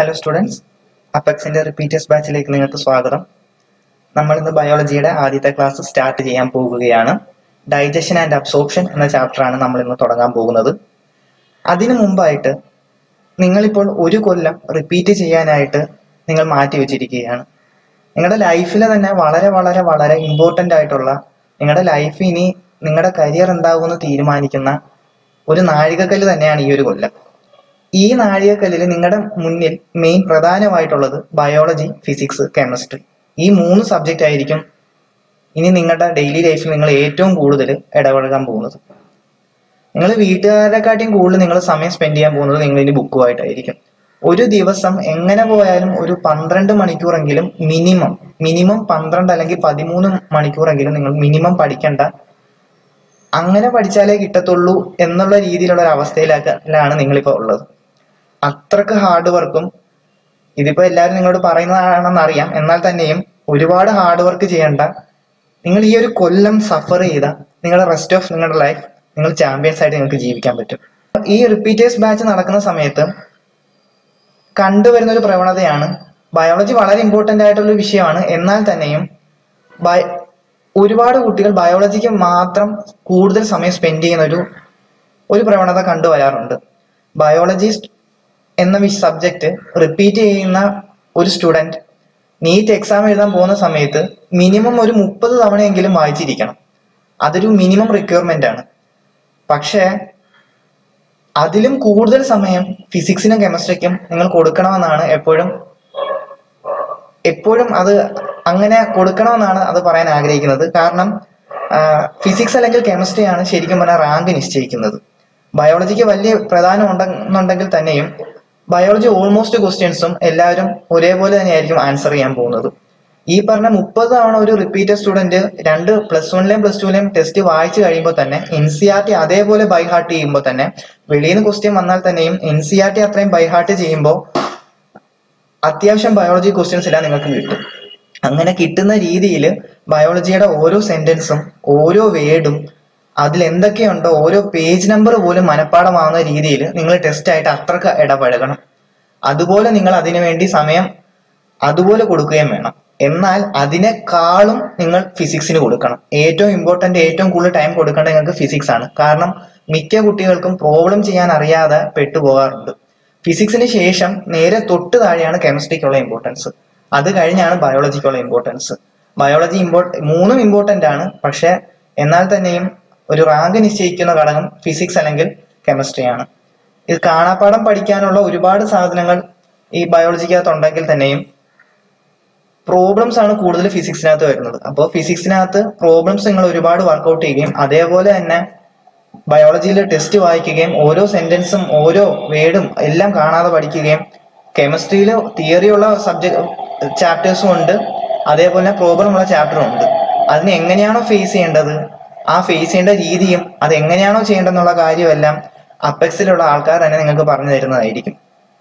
Hello students അപെക്സിന്റെ repeaters ബാച്ചിലേക്ക് നിങ്ങൾക്ക് സ്വാഗതം നമ്മൾ ഇന്ന് ബയോളജിയുടെ ആദ്യത്തെ ക്ലാസ് സ്റ്റാർട്ട് ചെയ്യാൻ പോകുകയാണ് ഡൈജഷൻ ആൻഡ് അബ്സോർപ്ഷൻ എന്ന ചാപ്റ്ററാണ് നമ്മൾ ഇന്ന് തുടങ്ങാൻ പോകുന്നത് അതിനു മുമ്പായിട്ട് നിങ്ങളിപ്പോൾ ഒരു കൊല്ലം റിപ്പീറ്റ് ചെയ്യാനായിട്ട് നിങ്ങൾ മാറ്റി വെച്ചിരിക്കുകയാണ് നിങ്ങളുടെ ലൈഫിൽ തന്നെ വളരെ വളരെ വളരെ ഇമ്പോർട്ടൻ്റ് ആയിട്ടുള്ള നിങ്ങളുടെ ലൈഫ് ഇനി നിങ്ങളുടെ കരിയർ എന്താകുമെന്ന് തീരുമാനിക്കുന്ന ഒരു നാഴികക്കല്ല് തന്നെയാണ് ഈ ഒരു കൊല്ലം ഈ നാഴികക്കല്ലിൽ നിങ്ങളുടെ മുന്നിൽ മെയിൻ പ്രധാനമായിട്ടുള്ളത് ബയോളജി ഫിസിക്സ് കെമിസ്ട്രി ഈ മൂന്ന് സബ്ജക്റ്റ് ആയിരിക്കും ഇനി നിങ്ങളുടെ ഡെയിലി ലൈഫിൽ നിങ്ങൾ ഏറ്റവും കൂടുതൽ ഇടപഴകാൻ പോകുന്നത് നിങ്ങൾ വീട്ടുകാരെക്കാട്ടിയും കൂടുതൽ നിങ്ങൾ സമയം സ്പെൻഡ് ചെയ്യാൻ പോകുന്നത് നിങ്ങൾ ഇനി ബുക്കുമായിട്ടായിരിക്കും ഒരു ദിവസം എങ്ങനെ പോയാലും ഒരു പന്ത്രണ്ട് മണിക്കൂറെങ്കിലും മിനിമം മിനിമം പന്ത്രണ്ട് അല്ലെങ്കിൽ പതിമൂന്ന് മണിക്കൂറെങ്കിലും നിങ്ങൾ മിനിമം പഠിക്കേണ്ട അങ്ങനെ പഠിച്ചാലേ കിട്ടത്തുള്ളൂ എന്നുള്ള രീതിയിലുള്ള ഒരു അവസ്ഥയിലാണ് നിങ്ങളിപ്പോൾ ഉള്ളത് അത്രക്ക് ഹാർഡ് വർക്കും ഇതിപ്പോ എല്ലാവരും നിങ്ങളോട് പറയുന്നതാണെന്ന് അറിയാം എന്നാൽ തന്നെയും ഒരുപാട് ഹാർഡ് വർക്ക് ചെയ്യേണ്ട നിങ്ങൾ ഈ ഒരു കൊല്ലം സഫർ ചെയ്ത നിങ്ങളുടെ റെസ്റ്റ് ഓഫ് നിങ്ങളുടെ ലൈഫ് നിങ്ങൾ ചാമ്പ്യൻസ് ആയിട്ട് നിങ്ങൾക്ക് ജീവിക്കാൻ പറ്റും ഈ റിപ്പീറ്റേഴ്സ് ബാച്ച് നടക്കുന്ന സമയത്ത് കണ്ടുവരുന്ന ഒരു പ്രവണതയാണ് ബയോളജി വളരെ ഇമ്പോർട്ടന്റ് ആയിട്ടുള്ള ഒരു വിഷയമാണ് എന്നാൽ തന്നെയും ബയ ഒരുപാട് കുട്ടികൾ ബയോളജിക്ക് മാത്രം കൂടുതൽ സമയം സ്പെൻഡ് ചെയ്യുന്ന ഒരു ഒരു പ്രവണത കണ്ടുവരാറുണ്ട് ബയോളജിസ്റ്റ് എന്ന സബ്ജക്റ്റ് റിപ്പീറ്റ് ചെയ്യുന്ന ഒരു സ്റ്റുഡൻറ് നീറ്റ് എക്സാം എഴുതാൻ പോകുന്ന സമയത്ത് മിനിമം ഒരു മുപ്പത് തവണയെങ്കിലും വായിച്ചിരിക്കണം അതൊരു മിനിമം റിക്വയർമെന്റ് ആണ് പക്ഷേ അതിലും കൂടുതൽ സമയം ഫിസിക്സിനും കെമിസ്ട്രിക്കും നിങ്ങൾ കൊടുക്കണമെന്നാണ് എപ്പോഴും എപ്പോഴും അത് അങ്ങനെ കൊടുക്കണമെന്നാണ് അത് പറയാൻ ആഗ്രഹിക്കുന്നത് കാരണം ഫിസിക്സ് അല്ലെങ്കിൽ കെമിസ്ട്രി ആണ് ശരിക്കും പറഞ്ഞാൽ റാങ്ക് നിശ്ചയിക്കുന്നത് ബയോളജിക്ക് വലിയ പ്രധാനം ഉണ്ടെന്നുണ്ടെങ്കിൽ തന്നെയും ബയോളജി ഓൾമോസ്റ്റ് ക്വസ്റ്റ്യൻസും എല്ലാവരും ഒരേപോലെ തന്നെയായിരിക്കും ആൻസർ ചെയ്യാൻ പോകുന്നത് ഈ പറഞ്ഞ മുപ്പത് തവണ ഒരു റിപ്പീറ്റഡ് സ്റ്റുഡന്റ് രണ്ട് പ്ലസ് വണ്ണിലെയും പ്ലസ് ടുവിലെയും ടെസ്റ്റ് വായിച്ചു കഴിയുമ്പോൾ തന്നെ എൻ സി ആർ ടി അതേപോലെ ബൈ ഹാർട്ട് ചെയ്യുമ്പോൾ തന്നെ വെളിയിൽ നിന്ന് ക്വസ്റ്റ്യൻ വന്നാൽ തന്നെയും എൻ സി ആർ ടി അത്രയും ബൈ ഹാർട്ട് ചെയ്യുമ്പോൾ അത്യാവശ്യം ബയോളജി ക്വസ്റ്റ്യൻസ് എല്ലാം നിങ്ങൾക്ക് കിട്ടും അങ്ങനെ കിട്ടുന്ന രീതിയിൽ ബയോളജിയുടെ ഓരോ സെന്റൻസും ഓരോ വേർഡും അതിൽ എന്തൊക്കെയുണ്ടോ ഓരോ പേജ് നമ്പർ പോലും മനഃപ്പാടമാവുന്ന രീതിയിൽ നിങ്ങൾ ടെസ്റ്റ് ആയിട്ട് അത്രക്ക് ഇടപഴകണം അതുപോലെ നിങ്ങൾ അതിനു വേണ്ടി സമയം അതുപോലെ കൊടുക്കുകയും വേണം എന്നാൽ അതിനേക്കാളും നിങ്ങൾ ഫിസിക്സിന് കൊടുക്കണം ഏറ്റവും ഇമ്പോർട്ടന്റ് ഏറ്റവും കൂടുതൽ ടൈം കൊടുക്കേണ്ടത് നിങ്ങൾക്ക് ഫിസിക്സ് ആണ് കാരണം മിക്ക കുട്ടികൾക്കും പ്രോബ്ലം ചെയ്യാൻ അറിയാതെ പെട്ടുപോകാറുണ്ട് ഫിസിക്സിന് ശേഷം നേരെ തൊട്ട് താഴെയാണ് കെമിസ്ട്രിക്കുള്ള ഇമ്പോർട്ടൻസ് അത് കഴിഞ്ഞാണ് ബയോളജിക്കുള്ള ഇമ്പോർട്ടൻസ് ബയോളജി ഇമ്പോ മൂന്നും ഇമ്പോർട്ടന്റ് ആണ് പക്ഷെ എന്നാൽ തന്നെയും ഒരു റാങ്ക് നിശ്ചയിക്കുന്ന ഘടകം ഫിസിക്സ് അല്ലെങ്കിൽ കെമിസ്ട്രി ആണ് ഇത് കാണാപ്പാടം പഠിക്കാനുള്ള ഒരുപാട് സാധനങ്ങൾ ഈ ബയോളജിക്കകത്ത് ഉണ്ടെങ്കിൽ തന്നെയും പ്രോബ്ലംസ് ആണ് കൂടുതൽ ഫിസിക്സിനകത്ത് വരുന്നത് അപ്പോൾ ഫിസിക്സിനകത്ത് പ്രോബ്ലംസ് നിങ്ങൾ ഒരുപാട് വർക്കൗട്ട് ചെയ്യുകയും അതേപോലെ തന്നെ ബയോളജിയിൽ ടെസ്റ്റ് വായിക്കുകയും ഓരോ സെന്റൻസും ഓരോ വേർഡും എല്ലാം കാണാതെ പഠിക്കുകയും കെമിസ്ട്രിയിൽ തിയറിയുള്ള സബ്ജക്ട് ചാപ്റ്റേഴ്സും ഉണ്ട് അതേപോലെ പ്രോബ്ലം ഉള്ള ചാപ്റ്ററും ഉണ്ട് അതിനെ എങ്ങനെയാണോ ഫേസ് ചെയ്യേണ്ടത് ആ ഫേസ് ചെയ്യേണ്ട രീതിയും അത് എങ്ങനെയാണോ ചെയ്യേണ്ടതെന്നുള്ള കാര്യമെല്ലാം അപ്പെക്സിലുള്ള ആൾക്കാർ തന്നെ നിങ്ങൾക്ക് പറഞ്ഞു തരുന്നതായിരിക്കും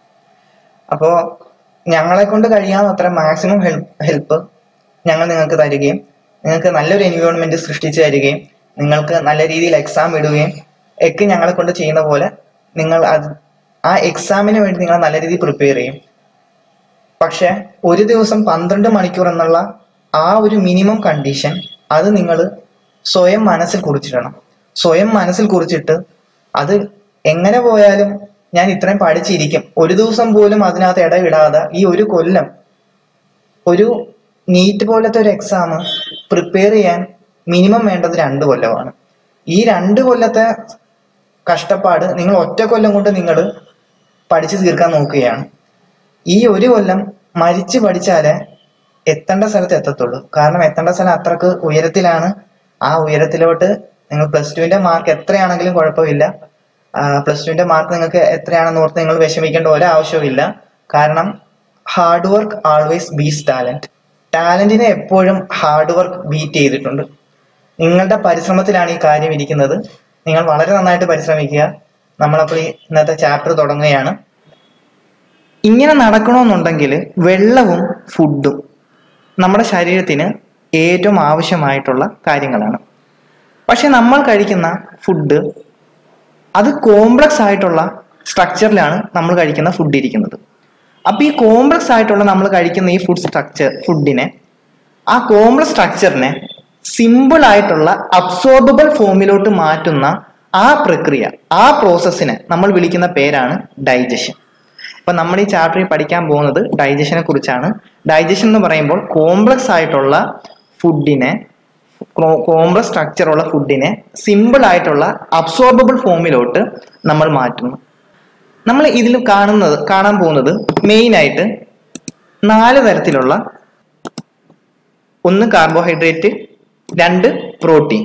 അപ്പോൾ ഞങ്ങളെ കൊണ്ട് കഴിയാവുന്നത്ര മാക്സിമം ഹെൽപ്പ് ഹെൽപ്പ് ഞങ്ങൾ നിങ്ങൾക്ക് തരികയും നിങ്ങൾക്ക് നല്ലൊരു എൻവയോൺമെന്റ് സൃഷ്ടിച്ചു തരികയും നിങ്ങൾക്ക് നല്ല രീതിയിൽ എക്സാം ഇടുകയും ഒക്കെ ഞങ്ങളെ കൊണ്ട് ചെയ്യുന്ന പോലെ നിങ്ങൾ അത് ആ എക്സാമിന് വേണ്ടി നിങ്ങൾ നല്ല രീതിയിൽ പ്രിപ്പയർ ചെയ്യും പക്ഷെ ഒരു ദിവസം പന്ത്രണ്ട് മണിക്കൂർ എന്നുള്ള ആ ഒരു മിനിമം കണ്ടീഷൻ അത് നിങ്ങൾ സ്വയം മനസ്സിൽ കുറിച്ചിടണം സ്വയം മനസ്സിൽ കുറിച്ചിട്ട് അത് എങ്ങനെ പോയാലും ഞാൻ ഇത്രയും പഠിച്ചിരിക്കും ഒരു ദിവസം പോലും അതിനകത്ത് ഇടവിടാതെ ഈ ഒരു കൊല്ലം ഒരു നീറ്റ് പോലത്തെ ഒരു എക്സാം പ്രിപ്പയർ ചെയ്യാൻ മിനിമം വേണ്ടത് രണ്ട് കൊല്ലമാണ് ഈ രണ്ട് കൊല്ലത്തെ കഷ്ടപ്പാട് നിങ്ങൾ ഒറ്റ കൊല്ലം കൊണ്ട് നിങ്ങൾ പഠിച്ചു തീർക്കാൻ നോക്കുകയാണ് ഈ ഒരു കൊല്ലം മരിച്ചു പഠിച്ചാലേ എത്തേണ്ട സ്ഥലത്ത് എത്തത്തുള്ളൂ കാരണം എത്തേണ്ട സ്ഥലം അത്രക്ക് ഉയരത്തിലാണ് ആ ഉയരത്തിലോട്ട് നിങ്ങൾ പ്ലസ് ടുവിന്റെ മാർക്ക് എത്രയാണെങ്കിലും കുഴപ്പമില്ല പ്ലസ് ടുവിന്റെ മാർക്ക് നിങ്ങൾക്ക് എത്രയാണെന്ന് ഓർത്ത് നിങ്ങൾ വിഷമിക്കേണ്ട ഒരാവശ്യവുമില്ല കാരണം hard work always beats talent ടാലന്റിനെ എപ്പോഴും ഹാർഡ് വർക്ക് ബീറ്റ് ചെയ്തിട്ടുണ്ട് നിങ്ങളുടെ പരിശ്രമത്തിലാണ് ഈ കാര്യം ഇരിക്കുന്നത് നിങ്ങൾ വളരെ നന്നായിട്ട് പരിശ്രമിക്കുക നമ്മളപ്പോൾ ഈ ഇന്നത്തെ ചാപ്റ്റർ തുടങ്ങുകയാണ് ഇങ്ങനെ നടക്കണമെന്നുണ്ടെങ്കിൽ വെള്ളവും ഫുഡും നമ്മുടെ ശരീരത്തിന് ഏറ്റവും ആവശ്യമായിട്ടുള്ള കാര്യങ്ങളാണ് പക്ഷെ നമ്മൾ കഴിക്കുന്ന ഫുഡ് അത് കോംപ്ലക്സ് ആയിട്ടുള്ള സ്ട്രക്ചറിലാണ് നമ്മൾ കഴിക്കുന്ന ഫുഡ് ഇരിക്കുന്നത് അപ്പൊ ഈ കോംപ്ലക്സ് ആയിട്ടുള്ള നമ്മൾ കഴിക്കുന്ന ഈ ഫുഡ് സ്ട്രക്ചർ ഫുഡിനെ ആ കോംപ്ലക്സ് സ്ട്രക്ചറിനെ സിമ്പിൾ ആയിട്ടുള്ള അബ്സോർബിൾ ഫോമിലോട്ട് മാറ്റുന്ന ആ പ്രക്രിയ ആ പ്രോസസ്സിനെ നമ്മൾ വിളിക്കുന്ന പേരാണ് ഡൈജഷൻ അപ്പൊ നമ്മൾ ഈ ചാപ്റ്ററിൽ പഠിക്കാൻ പോകുന്നത് ഡൈജഷനെ കുറിച്ചാണ് ഡൈജഷൻ എന്ന് പറയുമ്പോൾ കോംപ്ലക്സ് ആയിട്ടുള്ള ഫുഡിനെ കോംപ്ലക്സ് സ്ട്രക്ചർ ഉള്ള ഫുഡിനെ സിമ്പിൾ ആയിട്ടുള്ള അബ്സോർബിൾ ഫോമിലോട്ട് നമ്മൾ മാറ്റുന്നു നമ്മൾ ഇതിൽ കാണുന്നത് കാണാൻ പോകുന്നത് മെയിൻ ആയിട്ട് നാല് തരത്തിലുള്ള ഒന്ന് കാർബോഹൈഡ്രേറ്റ് രണ്ട് പ്രോട്ടീൻ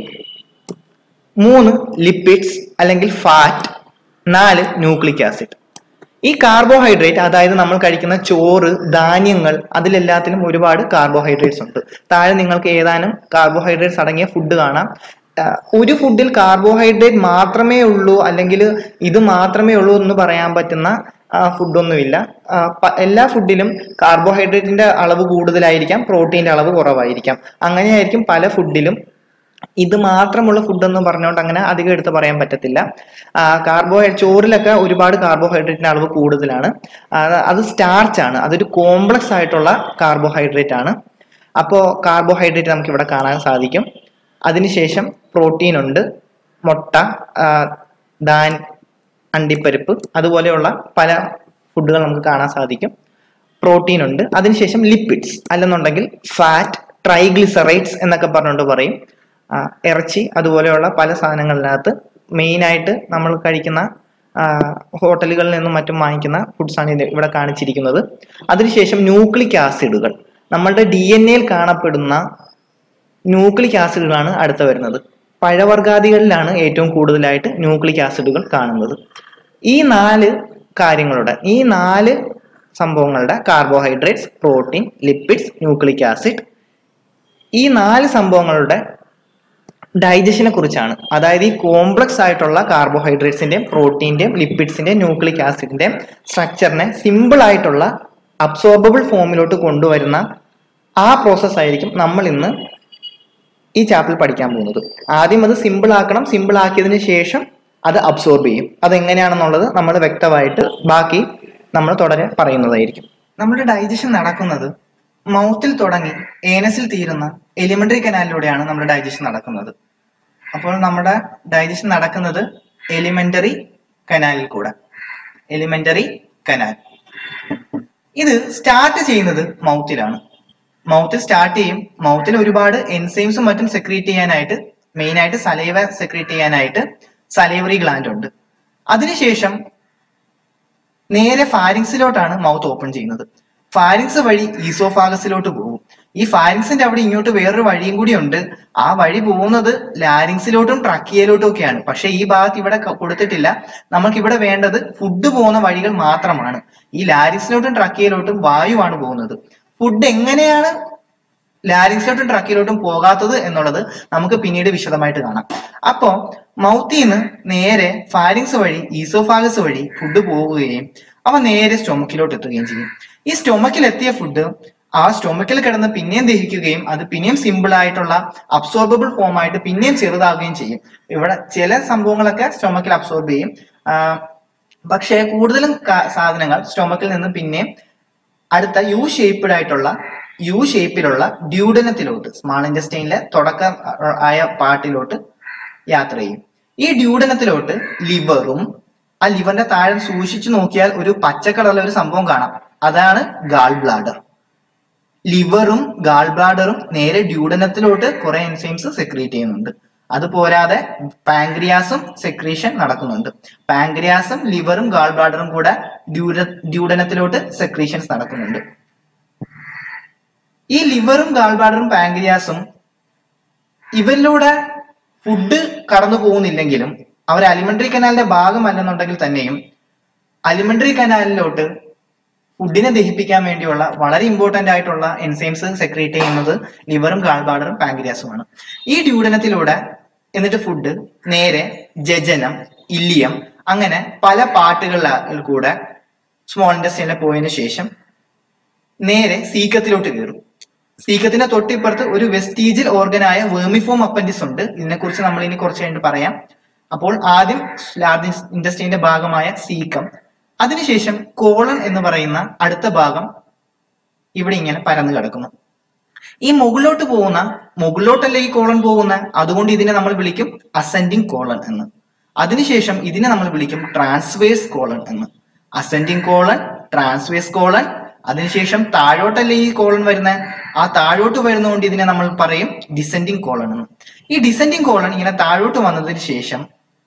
മൂന്ന് ലിപ്പിഡ്സ് അല്ലെങ്കിൽ ഫാറ്റ് നാല് ന്യൂക്ലിക് ആസിഡ് ഈ കാർബോഹൈഡ്രേറ്റ് അതായത് നമ്മൾ കഴിക്കുന്ന ചോറ് ധാന്യങ്ങൾ അതിലെല്ലാത്തിലും ഒരുപാട് കാർബോഹൈഡ്രേറ്റ്സ് ഉണ്ട് താഴെ നിങ്ങൾക്ക് ഏതാനും കാർബോഹൈഡ്രേറ്റ്സ് അടങ്ങിയ ഫുഡ് കാണാം ആഹ് ഒരു ഫുഡിൽ കാർബോഹൈഡ്രേറ്റ് മാത്രമേ ഉള്ളൂ അല്ലെങ്കിൽ ഇത് മാത്രമേ ഉള്ളൂ എന്ന് പറയാൻ പറ്റുന്ന ഫുഡൊന്നുമില്ല എല്ലാ ഫുഡിലും കാർബോഹൈഡ്രേറ്റിന്റെ അളവ് കൂടുതലായിരിക്കാം പ്രോട്ടീന്റെ അളവ് കുറവായിരിക്കാം അങ്ങനെയായിരിക്കും പല ഫുഡിലും ഇത് മാത്രമുള്ള ഫുഡ് എന്ന് പറഞ്ഞുകൊണ്ട് അങ്ങനെ അധികം എടുത്ത് പറയാൻ പറ്റത്തില്ല കാർബോ ചോറിലൊക്കെ ഒരുപാട് കാർബോഹൈഡ്രേറ്റിന്റെ അളവ് കൂടുതലാണ് ആ, അത് സ്റ്റാർച്ച് ആണ് അതൊരു കോംപ്ലക്സ് ആയിട്ടുള്ള കാർബോഹൈഡ്രേറ്റ് ആണ് അപ്പോൾ കാർബോഹൈഡ്രേറ്റ് നമുക്ക് ഇവിടെ കാണാൻ സാധിക്കും അതിനുശേഷം പ്രോട്ടീൻ ഉണ്ട് മുട്ട ആ, ദാൻ അണ്ടിപ്പരിപ്പ് അതുപോലെയുള്ള പല ഫുഡുകൾ നമുക്ക് കാണാൻ സാധിക്കും പ്രോട്ടീൻ ഉണ്ട് അതിനുശേഷം ലിപ്പിഡ്സ് അല്ലെന്നുണ്ടെങ്കിൽ ഫാറ്റ് ട്രൈഗ്ലിസറൈഡ്സ് എന്നൊക്കെ പറഞ്ഞുകൊണ്ട് പറയും ആ, ഇറച്ചി അതുപോലെയുള്ള പല സാധനങ്ങളിനകത്ത് മെയിനായിട്ട് നമ്മൾ കഴിക്കുന്ന ആ, ഹോട്ടലുകളിൽ നിന്നും മറ്റും വാങ്ങിക്കുന്ന ഫുഡ്സ് ആണ് ഇത് ഇവിടെ കാണിച്ചിരിക്കുന്നത് അതിനുശേഷം ന്യൂക്ലിക് ആസിഡുകൾ നമ്മളുടെ ഡി എൻ എയിൽ കാണപ്പെടുന്ന ന്യൂക്ലിക് ആസിഡുകളാണ് അടുത്ത വരുന്നത് പഴവർഗാദികളിലാണ് ഏറ്റവും കൂടുതലായിട്ട് ന്യൂക്ലിക് ആസിഡുകൾ കാണുന്നത് ഈ നാല് കാര്യങ്ങളുടെ ഈ നാല് സംഭവങ്ങളുടെ carbohydrates protein lipids nucleic acid ഈ നാല് സംഭവങ്ങളുടെ ഡൈജഷനെ കുറിച്ചാണ് അതായത് ഈ കോംപ്ലക്സ് ആയിട്ടുള്ള കാർബോഹൈഡ്രേറ്റ്സിന്റെയും പ്രോട്ടീന്റെയും ലിപ്പിഡ്സിന്റെയും ന്യൂക്ലിക് ആസിഡിന്റെയും സ്ട്രക്ചറിനെ സിമ്പിൾ ആയിട്ടുള്ള അബ്സോർബിൾ ഫോമിലോട്ട് കൊണ്ടുവരുന്ന ആ പ്രോസസ് ആയിരിക്കും നമ്മൾ ഇന്ന് ഈ ചാപ്റ്ററിൽ പഠിക്കാൻ പോകുന്നത് ആദ്യം അത് സിമ്പിൾ ആക്കണം സിമ്പിൾ ആക്കിയതിന് ശേഷം അത് അബ്സോർബ് ചെയ്യും അതെങ്ങനെയാണെന്നുള്ളത് നമ്മൾ വ്യക്തമായിട്ട് ബാക്കി നമ്മൾ തുടരെ പറയുന്നതായിരിക്കും നമ്മുടെ ഡൈജഷൻ നടക്കുന്നത് മൗത്തിൽ തുടങ്ങി ഏനസിൽ തീരുന്ന എലിമെന്ററി കനാലിലൂടെയാണ് നമ്മുടെ ഡൈജഷൻ നടക്കുന്നത് അപ്പോൾ നമ്മുടെ ഡൈജഷൻ നടക്കുന്നത് എലിമെന്ററി കനാലിൽ കൂടെ എലിമെന്ററി കനാൽ ഇത് സ്റ്റാർട്ട് ചെയ്യുന്നത് മൗത്തിലാണ് മൗത്തിൽ സ്റ്റാർട്ട് ചെയ്യും മൗത്തിൽ ഒരുപാട് എൻസൈംസും മറ്റും സെക്രീറ്റ് ചെയ്യാനായിട്ട് മെയിൻ ആയിട്ട് സലൈവ സെക്രീറ്റ് ചെയ്യാനായിട്ട് സലൈവറി ഗ്ലാൻഡ് ഉണ്ട് അതിനുശേഷം നേരെ ഫാരിങ്സിലോട്ടാണ് മൗത്ത് ഓപ്പൺ ചെയ്യുന്നത് ഫാരിങ്സ് വഴി ഈസോഫാഗസിലോട്ട് പോകും ഈ ഫാരിങ്സിന്റെ അവിടെ ഇങ്ങോട്ട് വേറൊരു വഴിയും കൂടി ഉണ്ട് ആ വഴി പോകുന്നത് ലാരിങ്സിലോട്ടും ട്രക്കിയയിലോട്ടും ഒക്കെയാണ് പക്ഷെ ഈ ഭാഗത്ത് ഇവിടെ ക- കൊടുത്തിട്ടില്ല നമുക്ക് ഇവിടെ വേണ്ടത് ഫുഡ് പോകുന്ന വഴികൾ മാത്രമാണ് ഈ ലാരിങ്സിലോട്ടും ട്രക്കിയയിലോട്ടും വായുവാണ് പോകുന്നത് ഫുഡ് എങ്ങനെയാണ് ലാരിങ്സിലോട്ടും ട്രക്കിലോട്ടും പോകാത്തത് എന്നുള്ളത് നമുക്ക് പിന്നീട് വിശദമായിട്ട് കാണാം അപ്പോ മൗത്തിൽ നിന്ന് നേരെ ഫാരിങ്സ് വഴി ഈസോഫാഗസ് വഴി ഫുഡ് പോകുകയും അവ നേരെ സ്റ്റൊമക്കിലോട്ട് എത്തുകയും ചെയ്യും ഈ സ്റ്റൊമക്കിൽ എത്തിയ ഫുഡ് ആ സ്റ്റൊമക്കിൽ കിടന്ന് പിന്നെയും ദഹിക്കുകയും അത് പിന്നെയും സിമ്പിൾ ആയിട്ടുള്ള അബ്സോർബിൾ ഫോം ആയിട്ട് പിന്നെയും ചെറുതാകുകയും ചെയ്യും ഇവിടെ ചില സംഭവങ്ങളൊക്കെ സ്റ്റൊമക്കിൽ അബ്സോർബ് ചെയ്യും ആ, പക്ഷേ കൂടുതലും ക- സാധനങ്ങൾ സ്റ്റൊമക്കിൽ നിന്ന് പിന്നെയും അടുത്ത യു ഷേപ്ഡ് ആയിട്ടുള്ള യു ഷേപ്പിലുള്ള ഡ്യൂഡനത്തിലോട്ട് സ്മാൾ ഇൻഡസ്റ്റൈനിലെ തുടക്കം ആയ പാർട്ടിലോട്ട് യാത്ര ചെയ്യും ഈ ഡ്യൂഡനത്തിലോട്ട് ലിവറും ആ ലിവറിന്റെ താഴെ സൂക്ഷിച്ചു നോക്കിയാൽ ഒരു പച്ച കളറിലെ ഒരു സംഭവം കാണാം അതാണ് ഗാൾ ബ്ലാഡർ ലിവറും ഗാൾ ബ്ലാഡറും നേരെ ഡ്യൂഡനത്തിലോട്ട് കുറെ എൻസൈംസ് സെക്രീറ്റ് ചെയ്യുന്നുണ്ട് അത് പോരാതെ പാങ്ക്രിയാസും സെക്രീഷൻ നടക്കുന്നുണ്ട് പാങ്ക്രിയാസും ലിവറും ഗാൾ ബ്ലാഡറും കൂടെ ഡ്യൂഡ ഡ്യൂഡനത്തിലോട്ട് സെക്രീഷൻസ് നടക്കുന്നുണ്ട് ഈ ലിവറും ഗാൾ ബ്ലാഡറും പാങ്ക്രിയാസും ഇവരിലൂടെ ഫുഡ് കടന്നു പോകുന്നില്ലെങ്കിലും അവർ അലിമെന്ററി കനാലിന്റെ ഭാഗമല്ലെന്നുണ്ടെങ്കിൽ തന്നെയും അലിമെന്ററി കനാലിലോട്ട് ഫുഡിനെ ദഹിപ്പിക്കാൻ വേണ്ടിയുള്ള വളരെ ഇമ്പോർട്ടന്റ് ആയിട്ടുള്ള എൻസൈംസ് സെക്രീറ്റ് ചെയ്യുന്നത് ലിവറും ഗാൾബാഡറും പാങ്ക്രിയാസുമാണ് ഈ ഡ്യൂഡനത്തിലൂടെ എന്നിട്ട് ഫുഡ് നേരെ ജജനം ഇല്ലിയം അങ്ങനെ പല പാട്ടുകളിൽ കൂടെ സ്മോൾ ഇൻഡസ്ട്രിയിലെ പോയതിനു ശേഷം നേരെ സീക്കത്തിലോട്ട് കയറും സീക്കത്തിന്റെ തൊട്ടിപ്പുറത്ത് ഒരു വെസ്റ്റീജിൽ ഓർഗനായ വേർമിഫോം അപ്പൻഡിസ് ഉണ്ട് ഇതിനെക്കുറിച്ച് നമ്മൾ ഇനി കുറച്ച് കഴിഞ്ഞിട്ട് പറയാം അപ്പോൾ ആദ്യം ലാർജ് ഇൻഡസ്ട്രീന്റെ ഭാഗമായ സീക്കം അതിനുശേഷം കോളൺ എന്ന് പറയുന്ന അടുത്ത ഭാഗം ഇവിടെ ഇങ്ങനെ പരന്നു കിടക്കുന്നു ഈ മുകളിലോട്ട് പോകുന്ന മുകളിലോട്ടല്ലേ ഈ കോളൺ പോകുന്ന അതുകൊണ്ട് ഇതിനെ നമ്മൾ വിളിക്കും അസെൻഡിങ് കോളൺ എന്ന് അതിനുശേഷം ഇതിനെ നമ്മൾ വിളിക്കും ട്രാൻസ്വേഴ്സ് കോളൺ എന്ന് അസെൻഡിങ് കോളൺ ട്രാൻസ്വേഴ്സ് കോളൺ അതിനുശേഷം താഴോട്ടല്ലേ ഈ കോളൺ വരുന്ന ആ താഴോട്ട് വരുന്നതുകൊണ്ട് ഇതിനെ നമ്മൾ പറയും ഡിസെൻഡിങ് കോളൺ എന്ന് ഈ ഡിസെൻഡിങ് കോളൺ ഇങ്ങനെ താഴോട്ട് വന്നതിന് ശേഷം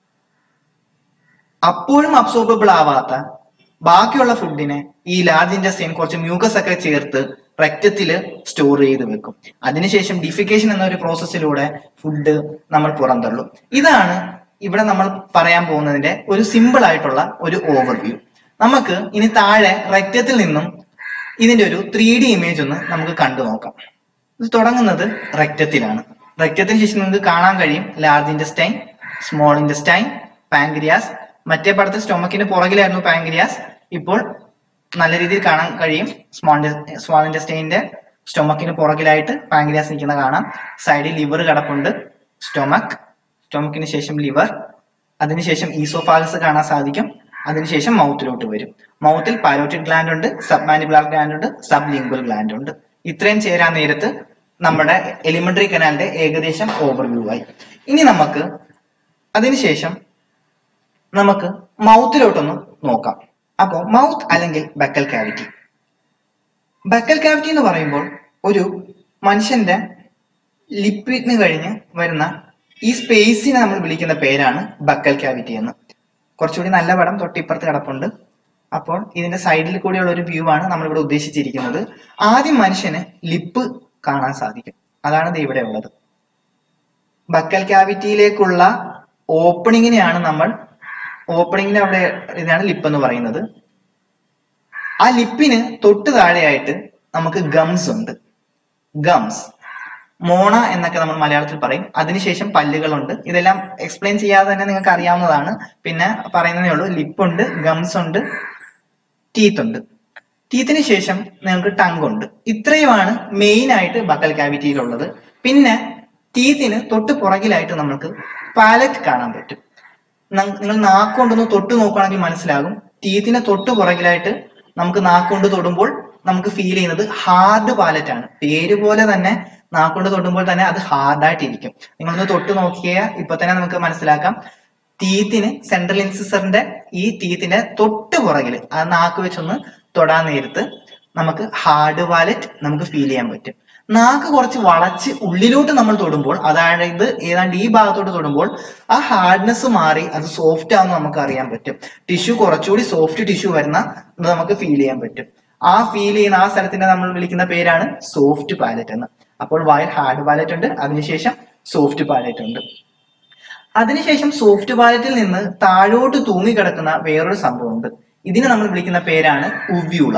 അപ്പോഴും അബ്സോർബിൾ ആവാത്ത ബാക്കിയുള്ള ഫുഡിനെ ഈ ലാർജ് ഇൻഡസ്ട്രിയൻ കുറച്ച് മ്യൂക്കസ് ഒക്കെ ചേർത്ത് രക്തത്തിൽ സ്റ്റോർ ചെയ്ത് വെക്കും അതിനുശേഷം ഡിഫിക്കേഷൻ എന്ന ഒരു പ്രോസസ്സിലൂടെ ഫുഡ് നമ്മൾ പുറന്തള്ളും ഇതാണ് ഇവിടെ നമ്മൾ പറയാൻ പോകുന്നതിന്റെ ഒരു സിമ്പിൾ ആയിട്ടുള്ള ഒരു ഓവർവ്യൂ നമുക്ക് ഇനി താഴെ രക്തത്തിൽ നിന്നും ഇതിന്റെ ഒരു ത്രീ ഡി ഇമേജ് ഒന്ന് നമുക്ക് കണ്ടു നോക്കാം ഇത് തുടങ്ങുന്നത് രക്തത്തിലാണ് രക്തത്തിന് ശേഷം നിങ്ങൾക്ക് കാണാൻ കഴിയും large intestine small intestine pancreas മറ്റേ പടത്തിൽ സ്റ്റൊമക്കിന് പുറകിലായിരുന്നു പാങ്ക്രിയാസ് ഇപ്പോൾ നല്ല രീതിയിൽ കാണാൻ കഴിയും സ്മോൾ സ്മോൾ ഇൻഡസ്റ്റൈനിന്റെ സ്റ്റൊമക്കിന് പുറകിലായിട്ട് പാങ്ക്രിയാസ് നിൽക്കുന്ന കാണാം സൈഡിൽ ലിവർ കിടപ്പുണ്ട് സ്റ്റൊമക് സ്റ്റൊമക്കിന് ശേഷം ലിവർ അതിനുശേഷം ഈസോഫാഗസ് കാണാൻ സാധിക്കും അതിനുശേഷം മൗത്തിലോട്ട് വരും മൗത്തിൽ പാരോറ്റിഡ് ഗ്ലാൻഡ് ഉണ്ട് സബ് മാനിബുലാർ ഗ്ലാൻഡ് ഉണ്ട് സബ് ലിംഗ്വൽ ഗ്ലാൻഡ് ഉണ്ട് ഇത്രയും ചേരാൻ നേരത്ത് നമ്മുടെ എലിമെന്ററി കനാലിന്റെ ഏകദേശം ഓവർവ്യൂ ആയി ഇനി നമുക്ക് അതിനുശേഷം നമുക്ക് മൗത്തിലോട്ടൊന്ന് നോക്കാം അപ്പോൾ മൗത്ത് അല്ലെങ്കിൽ ബക്കൽ കാവിറ്റി ബക്കൽ കാവിറ്റി എന്ന് പറയുമ്പോൾ ഒരു മനുഷ്യന്റെ ലിപ്പിന് കഴിഞ്ഞ് വരുന്ന ഈ സ്പേസിനെ നമ്മൾ വിളിക്കുന്ന പേരാണ് ബക്കൽ കാവിറ്റി എന്ന് കുറച്ചുകൂടി നല്ല പടം തൊട്ടിപ്പുറത്ത് കിടപ്പുണ്ട് അപ്പോൾ ഇതിന്റെ സൈഡിൽ കൂടിയുള്ള ഒരു വ്യൂ ആണ് നമ്മൾ ഇവിടെ ഉദ്ദേശിച്ചിരിക്കുന്നത് ആദ്യം മനുഷ്യന് ലിപ്പ് കാണാൻ സാധിക്കും അതാണ് ദേ ഇവിടെ ഉള്ളത് ബക്കൽ ക്യാവിറ്റിയിലേക്കുള്ള ഓപ്പണിങ്ങിനെയാണ് നമ്മൾ ഓപ്പണിങ്ങിന്റെ അവിടെ ഇതാണ് ലിപ്പ് എന്ന് പറയുന്നത് ആ ലിപ്പിന് തൊട്ട് താഴെയായിട്ട് നമുക്ക് ഗംസ് ഉണ്ട് ഗംസ് മോണ എന്നൊക്കെ നമ്മൾ മലയാളത്തിൽ പറയും അതിനുശേഷം പല്ലുകളുണ്ട് ഇതെല്ലാം എക്സ്പ്ലെയിൻ ചെയ്യാതെ തന്നെ നിങ്ങൾക്ക് അറിയാവുന്നതാണ് പിന്നെ പറയുന്നതേ ഉള്ളൂ ലിപ്പ് ഉണ്ട് ഗംസ് ഉണ്ട് ടീത്ത് ഉണ്ട് ടീത്തിന് ശേഷം നിങ്ങൾക്ക് ടങ് ഉണ്ട് ഇത്രയുമാണ് മെയിൻ ആയിട്ട് ബക്കൽ ക്യാവിറ്റിയിലുള്ളത് പിന്നെ ടീത്തിന് തൊട്ട് പുറകിലായിട്ട് നമുക്ക് പാലറ്റ് കാണാൻ പറ്റും ന- നിങ്ങൾ നാക്കൊണ്ടൊന്ന് തൊട്ട് നോക്കുകയാണെങ്കിൽ മനസ്സിലാകും ടീത്തിന് തൊട്ട് പുറകിലായിട്ട് നമുക്ക് നാക്കൊണ്ട് തൊടുമ്പോൾ നമുക്ക് ഫീൽ ചെയ്യുന്നത് ഹാർഡ് പാലറ്റ് ആണ് പേര് പോലെ തന്നെ നാക്കൊണ്ട് തൊടുമ്പോൾ തന്നെ അത് ഹാർഡായിട്ടിരിക്കും നിങ്ങളൊന്ന് തൊട്ട് നോക്കിയാൽ ഇപ്പൊ തന്നെ നമുക്ക് മനസ്സിലാക്കാം ടീത്തിന് സെൻട്രൽ ഇൻസിസറിന്റെ ഈ ടീത്തിന്റെ തൊട്ട് പുറകിൽ ആ നാക്ക് വെച്ചൊന്ന് തൊടാൻ നേരത്ത് നമുക്ക് ഹാർഡ് വാലറ്റ് നമുക്ക് ഫീൽ ചെയ്യാൻ പറ്റും നാക്ക് കുറച്ച് വളച്ച് ഉള്ളിലോട്ട് നമ്മൾ തൊടുമ്പോൾ അതായത് ഏതാണ്ട് ഈ ഭാഗത്തോട്ട് തൊടുമ്പോൾ ആ ഹാർഡ്നെസ് മാറി അത് സോഫ്റ്റ് ആവുന്ന നമുക്ക് അറിയാൻ പറ്റും ടിഷ്യൂ കുറച്ചുകൂടി സോഫ്റ്റ് ടിഷ്യൂ വരുന്ന ഇത് നമുക്ക് ഫീൽ ചെയ്യാൻ പറ്റും ആ ഫീൽ ചെയ്യുന്ന ആ സ്ഥലത്തിനെ നമ്മൾ വിളിക്കുന്ന പേരാണ് സോഫ്റ്റ് പാലറ്റ് എന്ന് അപ്പോൾ വായിൽ ഹാർഡ് പാലറ്റ് ഉണ്ട് അതിനുശേഷം സോഫ്റ്റ് പാലറ്റ് ഉണ്ട് അതിനുശേഷം സോഫ്റ്റ് പാലറ്റിൽ നിന്ന് താഴോട്ട് തൂങ്ങിക്കിടക്കുന്ന വേറൊരു സംഭവമുണ്ട് ഇതിനെ നമ്മൾ വിളിക്കുന്ന പേരാണ് ഉവ്യൂള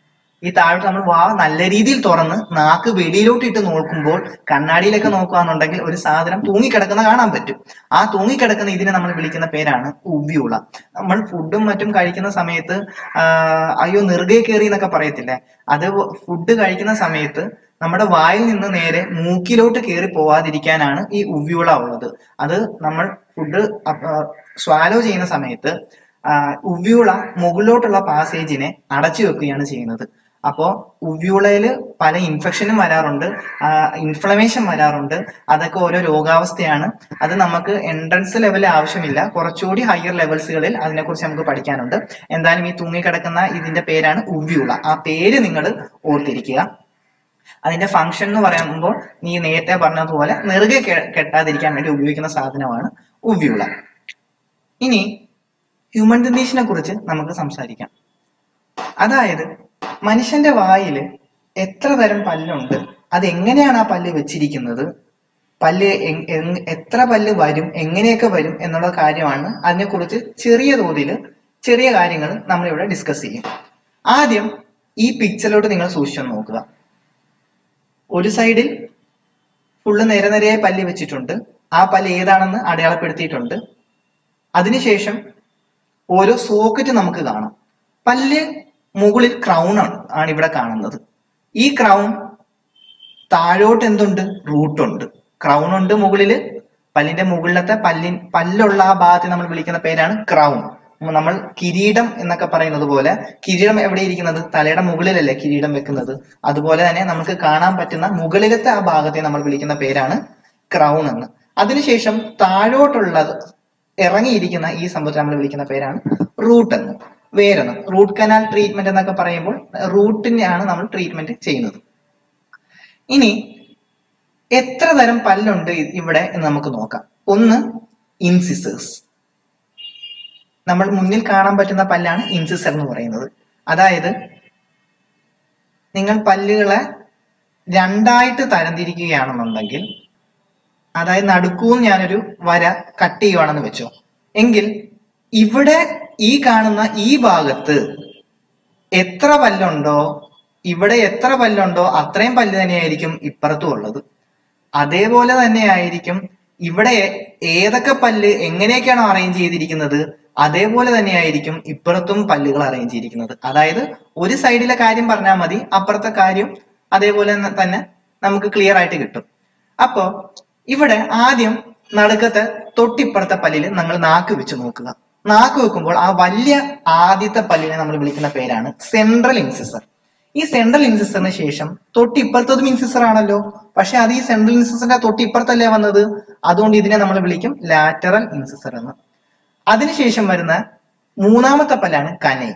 ഈ താഴോട്ട് നമ്മൾ വാ നല്ല രീതിയിൽ തുറന്ന് നാക്ക് വെളിയിലോട്ട് ഇട്ട് നോക്കുമ്പോൾ കണ്ണാടിയിലൊക്കെ നോക്കുകയാണെന്നുണ്ടെങ്കിൽ ഒരു സാധനം തൂങ്ങിക്കിടക്കുന്ന കാണാൻ പറ്റും ആ തൂങ്ങിക്കിടക്കുന്ന ഇതിനെ നമ്മൾ വിളിക്കുന്ന പേരാണ് ഉവ്യൂള നമ്മൾ ഫുഡും മറ്റും കഴിക്കുന്ന സമയത്ത് ആ, അയ്യോ നെറുകെ കയറി എന്നൊക്കെ പറയത്തില്ലേ അത് ഫുഡ് കഴിക്കുന്ന സമയത്ത് നമ്മുടെ വായിൽ നിന്ന് നേരെ മൂക്കിലോട്ട് കയറി പോവാതിരിക്കാനാണ് ഈ ഉവ്യൂള ഉള്ളത് അത് നമ്മൾ ഫുഡ് സ്വാലോ ചെയ്യുന്ന സമയത്ത് ആ, ഉവ്യൂള മുകളിലോട്ടുള്ള പാസേജിനെ അടച്ചു വെക്കുകയാണ് ചെയ്യുന്നത് അപ്പോ ഉവ്യൂളയിൽ പല ഇൻഫെക്ഷനും വരാറുണ്ട് ഇൻഫ്ലമേഷൻ വരാറുണ്ട് അതൊക്കെ ഓരോ രോഗാവസ്ഥയാണ് അത് നമുക്ക് എൻട്രൻസ് ലെവലിൽ ആവശ്യമില്ല കുറച്ചുകൂടി ഹയർ ലെവൽസുകളിൽ അതിനെക്കുറിച്ച് നമുക്ക് പഠിക്കാനുണ്ട് എന്തായാലും ഈ തൂങ്ങിക്കിടക്കുന്ന ഇതിന്റെ പേരാണ് ഉവ്യൂള ആ പേര് നിങ്ങൾ ഓർത്തിരിക്കുക അതിന്റെ ഫംഗ്ഷൻ എന്ന് പറയുമ്പോൾ നീ നേരത്തെ പറഞ്ഞതുപോലെ നെറുകെ കെ- കെട്ടാതിരിക്കാൻ വേണ്ടി ഉപയോഗിക്കുന്ന സാധനമാണ് ഉവ്യൂള ഇനി ഹ്യൂമൻ ഡെന്റീഷനെ കുറിച്ച് നമുക്ക് സംസാരിക്കാം അതായത് മനുഷ്യന്റെ വായിൽ എത്ര തരം പല്ലുണ്ട് അത് എങ്ങനെയാണ് ആ പല്ല് വെച്ചിരിക്കുന്നത് പല്ല് എങ്- എങ്- എത്ര പല്ല് വരും എങ്ങനെയൊക്കെ വരും എന്നുള്ള കാര്യമാണ് അതിനെക്കുറിച്ച് ചെറിയ തോതിൽ ചെറിയ കാര്യങ്ങൾ നമ്മളിവിടെ ഡിസ്കസ് ചെയ്യും ആദ്യം ഈ പിക്ചറിലോട്ട് നിങ്ങൾ സൂക്ഷിച്ചു നോക്കുക ഒരു സൈഡിൽ ഫുള്ള് നിര നിരയായി പല്ല് വെച്ചിട്ടുണ്ട് ആ പല്ല് ഏതാണെന്ന് അടയാളപ്പെടുത്തിയിട്ടുണ്ട് അതിനുശേഷം ഓരോ സോക്കറ്റ് നമുക്ക് കാണാം പല്ല് മുകളിൽ ക്രൗൺ ആണ് ആണ് ഇവിടെ കാണുന്നത് ഈ ക്രൗൺ താഴോട്ട് എന്തുണ്ട് റൂട്ട് ഉണ്ട് ക്രൗൺ ഉണ്ട് മുകളില് പല്ലിന്റെ മുകളിലത്തെ പല്ലിൻ പല്ലുള്ള ആ ഭാഗത്തെ നമ്മൾ വിളിക്കുന്ന പേരാണ് ക്രൗൺ നമ്മൾ കിരീടം എന്നൊക്കെ പറയുന്നത് പോലെ കിരീടം എവിടെ ഇരിക്കുന്നത് തലയുടെ മുകളിലല്ലേ കിരീടം വെക്കുന്നത് അതുപോലെ തന്നെ നമുക്ക് കാണാൻ പറ്റുന്ന മുകളിലത്തെ ആ ഭാഗത്തെ നമ്മൾ വിളിക്കുന്ന പേരാണ് ക്രൗൺ എന്ന് അതിനുശേഷം താഴോട്ടുള്ളത് ഇറങ്ങിയിരിക്കുന്ന ഈ സംഭവത്തെ നമ്മൾ വിളിക്കുന്ന പേരാണ് റൂട്ട് എന്ന് വേരെന്ന് റൂട്ട് കനാൽ ട്രീറ്റ്മെന്റ് എന്നൊക്കെ പറയുമ്പോൾ റൂട്ടിനെയാണ് നമ്മൾ ട്രീറ്റ്മെന്റ് ചെയ്യുന്നത് ഇനി എത്ര തരം പല്ലുണ്ട് ഇ- ഇവിടെ എന്ന് നമുക്ക് നോക്കാം ഒന്ന് ഇൻസിസേഴ്സ് നമ്മൾ മുന്നിൽ കാണാൻ പറ്റുന്ന പല്ലാണ് ഇൻസിസർ എന്ന് പറയുന്നത് അതായത് നിങ്ങൾ പല്ലുകളെ രണ്ടായിട്ട് തരംതിരിക്കുകയാണെന്നുണ്ടെങ്കിൽ അതായത് നടുക്കൂന്ന് ഞാനൊരു വര കട്ട് ചെയ്യുവാണെന്ന് വെച്ചോ എങ്കിൽ ഇവിടെ ഈ കാണുന്ന ഈ ഭാഗത്ത് എത്ര പല്ലുണ്ടോ ഇവിടെ എത്ര പല്ലുണ്ടോ അത്രയും പല്ല് തന്നെയായിരിക്കും ഇപ്പുറത്തും ഉള്ളത് അതേപോലെ തന്നെ ആയിരിക്കും ഇവിടെ ഏതൊക്കെ പല്ല് എങ്ങനെയൊക്കെയാണോ അറേഞ്ച് ചെയ്തിരിക്കുന്നത് അതേപോലെ തന്നെയായിരിക്കും ഇപ്പുറത്തും പല്ലുകൾ അറേഞ്ച് ചെയ്തിരിക്കുന്നത് അതായത് ഒരു സൈഡിലെ കാര്യം പറഞ്ഞാൽ മതി അപ്പുറത്തെ കാര്യം അതേപോലെ തന്നെ- തന്നെ നമുക്ക് ക്ലിയർ ആയിട്ട് കിട്ടും അപ്പോ ഇവിടെ ആദ്യം നടുക്കത്തെ തൊട്ടിപ്പുറത്തെ പല്ലിൽ നമ്മൾ നാക്ക് വെച്ച് നോക്കുക നാക്ക് വെക്കുമ്പോൾ ആ വലിയ ആദ്യത്തെ പല്ലിനെ നമ്മൾ വിളിക്കുന്ന പേരാണ് സെൻട്രൽ ഇൻസിസർ ഈ സെൻട്രൽ ഇൻസിസറിന് ശേഷം തൊട്ടിപ്പുറത്തതും ഇൻസിസർ ആണല്ലോ പക്ഷെ അത് ഈ സെൻട്രൽ ഇൻസിസറിന്റെ തൊട്ടിപ്പുറത്തല്ലേ വന്നത് അതുകൊണ്ട് ഇതിനെ നമ്മൾ വിളിക്കും ലാറ്ററൽ ഇൻസിസർ എന്ന് അതിനുശേഷം വരുന്ന മൂന്നാമത്തെ പല്ലാണ് കനൈൻ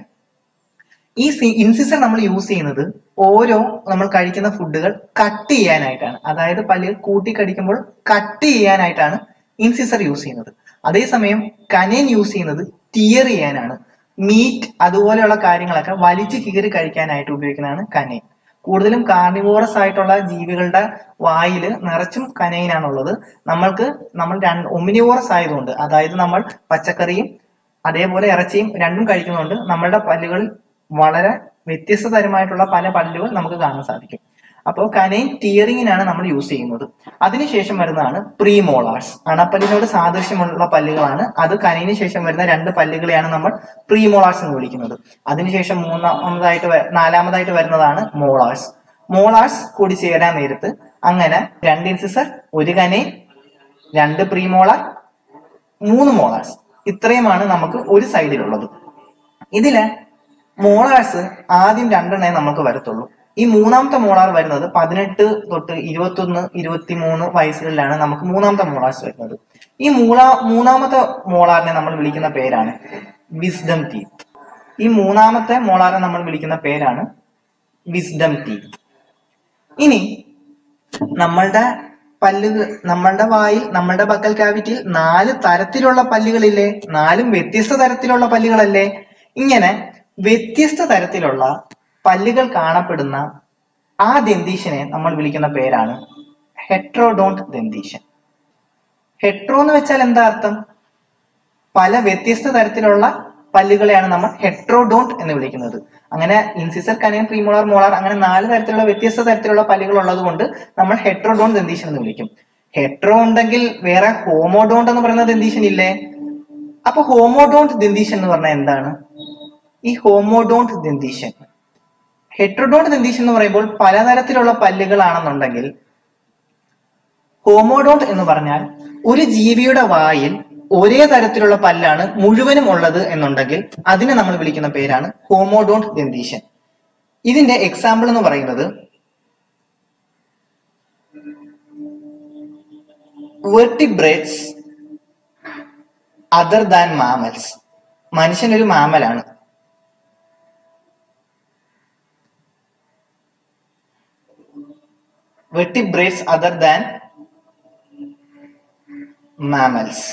ഈ ഇൻസിസർ നമ്മൾ യൂസ് ചെയ്യുന്നത് ഓരോ നമ്മൾ കഴിക്കുന്ന ഫുഡുകൾ കട്ട് ചെയ്യാനായിട്ടാണ് അതായത് പല്ലുകൾ കൂട്ടി കടിക്കുമ്പോൾ കട്ട് ചെയ്യാനായിട്ടാണ് ഇൻസിസർ യൂസ് ചെയ്യുന്നത് അതേസമയം കനൈൻ യൂസ് ചെയ്യുന്നത് ടിയർ ചെയ്യാനാണ് മീറ്റ് അതുപോലെയുള്ള കാര്യങ്ങളൊക്കെ വലിച്ചു കീറി കഴിക്കാനായിട്ട് ഉപയോഗിക്കുന്നതാണ് കനൈൻ കൂടുതലും കാർണിവോറസ് ആയിട്ടുള്ള ജീവികളുടെ വായില് നിറച്ചും കനൈനാണുള്ളത് നമ്മൾക്ക് നമ്മൾ രണ്ട് ഒമിനിവോറസ് ആയതുകൊണ്ട് അതായത് നമ്മൾ പച്ചക്കറിയും അതേപോലെ ഇറച്ചിയും രണ്ടും കഴിക്കുന്നതുകൊണ്ട് നമ്മളുടെ പല്ലുകളിൽ വളരെ വ്യത്യസ്ത തരമായിട്ടുള്ള പല പല്ലുകൾ നമുക്ക് കാണാൻ സാധിക്കും അപ്പോൾ കനൈൻ ടിയറിങ്ങിനാണ് നമ്മൾ യൂസ് ചെയ്യുന്നത് അതിനുശേഷം വരുന്നതാണ് പ്രീമോളാർസ് അണപ്പല്ലിനോട് സാദൃശ്യമുള്ള പല്ലുകളാണ് അത് കനൈന് ശേഷം വരുന്ന രണ്ട് പല്ലുകളെയാണ് നമ്മൾ പ്രീമോളാർസ് എന്ന് വിളിക്കുന്നത് അതിനുശേഷം മൂന്നാമതായിട്ട് വ- നാലാമതായിട്ട് വരുന്നതാണ് മോളാർസ് മോളാർസ് കൂടി ചേരാൻ നേരത്ത് അങ്ങനെ രണ്ട് ഇൻസിസർ ഒരു കനൈൻ രണ്ട് പ്രീമോളാർ മൂന്ന് മോളാർസ് ഇത്രയുമാണ് നമുക്ക് ഒരു സൈഡിലുള്ളത് ഇതില് മോളാർസ് ആദ്യം രണ്ടെണ്ണേ നമുക്ക് വരത്തുള്ളൂ ഈ മൂന്നാമത്തെ മോളാർ വരുന്നത് പതിനെട്ട് തൊട്ട് ഇരുപത്തൊന്ന് ഇരുപത്തിമൂന്ന് വയസ്സുകളിലാണ് നമുക്ക് മൂന്നാമത്തെ മോളാർസ് വരുന്നത് ഈ മൂളാ മൂന്നാമത്തെ മോളാറിനെ നമ്മൾ വിളിക്കുന്ന പേരാണ് വിസ്ഡം ടീത്ത് ഈ മൂന്നാമത്തെ മോളാറിനെ നമ്മൾ വിളിക്കുന്ന പേരാണ് വിസ്ഡം ടീത്ത് ഇനി നമ്മളുടെ പല്ലുകൾ നമ്മളുടെ വായിൽ നമ്മളുടെ ബക്കൽ കാവിറ്റിയിൽ നാല് തരത്തിലുള്ള പല്ലുകളില്ലേ നാലും വ്യത്യസ്ത തരത്തിലുള്ള പല്ലുകളല്ലേ ഇങ്ങനെ വ്യത്യസ്ത തരത്തിലുള്ള പല്ലുകൾ കാണപ്പെടുന്ന ആ ദന്തീശനെ നമ്മൾ വിളിക്കുന്ന പേരാണ് ഹെട്രോഡോണ്ട് ദന്തീശൻ ഹെട്രോ എന്ന് വെച്ചാൽ എന്താ അർത്ഥം പല വ്യത്യസ്ത തരത്തിലുള്ള പല്ലുകളെയാണ് നമ്മൾ ഹെട്രോഡോണ്ട് എന്ന് വിളിക്കുന്നത് അങ്ങനെ ഇൻസിസർ കനയൻ പ്രീമോളാർ മോളാർ അങ്ങനെ നാല് തരത്തിലുള്ള വ്യത്യസ്ത തരത്തിലുള്ള പല്ലുകൾ ഉള്ളത് കൊണ്ട് നമ്മൾ ഹെട്രോഡോൺ ദന്തീശൻ എന്ന് വിളിക്കും ഹെട്രോ ഉണ്ടെങ്കിൽ വേറെ ഹോമോഡോണ്ട് എന്ന് പറയുന്ന ദന്തീശൻ ഇല്ലേ അപ്പൊ ഹോമോഡോണ്ട് ദന്തീശൻ എന്ന് പറഞ്ഞാൽ എന്താണ് ഈ ഹോമോഡോണ്ട് ദന്തീശൻ ഹെട്രോഡോണ്ട് ദന്തീശൻ എന്ന് പറയുമ്പോൾ പലതരത്തിലുള്ള പല്ലുകളാണെന്നുണ്ടെങ്കിൽ ഹോമോഡോണ്ട് എന്ന് പറഞ്ഞാൽ ഒരു ജീവിയുടെ വായിൽ ഒരേ തരത്തിലുള്ള പല്ലാണ് മുഴുവനും ഉള്ളത് എന്നുണ്ടെങ്കിൽ അതിനെ നമ്മൾ വിളിക്കുന്ന പേരാണ് ഹോമോഡോണ്ട് ദന്തീശൻ ഇതിന്റെ എക്സാമ്പിൾ എന്ന് പറയുന്നത് വെർട്ടിബ്രേറ്റ്സ് അതർ ദാൻ മാമൽസ് മനുഷ്യൻ ഒരു മാമലാണ് വെർട്ടിബ്രേറ്റ്സ് അതർ ദാൻ മാമൽസ്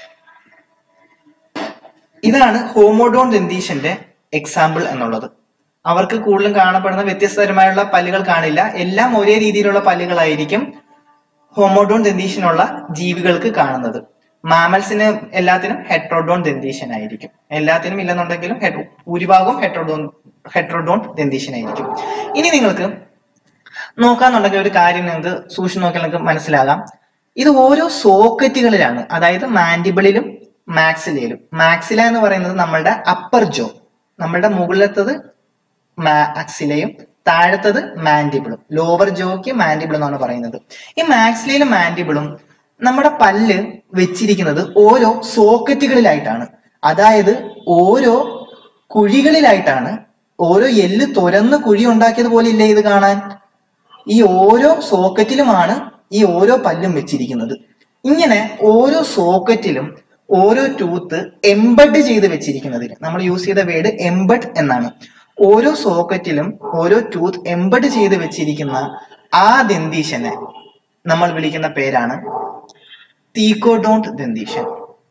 ഇതാണ് ഹോമോഡോൺ ദന്തീശന്റെ എക്സാമ്പിൾ എന്നുള്ളത് അവർക്ക് കൂടുതലും കാണപ്പെടുന്ന വ്യത്യസ്തതരമായുള്ള പല്ലുകൾ കാണില്ല എല്ലാം ഒരേ രീതിയിലുള്ള പല്ലുകളായിരിക്കും ഹോമോഡോൺ ദന്തീശനുള്ള ജീവികൾക്ക് കാണുന്നത് മാമൽസിന് എല്ലാത്തിനും ഹെട്രോഡോൺ ദന്തീശൻ ആയിരിക്കും എല്ലാത്തിനും ഇല്ലെന്നുണ്ടെങ്കിലും ഹെഡ്- ഭൂരിഭാഗവും ഹെട്രോഡോൺ ഹെട്രോഡോൺ ദന്തീശൻ ആയിരിക്കും ഇനി നിങ്ങൾക്ക് നോക്കാന്നുണ്ടെങ്കിൽ ഒരു കാര്യം നിങ്ങൾക്ക് സൂക്ഷിച്ചു നോക്കിയാൽ നിങ്ങൾക്ക് മനസ്സിലാകാം ഇത് ഓരോ സോക്കറ്റുകളിലാണ് അതായത് മാൻഡിബിളിലും മാക്സിലയിലും മാക്സില എന്ന് പറയുന്നത് നമ്മളുടെ അപ്പർ ജോ നമ്മളുടെ മുകളിലത്തത് മാക്സിലയും താഴത്തത് മാൻഡിബിളും ലോവർ ജോക്ക് മാൻഡിബിൾ എന്നാണ് പറയുന്നത് ഈ മാക്സിലയിലും മാൻഡിബിളും നമ്മുടെ പല്ല് വെച്ചിരിക്കുന്നത് ഓരോ സോക്കറ്റുകളിലായിട്ടാണ് അതായത് ഓരോ കുഴികളിലായിട്ടാണ് ഓരോ എല്ല് തുരന്ന് കുഴി ഉണ്ടാക്കിയത് പോലെ ഇല്ലേ ഇത് കാണാൻ ഈ ഓരോ സോക്കറ്റിലുമാണ് ഈ ഓരോ പല്ലും വെച്ചിരിക്കുന്നത് ഇങ്ങനെ ഓരോ സോക്കറ്റിലും ഓരോ ടൂത്ത് എംബഡ് ചെയ്ത് വെച്ചിരിക്കുന്നതിന് നമ്മൾ യൂസ് ചെയ്ത വേർഡ് എംബഡ് എന്നാണ് ഓരോ സോക്കറ്റിലും ഓരോ ടൂത്ത് എംബഡ് ചെയ്ത് വെച്ചിരിക്കുന്ന ആ ദന്തീശനെ നമ്മൾ വിളിക്കുന്ന പേരാണ് തീക്കോഡോണ്ട് ദന്തീശൻ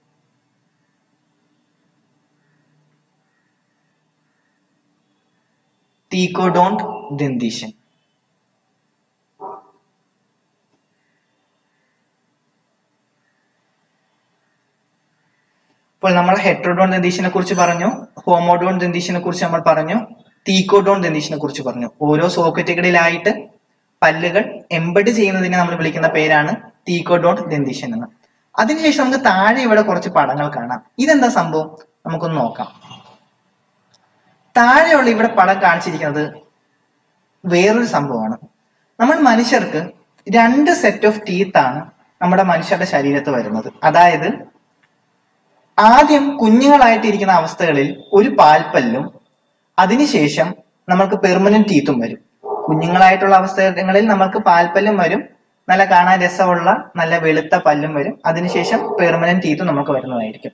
തീക്കോഡോണ്ട് ദന്തീശൻ അപ്പോൾ നമ്മൾ ഹെട്രോഡോൺ ദന്തീശനെ കുറിച്ച് പറഞ്ഞു ഹോമോഡോൺ ദന്തീശനെ കുറിച്ച് നമ്മൾ പറഞ്ഞു തീക്കോഡോൺ ദന്തീശനെ കുറിച്ച് പറഞ്ഞു ഓരോ സോക്കറ്റുകളിലായിട്ട് പല്ലുകൾ എംബഡ് ചെയ്യുന്നതിനെ നമ്മൾ വിളിക്കുന്ന പേരാണ് തീക്കോഡോൺ ദന്തീശൻ എന്ന് അതിനുശേഷം നമുക്ക് താഴെ ഇവിടെ കുറച്ച് പടങ്ങൾ കാണാം ഇതെന്താ സംഭവം നമുക്കൊന്ന് നോക്കാം താഴെയുള്ള ഇവിടെ പടം കാണിച്ചിരിക്കുന്നത് വേറൊരു സംഭവമാണ് നമ്മൾ മനുഷ്യർക്ക് രണ്ട് സെറ്റ് ഓഫ് ടീത്ത് ആണ് നമ്മുടെ മനുഷ്യരുടെ ശരീരത്ത് വരുന്നത് അതായത് ആദ്യം കുഞ്ഞുങ്ങളായിട്ടിരിക്കുന്ന അവസ്ഥകളിൽ ഒരു പാൽപ്പല്ലും അതിനുശേഷം നമ്മൾക്ക് പെർമനന്റ് ടീത്തും വരും കുഞ്ഞുങ്ങളായിട്ടുള്ള അവസ്ഥകളിൽ നമ്മൾക്ക് പാൽപ്പല്ലും വരും നല്ല കാണാൻ രസമുള്ള നല്ല വെളുത്ത പല്ലും വരും അതിനുശേഷം പെർമനന്റ് ടീത്തും നമുക്ക് വരുന്നതായിരിക്കും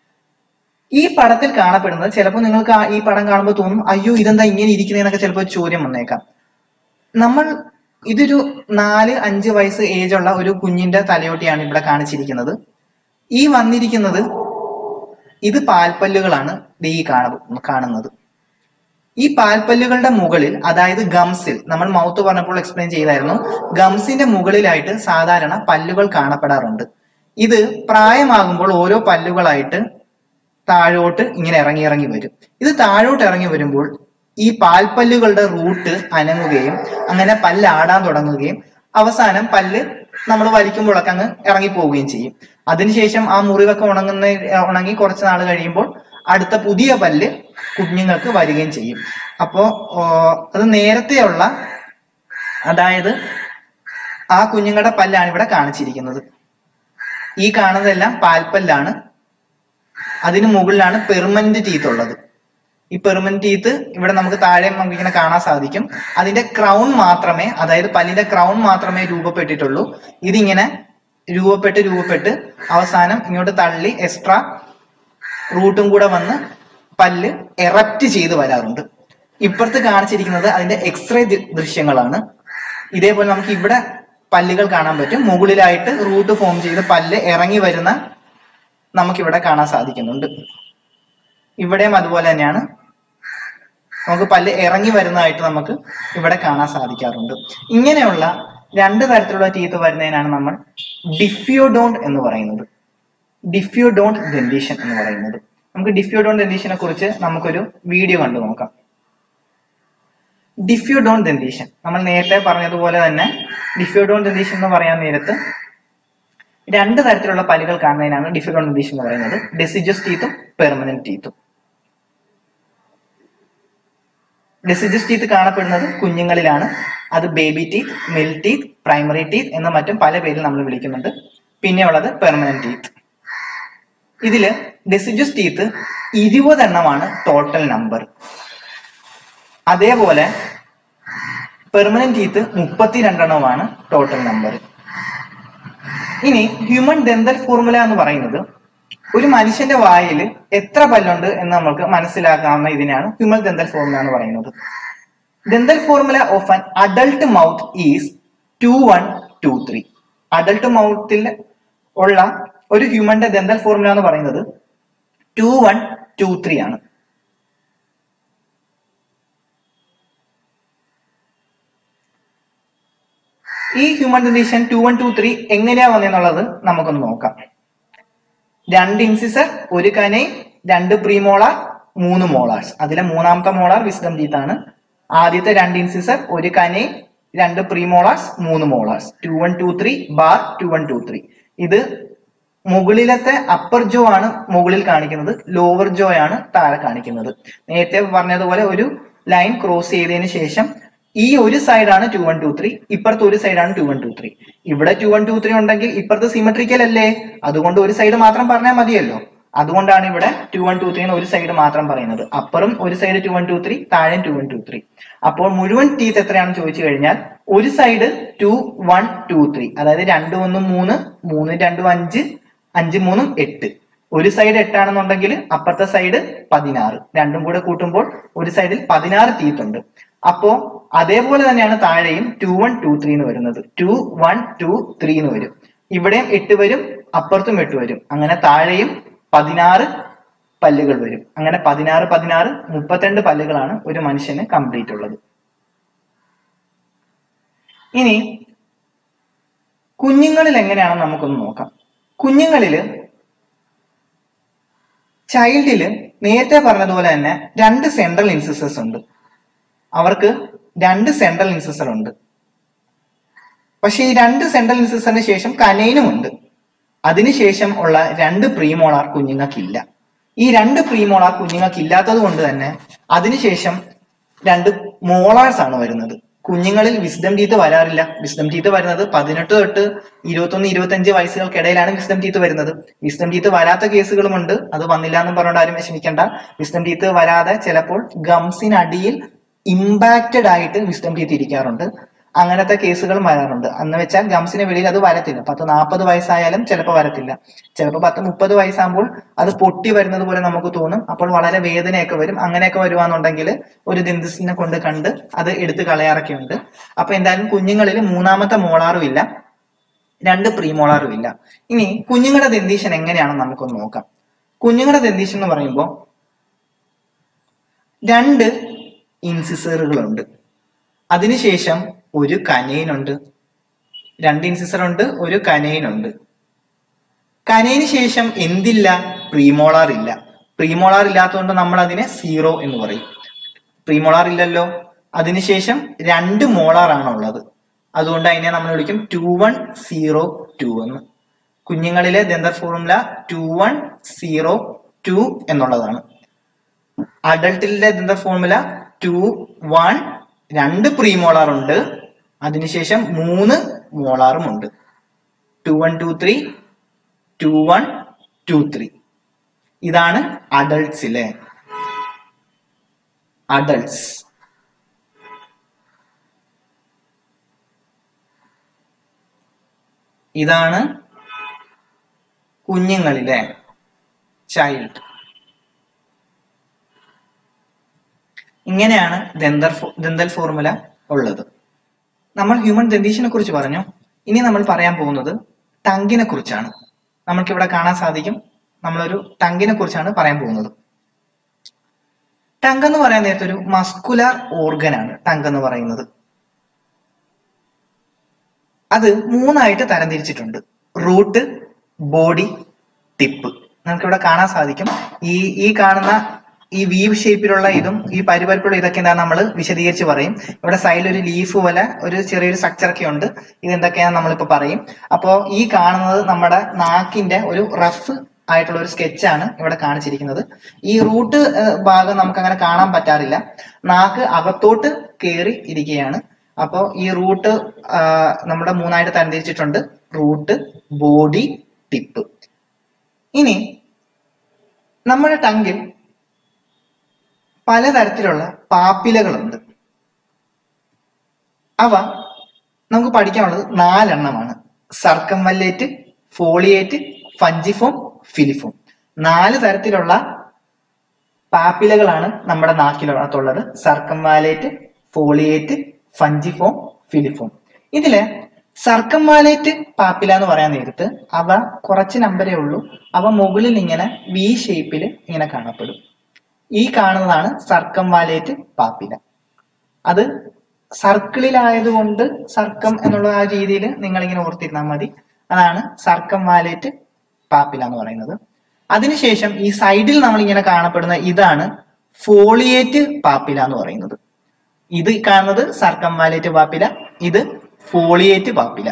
ഈ പടത്തിൽ കാണപ്പെടുന്നത് ചിലപ്പോൾ നിങ്ങൾക്ക് ആ- ഈ പടം കാണുമ്പോൾ തോന്നും അയ്യോ ഇതെന്താ ഇങ്ങനെ ഇരിക്കുന്നതെന്നൊക്കെ ചിലപ്പോൾ ചോദ്യം വന്നേക്കാം നമ്മൾ ഇതൊരു നാല് അഞ്ച് വയസ്സ് ഏജ് ഉള്ള ഒരു കുഞ്ഞിന്റെ തലയോട്ടിയാണ് ഇവിടെ കാണിച്ചിരിക്കുന്നത് ഈ വന്നിരിക്കുന്നത് ഇത് പാൽപ്പല്ലുകളാണ് ദേ ഈ കാണ- കാണുന്നത് ഈ പാൽപ്പല്ലുകളുടെ മുകളിൽ അതായത് ഗംസിൽ നമ്മൾ മൗത്ത് പറഞ്ഞപ്പോൾ എക്സ്പ്ലെയിൻ ചെയ്തായിരുന്നു ഗംസിന്റെ മുകളിലായിട്ട് സാധാരണ പല്ലുകൾ കാണപ്പെടാറുണ്ട് ഇത് പ്രായമാകുമ്പോൾ ഓരോ പല്ലുകളായിട്ട് താഴോട്ട് ഇങ്ങനെ ഇറങ്ങി ഇറങ്ങി വരും ഇത് താഴോട്ട് ഇറങ്ങി വരുമ്പോൾ ഈ പാൽപ്പല്ലുകളുടെ റൂട്ട് അനങ്ങുകയും അങ്ങനെ പല്ല് ആടാൻ തുടങ്ങുകയും അവസാനം പല്ല് നമ്മൾ വലിക്കുമ്പോഴൊക്കെ അങ്ങ് ഇറങ്ങി പോവുകയും ചെയ്യും അതിനുശേഷം ആ മുറിവൊക്കെ ഉണങ്ങുന്ന ഉണങ്ങി കുറച്ച് നാൾ കഴിയുമ്പോൾ അടുത്ത പുതിയ പല്ല് കുഞ്ഞുങ്ങൾക്ക് വരികയും ചെയ്യും അപ്പോ ഓ, അത് നേരത്തെയുള്ള അതായത് ആ കുഞ്ഞുങ്ങളുടെ പല്ലാണ് ഇവിടെ കാണിച്ചിരിക്കുന്നത് ഈ കാണുന്നതെല്ലാം പാൽപ്പല്ലാണ് അതിന് മുകളിലാണ് പെർമനന്റ് ടീത്ത് ഉള്ളത് ഈ പെർമനന്റ് ടീത്ത് ഇവിടെ നമുക്ക് താഴെ നമുക്ക് ഇങ്ങനെ കാണാൻ സാധിക്കും അതിന്റെ ക്രൗൺ മാത്രമേ അതായത് പല്ലിന്റെ ക്രൗൺ മാത്രമേ രൂപപ്പെട്ടിട്ടുള്ളൂ ഇതിങ്ങനെ രൂപപ്പെട്ട് രൂപപ്പെട്ട് അവസാനം ഇങ്ങോട്ട് തള്ളി എക്സ്ട്രാ റൂട്ടും കൂടെ വന്ന് പല്ല് എറപ്റ്റ് ചെയ്ത് വരാറുണ്ട് ഇപ്പുറത്ത് കാണിച്ചിരിക്കുന്നത് അതിന്റെ എക്സ്റേ ദൃശ്യങ്ങളാണ് ഇതേപോലെ നമുക്ക് ഇവിടെ പല്ലുകൾ കാണാൻ പറ്റും മുകളിലായിട്ട് റൂട്ട് ഫോം ചെയ്ത് പല്ല് ഇറങ്ങി വരുന്ന നമുക്കിവിടെ കാണാൻ സാധിക്കുന്നുണ്ട് ഇവിടെയും അതുപോലെ തന്നെയാണ് നമുക്ക് പല്ല് ഇറങ്ങി വരുന്നതായിട്ട് നമുക്ക് ഇവിടെ കാണാൻ സാധിക്കാറുണ്ട് ഇങ്ങനെയുള്ള രണ്ട് തരത്തിലുള്ള ടീത്ത് വരുന്നതിനാണ് നമ്മൾ ഡിഫ്യോഡോണ്ട് എന്ന് പറയുന്നത് ഡിഫ്യോഡോണ്ട് ഡെന്റീഷൻ എന്ന് പറയുന്നത് നമുക്ക് ഡിഫ്യോഡോണ്ട് ഡെന്റീഷനെ കുറിച്ച് നമുക്കൊരു വീഡിയോ കണ്ടു നോക്കാം ഡിഫ്യോഡോൺ ഡെന്റീഷൻ നമ്മൾ നേരത്തെ പറഞ്ഞതുപോലെ തന്നെ ഡിഫ്യോഡോൺ ഡെന്റീഷൻ എന്ന് പറയാൻ നേരത്ത് രണ്ട് തരത്തിലുള്ള പല്ലുകൾ കാണുന്നതിനാണ് ഡിഫ്യോഡോൺ ഡെന്റീഷൻ എന്ന് പറയുന്നത് ഡെസിജസ് ടീത്തും പെർമനന്റ് ടീത്തും ഡെസിജസ് ടീത്ത് കാണപ്പെടുന്നത് കുഞ്ഞുങ്ങളിലാണ് അത് baby teeth milk teeth primary teeth എന്ന മറ്റും പല പേരിൽ നമ്മൾ വിളിക്കുന്നുണ്ട് പിന്നെ ഉള്ളത് പെർമനന്റ് ടീത്ത് ഇതില് ഡെസിജസ് ടീത്ത് ഇരുപതെണ്ണമാണ് ടോട്ടൽ നമ്പർ അതേപോലെ പെർമനന്റ് ടീത്ത് മുപ്പത്തിരണ്ടെണ്ണമാണ് ടോട്ടൽ നമ്പർ ഇനി ഹ്യൂമൻ ഡെന്തൽ ഫോർമുല എന്ന് പറയുന്നത് ഒരു മനുഷ്യന്റെ വായിൽ എത്ര പല്ലുണ്ട് എന്ന് നമുക്ക് മനസ്സിലാക്കാവുന്ന ഇതിനാണ് ഹ്യൂമൻ ഡെന്തൽ ഫോർമുല എന്ന് പറയുന്നത് dental formula of an adult mouth is two one two three adult മൗത്തിൽ ഉള്ള ഒരു ഹ്യൂമന്റെ ഡെന്തൽ ഫോർമുല എന്ന് പറയുന്നത് ടു വൺ ടു ത്രീ ആണ് ഈ human dentition two one two three എങ്ങനെയാ വന്നെന്നുള്ളത് നമുക്കൊന്ന് നോക്കാം രണ്ട് ഇൻസിസർ ഒരു കനൈ രണ്ട് പ്രീമോളാർ മൂന്ന് മോളാർസ് അതിലെ മൂന്നാമത്തെ മോളാർ വിസ്ഡം ടീത്ത് ആണ് ആദ്യത്തെ രണ്ട് ഇൻസിസർ ഒരു കനൈ രണ്ട് പ്രീമോളാർസ് മൂന്ന് molars two one two three bar two one two three ഇത് മുകളിലത്തെ അപ്പർ ജോ ആണ് മുകളിൽ കാണിക്കുന്നത് ലോവർ ജോ ആണ് താഴെ കാണിക്കുന്നത് നേരത്തെ പറഞ്ഞതുപോലെ ഒരു ലൈൻ ക്രോസ് ചെയ്തതിന് ശേഷം ഈ ഒരു സൈഡാണ് ടു വൺ ടു ത്രീ ഇപ്പുറത്തെ ഒരു സൈഡാണ് ടു വൺ ടു ത്രീ ഇവിടെ ടു വൺ ടു ത്രീ ഉണ്ടെങ്കിൽ ഇപ്പുറത്ത് സിമെട്രിക്കൽ അല്ലേ അതുകൊണ്ട് ഒരു സൈഡ് മാത്രം പറഞ്ഞാൽ മതിയല്ലോ അതുകൊണ്ടാണ് ഇവിടെ ടു വൺ ടു ത്രീ എന്ന് ഒരു സൈഡ് മാത്രം പറയുന്നത് അപ്പറും ഒരു side two one two three താഴെയും ടു വൺ ടു ത്രീ അപ്പോൾ മുഴുവൻ ടീത്ത് എത്രയാണെന്ന് ചോദിച്ചു കഴിഞ്ഞാൽ ഒരു side two one two three അതായത് രണ്ട് ഒന്നും മൂന്ന് മൂന്ന് രണ്ടും അഞ്ച് അഞ്ച് മൂന്നും എട്ട് ഒരു സൈഡ് എട്ടാണെന്നുണ്ടെങ്കിൽ അപ്പുറത്തെ സൈഡ് പതിനാറ് രണ്ടും കൂടെ കൂട്ടുമ്പോൾ ഒരു സൈഡിൽ പതിനാറ് ടീത്ത് ഉണ്ട് അപ്പോ അതേപോലെ തന്നെയാണ് താഴെയും ടു വൺ ടു ത്രീ എന്ന് വരുന്നത് ടു വൺ ടു ത്രീ എന്ന് വരും ഇവിടെയും എട്ട് വരും അപ്പുറത്തും എട്ട് വരും അങ്ങനെ താഴെയും പതിനാറ് പല്ലുകൾ വരും അങ്ങനെ പതിനാറ് പതിനാറ് മുപ്പത്തിരണ്ട് പല്ലുകളാണ് ഒരു മനുഷ്യന് കംപ്ലീറ്റ് ഉള്ളത് ഇനി കുഞ്ഞുങ്ങളിൽ എങ്ങനെയാണെന്ന് നമുക്കൊന്ന് നോക്കാം കുഞ്ഞുങ്ങളില് ചൈൽഡില് നേരത്തെ പറഞ്ഞതുപോലെ തന്നെ രണ്ട് സെൻട്രൽ ഇൻസിസസ് ഉണ്ട് അവർക്ക് രണ്ട് സെൻട്രൽ ഇൻസിസർ ഉണ്ട് പക്ഷെ ഈ രണ്ട് സെൻട്രൽ ഇൻസിസറിന് ശേഷം കനൈനും ഉണ്ട് അതിനുശേഷം ഉള്ള രണ്ട് പ്രീമോളാർ കുഞ്ഞുങ്ങൾക്കില്ല ഈ രണ്ട് പ്രീമോളാർ കുഞ്ഞുങ്ങൾക്ക് ഇല്ലാത്തത് കൊണ്ട് തന്നെ അതിനുശേഷം രണ്ട് മോളാർസ് ആണ് വരുന്നത് കുഞ്ഞുങ്ങളിൽ വിസ്ഡം ടീത്ത് വരാറില്ല വിസ്ഡം ടീത്ത് വരുന്നത് പതിനെട്ട് തൊട്ട് ഇരുപത്തൊന്ന് ഇരുപത്തഞ്ച് വയസ്സുകൾക്കിടയിലാണ് വിസ്ഡം ടീത്ത് വരുന്നത് വിസ്ഡം ടീത്ത് വരാത്ത കേസുകളുമുണ്ട് അത് വന്നില്ല എന്നും പറഞ്ഞുകൊണ്ട് ആരും വിഷമിക്കേണ്ട വിസ്ഡം ടീത്ത് വരാതെ ചിലപ്പോൾ ഗംസിനടിയിൽ ഇമ്പാക്റ്റഡ് ആയിട്ട് വിസ്ഡം ടീത്ത് ഇരിക്കാറുണ്ട് അങ്ങനത്തെ കേസുകളും വരാറുണ്ട് എന്ന് വെച്ചാൽ ഗംസിന് വെളിയിൽ അത് വരത്തില്ല പത്ത് നാൽപ്പത് വയസ്സായാലും ചിലപ്പോൾ വരത്തില്ല ചിലപ്പോൾ പത്ത് മുപ്പത് വയസ്സാകുമ്പോൾ അത് പൊട്ടി വരുന്നത് പോലെ നമുക്ക് തോന്നും അപ്പോൾ വളരെ വേദനയൊക്കെ വരും അങ്ങനെയൊക്കെ വരുവാന്നുണ്ടെങ്കിൽ ഒരു ദന്തിസ്റ്റിനെ കൊണ്ട് കണ്ട് അത് എടുത്ത് കളയാറൊക്കെ ഉണ്ട് അപ്പൊ എന്തായാലും കുഞ്ഞുങ്ങളിൽ മൂന്നാമത്തെ മോളാറും ഇല്ല രണ്ട് പ്രീമോളാറും ഇല്ല ഇനി കുഞ്ഞുങ്ങളുടെ ദന്തീശൻ എങ്ങനെയാണെന്ന് നമുക്കൊന്ന് നോക്കാം കുഞ്ഞുങ്ങളുടെ ദന്തീശൻ എന്ന് പറയുമ്പോൾ രണ്ട് ഇൻസിസറുകളുണ്ട് അതിനുശേഷം ഒരു കനൈനുണ്ട് രണ്ട് ഇൻസിസർ ഉണ്ട് ഒരു കനൈനുണ്ട് കനൈന് ശേഷം എന്തില്ല പ്രീമോളാർ ഇല്ല പ്രീമോളാർ ഇല്ലാത്തതുകൊണ്ട് നമ്മൾ അതിനെ സീറോ എന്ന് പറയും പ്രീമോളാർ ഇല്ലല്ലോ അതിനുശേഷം രണ്ട് മോളാർ ആണ് ഉള്ളത് അതുകൊണ്ട് അതിനെ നമ്മൾ വിളിക്കും ടു വൺ സീറോ ടു എന്ന് കുഞ്ഞുങ്ങളിലെ dental formula two one zero two എന്നുള്ളതാണ് അഡൾട്ടിലെ ദന്തർ ഫോർമുല ടു വൺ രണ്ട് പ്രീമോളാർ ഉണ്ട് അതിനുശേഷം മൂന്ന് മോളാറും ഉണ്ട് two one two three two one two three ഇതാണ് അഡൾട്ട്സിലെ അഡൾട്ട്സ് ഇതാണ് കുഞ്ഞുങ്ങളിലെ ചൈൽഡ് ഇങ്ങനെയാണ് ദന്തർ ഫോ- ദന്തൽ ഫോർമുല ഉള്ളത് നമ്മൾ ഹ്യൂമൻ ദന്തീഷിനെ കുറിച്ച് പറഞ്ഞു ഇനി നമ്മൾ പറയാൻ പോകുന്നത് ടങ്കിനെ കുറിച്ചാണ് നമ്മൾക്ക് ഇവിടെ കാണാൻ സാധിക്കും നമ്മളൊരു ടങ്കിനെ കുറിച്ചാണ് പറയാൻ പോകുന്നത് ടങ്ക് എന്ന് പറയാൻ നേരത്തെ ഒരു മസ്കുലാർ ഓർഗൻ ആണ് ടങ്ക് എന്ന് പറയുന്നത് അത് മൂന്നായിട്ട് തരംതിരിച്ചിട്ടുണ്ട് റൂട്ട് ബോഡി ടിപ്പ് നമുക്ക് ഇവിടെ കാണാൻ സാധിക്കും ഈ ഈ കാണുന്ന ഈ വീവ് ഷേപ്പിലുള്ള ഇതും ഈ പരിപരിപ്പുള്ള ഇതൊക്കെ എന്താ നമ്മൾ വിശദീകരിച്ച് പറയും ഇവിടെ സൈഡിൽ ഒരു ലീഫ് പോലെ ഒരു ചെറിയൊരു സ്ട്രക്ചർ ഒക്കെ ഉണ്ട് ഇത് എന്തൊക്കെയാന്ന് നമ്മളിപ്പോ പറയും അപ്പോ ഈ കാണുന്നത് നമ്മുടെ നാക്കിന്റെ ഒരു റഫ് ആയിട്ടുള്ള ഒരു സ്കെച്ചാണ് ഇവിടെ കാണിച്ചിരിക്കുന്നത് ഈ റൂട്ട് ഭാഗം നമുക്ക് അങ്ങനെ കാണാൻ പറ്റാറില്ല നാക്ക് അകത്തോട്ട് കയറി ഇരിക്കുകയാണ് അപ്പോ ഈ റൂട്ട് നമ്മുടെ മൂന്നായിട്ട് തരംതിരിച്ചിട്ടുണ്ട് റൂട്ട് ബോഡി ടിപ്പ് ഇനി നമ്മുടെ ടങ്കിൽ പലതരത്തിലുള്ള പാപ്പിലകളുണ്ട് അവ നമുക്ക് പഠിക്കാനുള്ളത് നാലെണ്ണമാണ് സർക്കംവല്ലേറ്റ് ഫോളിയേറ്റ് ഫഞ്ചിഫോം ഫിലിഫോം നാല് തരത്തിലുള്ള പാപ്പിലകളാണ് നമ്മുടെ നാക്കിനകത്തുള്ളത് സർക്കംവാലേറ്റ് ഫോളിയേറ്റ് ഫഞ്ചിഫോം ഫിലിഫോം ഇതില് സർക്കംവാലേറ്റ് പാപ്പില എന്ന് പറയാൻ നേരത്ത് അവ കുറച്ച് നമ്പരേ ഉള്ളൂ അവ മുകളിൽ ഇങ്ങനെ വി ഷേപ്പിൽ ഇങ്ങനെ കാണപ്പെടും ഈ കാണുന്നതാണ് സർക്കംവാലേറ്റ് പാപ്പില അത് സർക്കിളിലായതുകൊണ്ട് സർക്കം എന്നുള്ള ആ രീതിയിൽ നിങ്ങൾ ഇങ്ങനെ ഓർത്തിരുന്നാൽ മതി അതാണ് സർക്കം വാലേറ്റ് പാപ്പില എന്ന് പറയുന്നത് അതിനുശേഷം ഈ സൈഡിൽ നമ്മൾ ഇങ്ങനെ കാണപ്പെടുന്ന ഇതാണ് ഫോളിയേറ്റ് പാപ്പില എന്ന് പറയുന്നത് ഇത് കാണുന്നത് സർക്കം വാലേറ്റ് പാപ്പില ഇത് ഫോളിയേറ്റ് പാപ്പില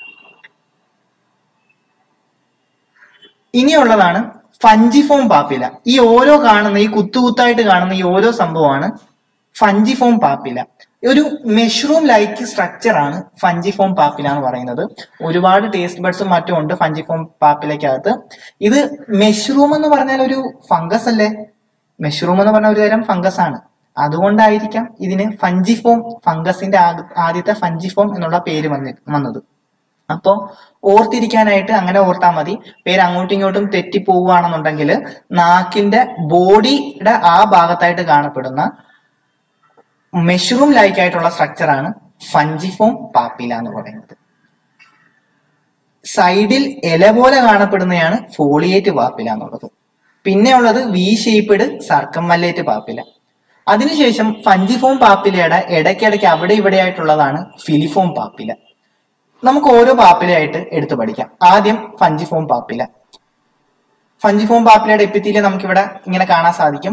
ഇനിയുള്ളതാണ് ഫഞ്ചിഫോം പാപ്പില ഈ ഓരോ കാണുന്ന ഈ കുത്തുകുത്തായിട്ട് കാണുന്ന ഈ ഓരോ സംഭവമാണ് ഫഞ്ചിഫോം പാപ്പില ഒരു മെഷ്റൂം ലൈക്ക് സ്ട്രക്ചർ ആണ് ഫഞ്ചിഫോം പാപ്പില എന്ന് പറയുന്നത് ഒരുപാട് ടേസ്റ്റ് ബഡ്സും മറ്റും ഉണ്ട് ഫഞ്ചിഫോം പാപ്പിലക്കകത്ത് ഇത് മെഷ്റൂം എന്ന് പറഞ്ഞാൽ ഒരു ഫംഗസ് അല്ലേ മെഷ്റൂം എന്ന് പറഞ്ഞ ഒരു തരം ഫംഗസ് ആണ് അതുകൊണ്ടായിരിക്കാം ഇതിന് ഫഞ്ചിഫോം ഫംഗസിന്റെ ആദ്യ- ആദ്യത്തെ ഫഞ്ചിഫോം എന്നുള്ള പേര് വന്നി വന്നത് അപ്പോ ഓർത്തിരിക്കാനായിട്ട് അങ്ങനെ ഓർത്താൽ മതി പേര് അങ്ങോട്ടും ഇങ്ങോട്ടും തെറ്റി പോവുകയാണെന്നുണ്ടെങ്കിൽ നാക്കിന്റെ ബോഡിയുടെ ആ ഭാഗത്തായിട്ട് കാണപ്പെടുന്ന മെഷറൂം ലൈക്ക് ആയിട്ടുള്ള സ്ട്രക്ചർ ആണ് ഫഞ്ചിഫോം പാപ്പില എന്ന് പറയുന്നത് സൈഡിൽ ഇല പോലെ കാണപ്പെടുന്നതാണ് ഫോളിയേറ്റ് പാപ്പില എന്നുള്ളത് പിന്നെ ഉള്ളത് വി ഷേപ്പ്ഡ് സർക്കംവല്ലേറ്റ് പാപ്പില അതിനുശേഷം ഫഞ്ചിഫോം പാപ്പിലയുടെ ഇടയ്ക്കിടയ്ക്ക് അവിടെ ഇവിടെ ആയിട്ടുള്ളതാണ് ഫിലിഫോം പാപ്പില നമുക്ക് ഓരോ പാപ്പിലയായിട്ട് എടുത്തു പഠിക്കാം ആദ്യം ഫഞ്ചിഫോം പാപ്പില ഫഞ്ചിഫോം പാപ്പിലയുടെ എപ്പിത്തീലിയം നമുക്കിവിടെ ഇങ്ങനെ കാണാൻ സാധിക്കും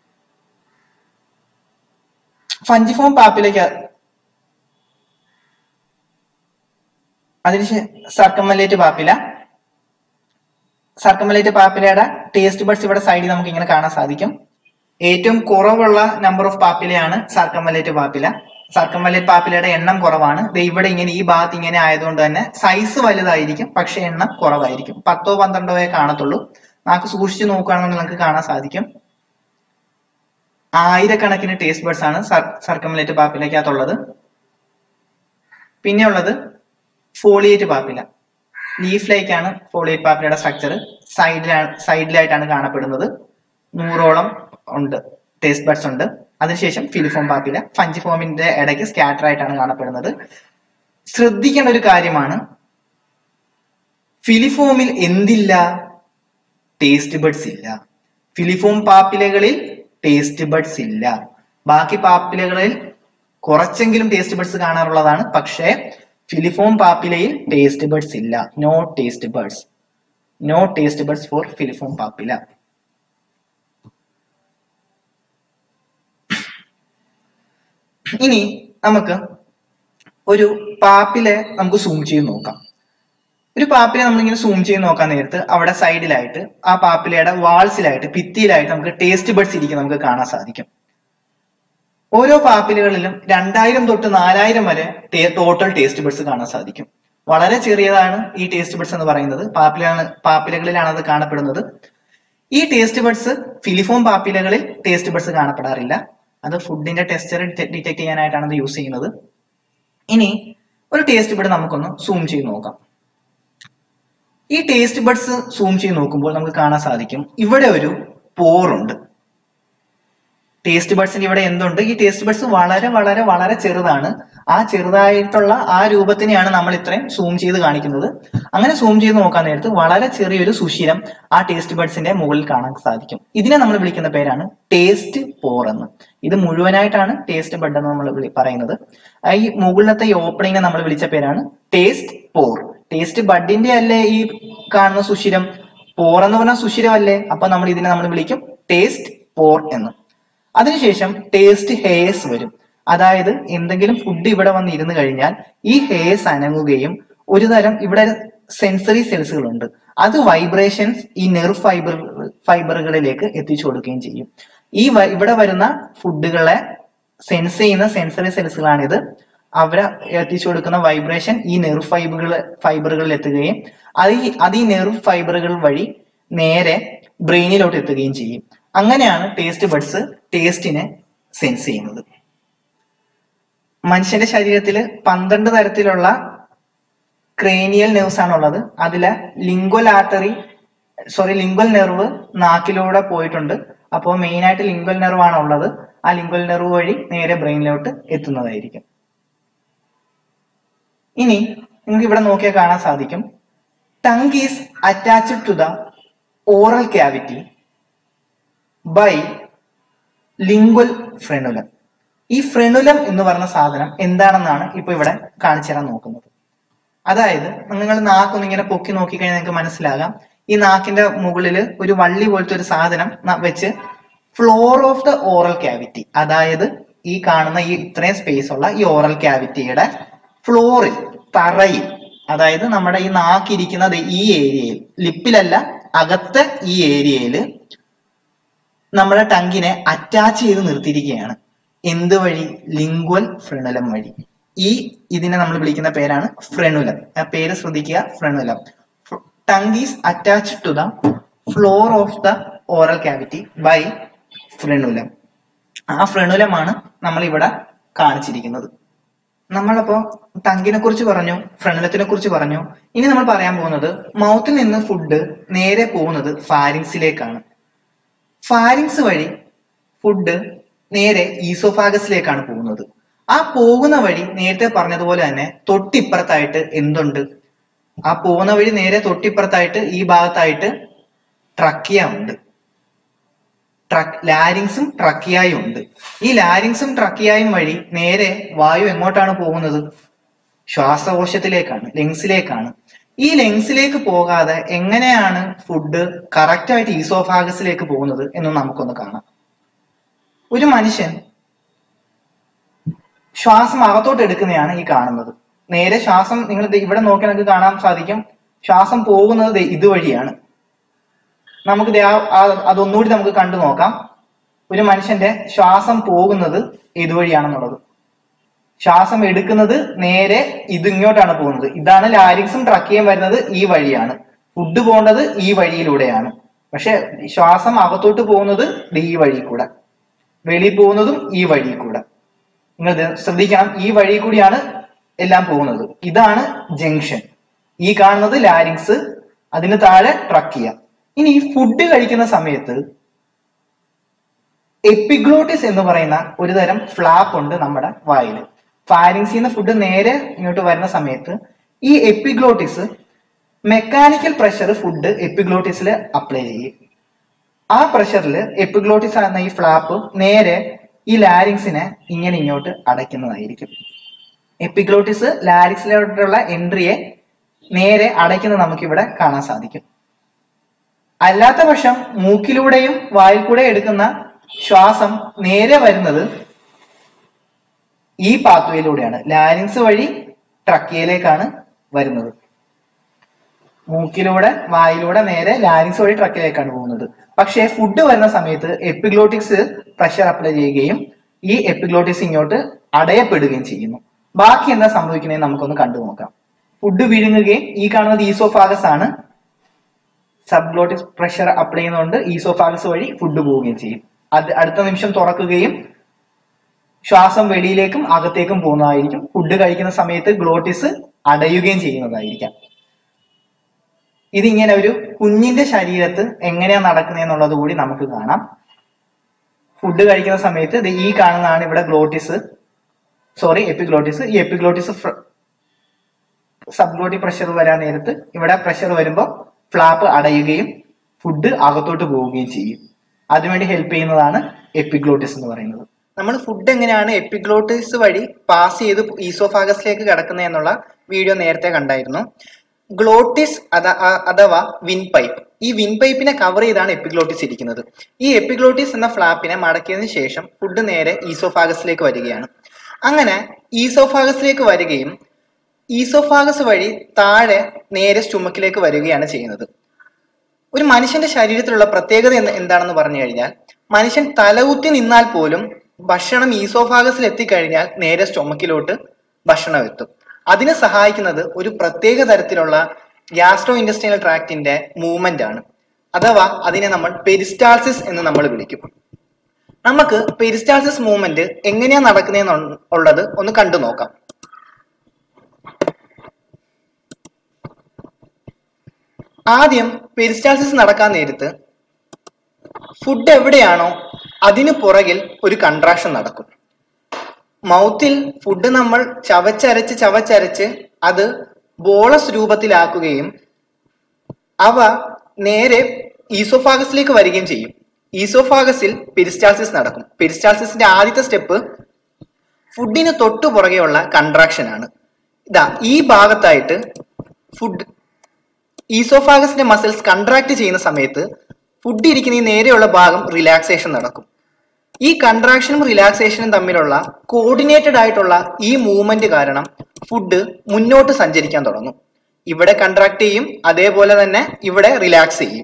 ഫഞ്ചിഫോം പാപ്പിലേക്ക് അതിന് സർക്കമലേറ്റ് പാപ്പില സർക്കമലേറ്റ് പാപ്പിലയുടെ ടേസ്റ്റ് ബഡ്സ് ഇവിടെ സൈഡിൽ നമുക്ക് ഇങ്ങനെ കാണാൻ സാധിക്കും ഏറ്റവും കുറവുള്ള നമ്പർ ഓഫ് പാപ്പിലയാണ് സർക്കമലേറ്റ് പാപ്പില സർക്കമലേറ്റ് പാപ്പിലയുടെ എണ്ണം കുറവാണ് ദേ ഇവിടെ ഇങ്ങനെ ഈ ഭാഗത്ത് ഇങ്ങനെ ആയതുകൊണ്ട് തന്നെ സൈസ് വലുതായിരിക്കും പക്ഷെ എണ്ണം കുറവായിരിക്കും പത്തോ പന്ത്രണ്ടോയെ കാണത്തുള്ളൂ നമുക്ക് സൂക്ഷിച്ച് നോക്കുകയാണെന്നുണ്ടെങ്കിൽ നമുക്ക് കാണാൻ സാധിക്കും ആയിരക്കണക്കിന് ടേസ്റ്റ് ബഡ്സ് ആണ് സർക്കമലേറ്റ് പാപ്പിലക്കകത്തുള്ളത് പിന്നെ ഉള്ളത് ഫോളിയേറ്റ് പാപ്പില ലീഫ് ലൈക്ക് ആണ് ഫോളിയേറ്റ് പാപ്പിലയുടെ സ്ട്രക്ചർ സൈഡിലാണ് സൈഡിലായിട്ടാണ് കാണപ്പെടുന്നത് നൂറോളം ഉണ്ട് ടേസ്റ്റ് ബഡ്സ് ഉണ്ട് അതിനുശേഷം ഫിലിഫോം പാപ്പില ഫഞ്ചിഫോമിന്റെ ഇടയ്ക്ക് സ്കാറ്റർ ആയിട്ടാണ് കാണപ്പെടുന്നത് ശ്രദ്ധിക്കേണ്ട ഒരു കാര്യമാണ് ഫിലിഫോമിൽ എന്തില്ല ടേസ്റ്റ് ബഡ്സ് ഇല്ല ഫിലിഫോം പാപ്പിലകളിൽ ടേസ്റ്റ് ബഡ്സ് ഇല്ല ബാക്കി പാപ്പിലകളിൽ കുറച്ചെങ്കിലും ടേസ്റ്റ് ബഡ്സ് കാണാറുള്ളതാണ് പക്ഷേ ഫിലിഫോം പാപ്പിലയിൽ ടേസ്റ്റ് ബഡ്സ് ഇല്ല no taste buds no taste buds for filiform papilla ഇനി നമുക്ക് ഒരു പാപ്പിലെ നമുക്ക് സൂം ചെയ്ത് നോക്കാം ഒരു പാപ്പിലെ നമ്മളിങ്ങനെ സൂം ചെയ്ത് നോക്കാൻ നേരത്ത് അവിടെ സൈഡിലായിട്ട് ആ പാപ്പിലയുടെ വാൾസിലായിട്ട് ഭിത്തിയിലായിട്ട് നമുക്ക് ടേസ്റ്റ് ബഡ്സ് ഇരിക്കും നമുക്ക് കാണാൻ സാധിക്കും ഓരോ പാപ്പിലുകളിലും രണ്ടായിരം തൊട്ട് നാലായിരം വരെ ടോട്ടൽ ടേസ്റ്റ് ബഡ്സ് കാണാൻ സാധിക്കും വളരെ ചെറിയതാണ് ഈ ടേസ്റ്റ് ബഡ്സ് എന്ന് പറയുന്നത് പാപ്പിലാണ് പാപ്പിലകളിലാണ് അത് കാണപ്പെടുന്നത് ഈ ടേസ്റ്റ് ബഡ്സ് ഫിലിഫോം പാപ്പിലകളിൽ ടേസ്റ്റ് ബഡ്സ് കാണപ്പെടാറില്ല അത് ഫുഡിന്റെ ടെക്സ്ചർ ഡിറ്റക്ട് ചെയ്യാനായിട്ടാണ് അത് യൂസ് ചെയ്യുന്നത് ഇനി ഒരു ടേസ്റ്റ് ബഡ് നമുക്കൊന്ന് സൂം ചെയ്ത് നോക്കാം ഈ ടേസ്റ്റ് ബഡ്സ് സൂം ചെയ്ത് നോക്കുമ്പോൾ നമുക്ക് കാണാൻ സാധിക്കും ഇവിടെ ഒരു പോറുണ്ട് ടേസ്റ്റ് ബഡ്സിന് ഇവിടെ എന്തുണ്ട് ഈ ടേസ്റ്റ് ബഡ്സ് വളരെ വളരെ വളരെ ചെറുതാണ് ആ ചെറുതായിട്ടുള്ള ആ രൂപത്തിനെയാണ് നമ്മൾ ഇത്രയും സൂം ചെയ്ത് കാണിക്കുന്നത് അങ്ങനെ സൂം ചെയ്ത് നോക്കാൻ നേരത്ത് വളരെ ചെറിയൊരു സുഷിരം ആ ടേസ്റ്റ് ബഡ്സിന്റെ മുകളിൽ കാണാൻ സാധിക്കും ഇതിനെ നമ്മൾ വിളിക്കുന്ന പേരാണ് ടേസ്റ്റ് പോർ എന്ന് ഇത് മുഴുവനായിട്ടാണ് ടേസ്റ്റ് ബഡ് എന്ന് നമ്മൾ വിളി- പറയുന്നത് ആ ഈ മുകളിലത്തെ ഈ ഓപ്പണിങ്ങിനെ നമ്മൾ വിളിച്ച പേരാണ് ടേസ്റ്റ് പോർ ടേസ്റ്റ് ബഡിന്റെ അല്ലേ ഈ കാണുന്ന സുഷിരം പോർ എന്ന് പറഞ്ഞാൽ സുഷിരമല്ലേ അപ്പൊ നമ്മൾ ഇതിനെ നമ്മൾ വിളിക്കും ടേസ്റ്റ് പോർ എന്ന് അതിനുശേഷം ടേസ്റ്റ് ഹെയർസ് വരും അതായത് എന്തെങ്കിലും ഫുഡ് ഇവിടെ വന്ന് ഇരുന്ന് കഴിഞ്ഞാൽ ഈ ഹെയർസ് അനങ്ങുകയും ഒരു തരം ഇവിടെ സെൻസറി സെൽസുകളുണ്ട് അത് വൈബ്രേഷൻസ് ഈ നെർവ് ഫൈബർ ഫൈബറുകളിലേക്ക് എത്തിച്ചു കൊടുക്കുകയും ചെയ്യും ഈ വ- ഇവിടെ വരുന്ന ഫുഡുകളെ സെൻസ് ചെയ്യുന്ന സെൻസറി സെൽസുകളാണിത് അവരെ എത്തിച്ചു കൊടുക്കുന്ന വൈബ്രേഷൻ ഈ നെർവ് ഫൈബറുകൾ ഫൈബറുകളിൽ എത്തുകയും അത് ഈ അത് ഈ നെർവ് ഫൈബറുകൾ വഴി നേരെ ബ്രെയിനിലോട്ട് എത്തുകയും ചെയ്യും അങ്ങനെയാണ് ടേസ്റ്റ് ബഡ്സ് ടേസ്റ്റിനെ സെൻസ് ചെയ്യുന്നത് മനുഷ്യന്റെ ശരീരത്തിൽ പന്ത്രണ്ട് തരത്തിലുള്ള ക്രേനിയൽ നെർവ്സ് ആണുള്ളത് അതില് lingual artery sorry lingual nerve നാക്കിലൂടെ പോയിട്ടുണ്ട് അപ്പോൾ മെയിൻ ആയിട്ട് ലിംഗ്വൽ നെർവ് ആണ് ഉള്ളത് ആ ലിംഗ്വൽ നെർവ് വഴി നേരെ ബ്രെയിനിലോട്ട് എത്തുന്നതായിരിക്കും ഇനി നിങ്ങൾക്ക് ഇവിടെ നോക്കിയാൽ കാണാൻ സാധിക്കും tongue is attached to the oral cavity by lingual frenulum ഈ ഫ്രെനുലം എന്ന് പറഞ്ഞ സാധനം എന്താണെന്നാണ് ഇപ്പൊ ഇവിടെ കാണിച്ചു തരാൻ നോക്കുന്നത് അതായത് നിങ്ങൾ നാക്കൊന്ന് ഇങ്ങനെ പൊക്കി നോക്കിക്കഴിഞ്ഞാൽ നിങ്ങൾക്ക് മനസ്സിലാകാം ഈ നാക്കിന്റെ മുകളിൽ ഒരു വള്ളി പോലത്തെ ഒരു സാധനം ന- വെച്ച് floor of the oral cavity അതായത് ഈ കാണുന്ന ഈ ഇത്രയും സ്പേസ് ഉള്ള ഈ ഓറൽ ക്യാവിറ്റിയുടെ ഫ്ലോറിൽ തറയിൽ അതായത് നമ്മുടെ ഈ നാക്കിരിക്കുന്നത് ഈ ഏരിയയിൽ ലിപ്പിലല്ല അകത്തെ ഈ ഏരിയയിൽ നമ്മുടെ ടങ്കിനെ അറ്റാച്ച് ചെയ്ത് നിർത്തിയിരിക്കുകയാണ് എന്ത് വഴി ലിംഗ്വൽ ഫ്രണുലം വഴി ഈ ഇതിനെ നമ്മൾ വിളിക്കുന്ന പേരാണ് ഫ്രണുലം ആ പേര് ശ്രദ്ധിക്കുക frenulum tongue is attached to the floor of the oral cavity by frenulum ആ ഫ്രണുലമാണ് നമ്മൾ ഇവിടെ കാണിച്ചിരിക്കുന്നത് നമ്മളപ്പോ ടങ്കിനെ കുറിച്ച് പറഞ്ഞു ഫ്രണുലത്തിനെ കുറിച്ച് പറഞ്ഞു ഇനി നമ്മൾ പറയാൻ പോകുന്നത് മൗത്തിൽ നിന്ന് ഫുഡ് നേരെ പോകുന്നത് ഫാരിങ്സിലേക്കാണ് ഫാരിങ്സ് വഴി ഫുഡ് നേരെ ഈസോഫാഗസിലേക്കാണ് പോകുന്നത് ആ പോകുന്ന വഴി നേരത്തെ പറഞ്ഞതുപോലെ തന്നെ തൊട്ടിപ്പുറത്തായിട്ട് എന്തുണ്ട് ആ പോകുന്ന വഴി നേരെ തൊട്ടിപ്പുറത്തായിട്ട് ഈ ഭാഗത്തായിട്ട് ട്രക്കിയ ഉണ്ട് ട്രക്ക് ലാരിങ്സും ട്രക്കിയായും ഉണ്ട് ഈ ലാരിങ്സും ട്രക്കിയായും വഴി നേരെ വായു എങ്ങോട്ടാണ് പോകുന്നത് ശ്വാസകോശത്തിലേക്കാണ് ലെങ്സിലേക്കാണ് ഈ ലെങ്സിലേക്ക് പോകാതെ എങ്ങനെയാണ് ഫുഡ് കറക്റ്റ് ആയിട്ട് ഈസോഫാഗസിലേക്ക് പോകുന്നത് എന്ന് നമുക്കൊന്ന് കാണാം ഒരു മനുഷ്യൻ ശ്വാസം അകത്തോട്ട് എടുക്കുന്നതാണ് ഈ കാണുന്നത് നേരെ ശ്വാസം നിങ്ങൾ ദേ ഇവിടെ നോക്കിയാൽ നിങ്ങൾക്ക് കാണാൻ സാധിക്കും ശ്വാസം പോകുന്നത് ദേ ഇതുവഴിയാണ് നമുക്ക് ദേ ആ- ആ- അതൊന്നുകൂടി നമുക്ക് കണ്ടു നോക്കാം ഒരു മനുഷ്യന്റെ ശ്വാസം പോകുന്നത് ഇതുവഴിയാണെന്നുള്ളത് ശ്വാസം എടുക്കുന്നത് നേരെ ഇത് ഇങ്ങോട്ടാണ് പോകുന്നത് ഇതാണ് ലാരിങ്സും ട്രക്കിയും വരുന്നത് ഈ വഴിയാണ് ഫുഡ് പോകേണ്ടത് ഈ വഴിയിലൂടെയാണ് പക്ഷെ ശ്വാസം അകത്തോട്ട് പോകുന്നത് ദേ ഈ വഴി കൂടെ വെളിയിൽ പോകുന്നതും ഈ വഴി കൂടെ നിങ്ങൾ ഇത് ശ്രദ്ധിക്കണം ഈ വഴി കൂടിയാണ് എല്ലാം പോകുന്നത് ഇതാണ് ജംഗ്ഷൻ ഈ കാണുന്നത് ലാരിങ്സ് അതിന് താഴെ ട്രക്കിയ ഇനി ഈ ഫുഡ് കഴിക്കുന്ന സമയത്ത് എപ്പിഗ്ലോട്ടിസ് എന്ന് പറയുന്ന ഒരു തരം ഫ്ലാപ്പ് ഉണ്ട് നമ്മുടെ വായിൽ ഫാരിങ്സിൽ നിന്ന് ഫുഡ് നേരെ ഇങ്ങോട്ട് വരുന്ന സമയത്ത് ഈ എപ്പിഗ്ലോട്ടിസ് മെക്കാനിക്കൽ പ്രഷർ ഫുഡ് എപ്പിഗ്ലോട്ടിസിൽ അപ്ലൈ ചെയ്യും ആ പ്രഷറിൽ എപ്പിഗ്ലോട്ടിസ് എന്ന ഈ ഫ്ലാപ്പ് നേരെ ഈ ലാരിങ്സിനെ ഇങ്ങനെ ഇങ്ങോട്ട് അടയ്ക്കുന്നതായിരിക്കും എപ്പിഗ്ലോട്ടിസ് ലാരിക്സിലോട്ടുള്ള എൻട്രിയെ നേരെ അടയ്ക്കുന്നത് നമുക്കിവിടെ കാണാൻ സാധിക്കും അല്ലാത്ത പക്ഷം മൂക്കിലൂടെയും വായിൽ കൂടെ എടുക്കുന്ന ശ്വാസം നേരെ വരുന്നത് ഈ പാത്വയിലൂടെയാണ് ലാരിങ്സ് വഴി ട്രക്കിയയിലേക്കാണ് വരുന്നത് മൂക്കിലൂടെ വായിലൂടെ നേരെ ലാരിങ്സ് വഴി ട്രക്കിലേക്കാണ് പോകുന്നത് പക്ഷേ ഫുഡ് വരുന്ന സമയത്ത് എപ്പിഗ്ലോട്ടിക്സ് പ്രഷർ അപ്ലൈ ചെയ്യുകയും ഈ എപ്പിഗ്ലോട്ടിക്സ് ഇങ്ങോട്ട് അടയപ്പെടുകയും ചെയ്യുന്നു ബാക്കി എന്താ സംഭവിക്കുന്നത് നമുക്കൊന്ന് കണ്ടു നോക്കാം ഫുഡ് വിഴുങ്ങുകയും ഈ കാണുന്നത് ഈസോഫാഗസ് ആണ് സബ്ഗ്ലോട്ടിക് പ്രഷർ അപ്ലൈ ചെയ്യുന്നതുകൊണ്ട് ഈസോഫാഗസ് വഴി ഫുഡ് പോവുകയും ചെയ്യും അത് അടുത്ത നിമിഷം തുറക്കുകയും ശ്വാസം വെളിയിലേക്കും അകത്തേക്കും പോകുന്നതായിരിക്കും ഫുഡ് കഴിക്കുന്ന സമയത്ത് ഗ്ലോട്ടിസ് അടയുകയും ചെയ്യുന്നതായിരിക്കാം ഇതിങ്ങനെ ഒരു കുഞ്ഞിന്റെ ശരീരത്ത് എങ്ങനെയാ നടക്കുന്നത് എന്നുള്ളത് കൂടി നമുക്ക് കാണാം ഫുഡ് കഴിക്കുന്ന സമയത്ത് ദേ ഈ കാണുന്നതാണ് ഇവിടെ ഗ്ലോട്ടിസ് സോറി എപ്പിഗ്ലോട്ടിസ് ഈ എപ്പിഗ്ലോട്ടിസ് സബ്ഗ്ലോട്ടിക് പ്രഷർ വരാൻ നേരത്ത് ഇവിടെ പ്രഷർ വരുമ്പോൾ ഫ്ലാപ്പ് അടയുകയും ഫുഡ് അകത്തോട്ട് പോവുകയും ചെയ്യും അതിനുവേണ്ടി ഹെൽപ്പ് ചെയ്യുന്നതാണ് എപ്പിഗ്ലോട്ടിസ് എന്ന് പറയുന്നത് നമ്മൾ ഫുഡ് എങ്ങനെയാണ് എപ്പിഗ്ലോട്ടിസ് വഴി പാസ് ചെയ്ത് ഈസോഫാഗസിലേക്ക് കിടക്കുന്നത് എന്നുള്ള വീഡിയോ നേരത്തെ കണ്ടായിരുന്നു ഗ്ലോട്ടിസ് അത- അ- അഥവാ വിൻ പൈപ്പ് ഈ വിൻ പൈപ്പിനെ കവർ ചെയ്താണ് എപ്പിഗ്ലോട്ടിസ് ഇരിക്കുന്നത് ഈ എപ്പിഗ്ലോട്ടിസ് എന്ന ഫ്ലാപ്പിനെ മടക്കിയതിനു ശേഷം ഫുഡ് നേരെ ഈസോഫാഗസിലേക്ക് വരികയാണ് അങ്ങനെ ഈസോഫാഗസിലേക്ക് വരികയും ഈസോഫാഗസ് വഴി താഴെ നേരെ സ്റ്റുമക്കിലേക്ക് വരികയാണ് ചെയ്യുന്നത് ഒരു മനുഷ്യന്റെ ശരീരത്തിലുള്ള പ്രത്യേകത എന്ന് എന്താണെന്ന് പറഞ്ഞു കഴിഞ്ഞാൽ മനുഷ്യൻ തലകുത്തി നിന്നാൽ പോലും ഭക്ഷണം ഈസോഫാഗസിൽ എത്തിക്കഴിഞ്ഞാൽ നേരെ സ്റ്റൊമക്കിലോട്ട് ഭക്ഷണം എത്തും അതിന് സഹായിക്കുന്നത് ഒരു പ്രത്യേക തരത്തിലുള്ള ഗ്യാസ്ട്രോ ഇൻഡസ്ട്രിയൽ ട്രാക്റ്റിന്റെ മൂവ്മെന്റ് ആണ് അഥവാ അതിനെ നമ്മൾ പെരിസ്റ്റാൾസിസ് എന്ന് നമ്മൾ വിളിക്കും നമുക്ക് പെരിസ്റ്റാൾസിസ് മൂവ്മെന്റ് എങ്ങനെയാ നടക്കുന്നതെന്ന് ഉള്ളത് ഒന്ന് കണ്ടു നോക്കാം ആദ്യം പെരിസ്റ്റാൾസിസ് നടക്കാൻ നേരത്ത് ഫുഡ് എവിടെയാണോ അതിന് പുറകിൽ ഒരു കൺട്രാക്ഷൻ നടക്കും മൗത്തിൽ ഫുഡ് നമ്മൾ ചവച്ചരച്ച് ചവച്ചരച്ച് അത് ബോളസ് രൂപത്തിലാക്കുകയും അവ നേരെ ഈസോഫാഗസിലേക്ക് വരികയും ചെയ്യും ഈസോഫാഗസിൽ പെരിസ്റ്റാൾസിസ് നടക്കും പെരിസ്റ്റാൾസിസിന്റെ ആദ്യത്തെ സ്റ്റെപ്പ് ഫുഡിന് തൊട്ടു പുറകെയുള്ള കൺട്രാക്ഷൻ ആണ് ഇതാ ഈ ഭാഗത്തായിട്ട് ഫുഡ് ഈസോഫാഗസിന്റെ മസിൽസ് കൺട്രാക്ട് ചെയ്യുന്ന സമയത്ത് ഫുഡ് ഇരിക്കുന്ന ഈ നേരെയുള്ള ഭാഗം റിലാക്സേഷൻ നടക്കും ഈ കൺട്രാക്ഷനും റിലാക്സേഷനും തമ്മിലുള്ള കോർഡിനേറ്റഡ് ആയിട്ടുള്ള ഈ മൂവ്മെന്റ് കാരണം ഫുഡ് മുന്നോട്ട് സഞ്ചരിക്കാൻ തുടങ്ങും ഇവിടെ കൺട്രാക്ട് ചെയ്യും അതേപോലെ തന്നെ ഇവിടെ റിലാക്സ് ചെയ്യും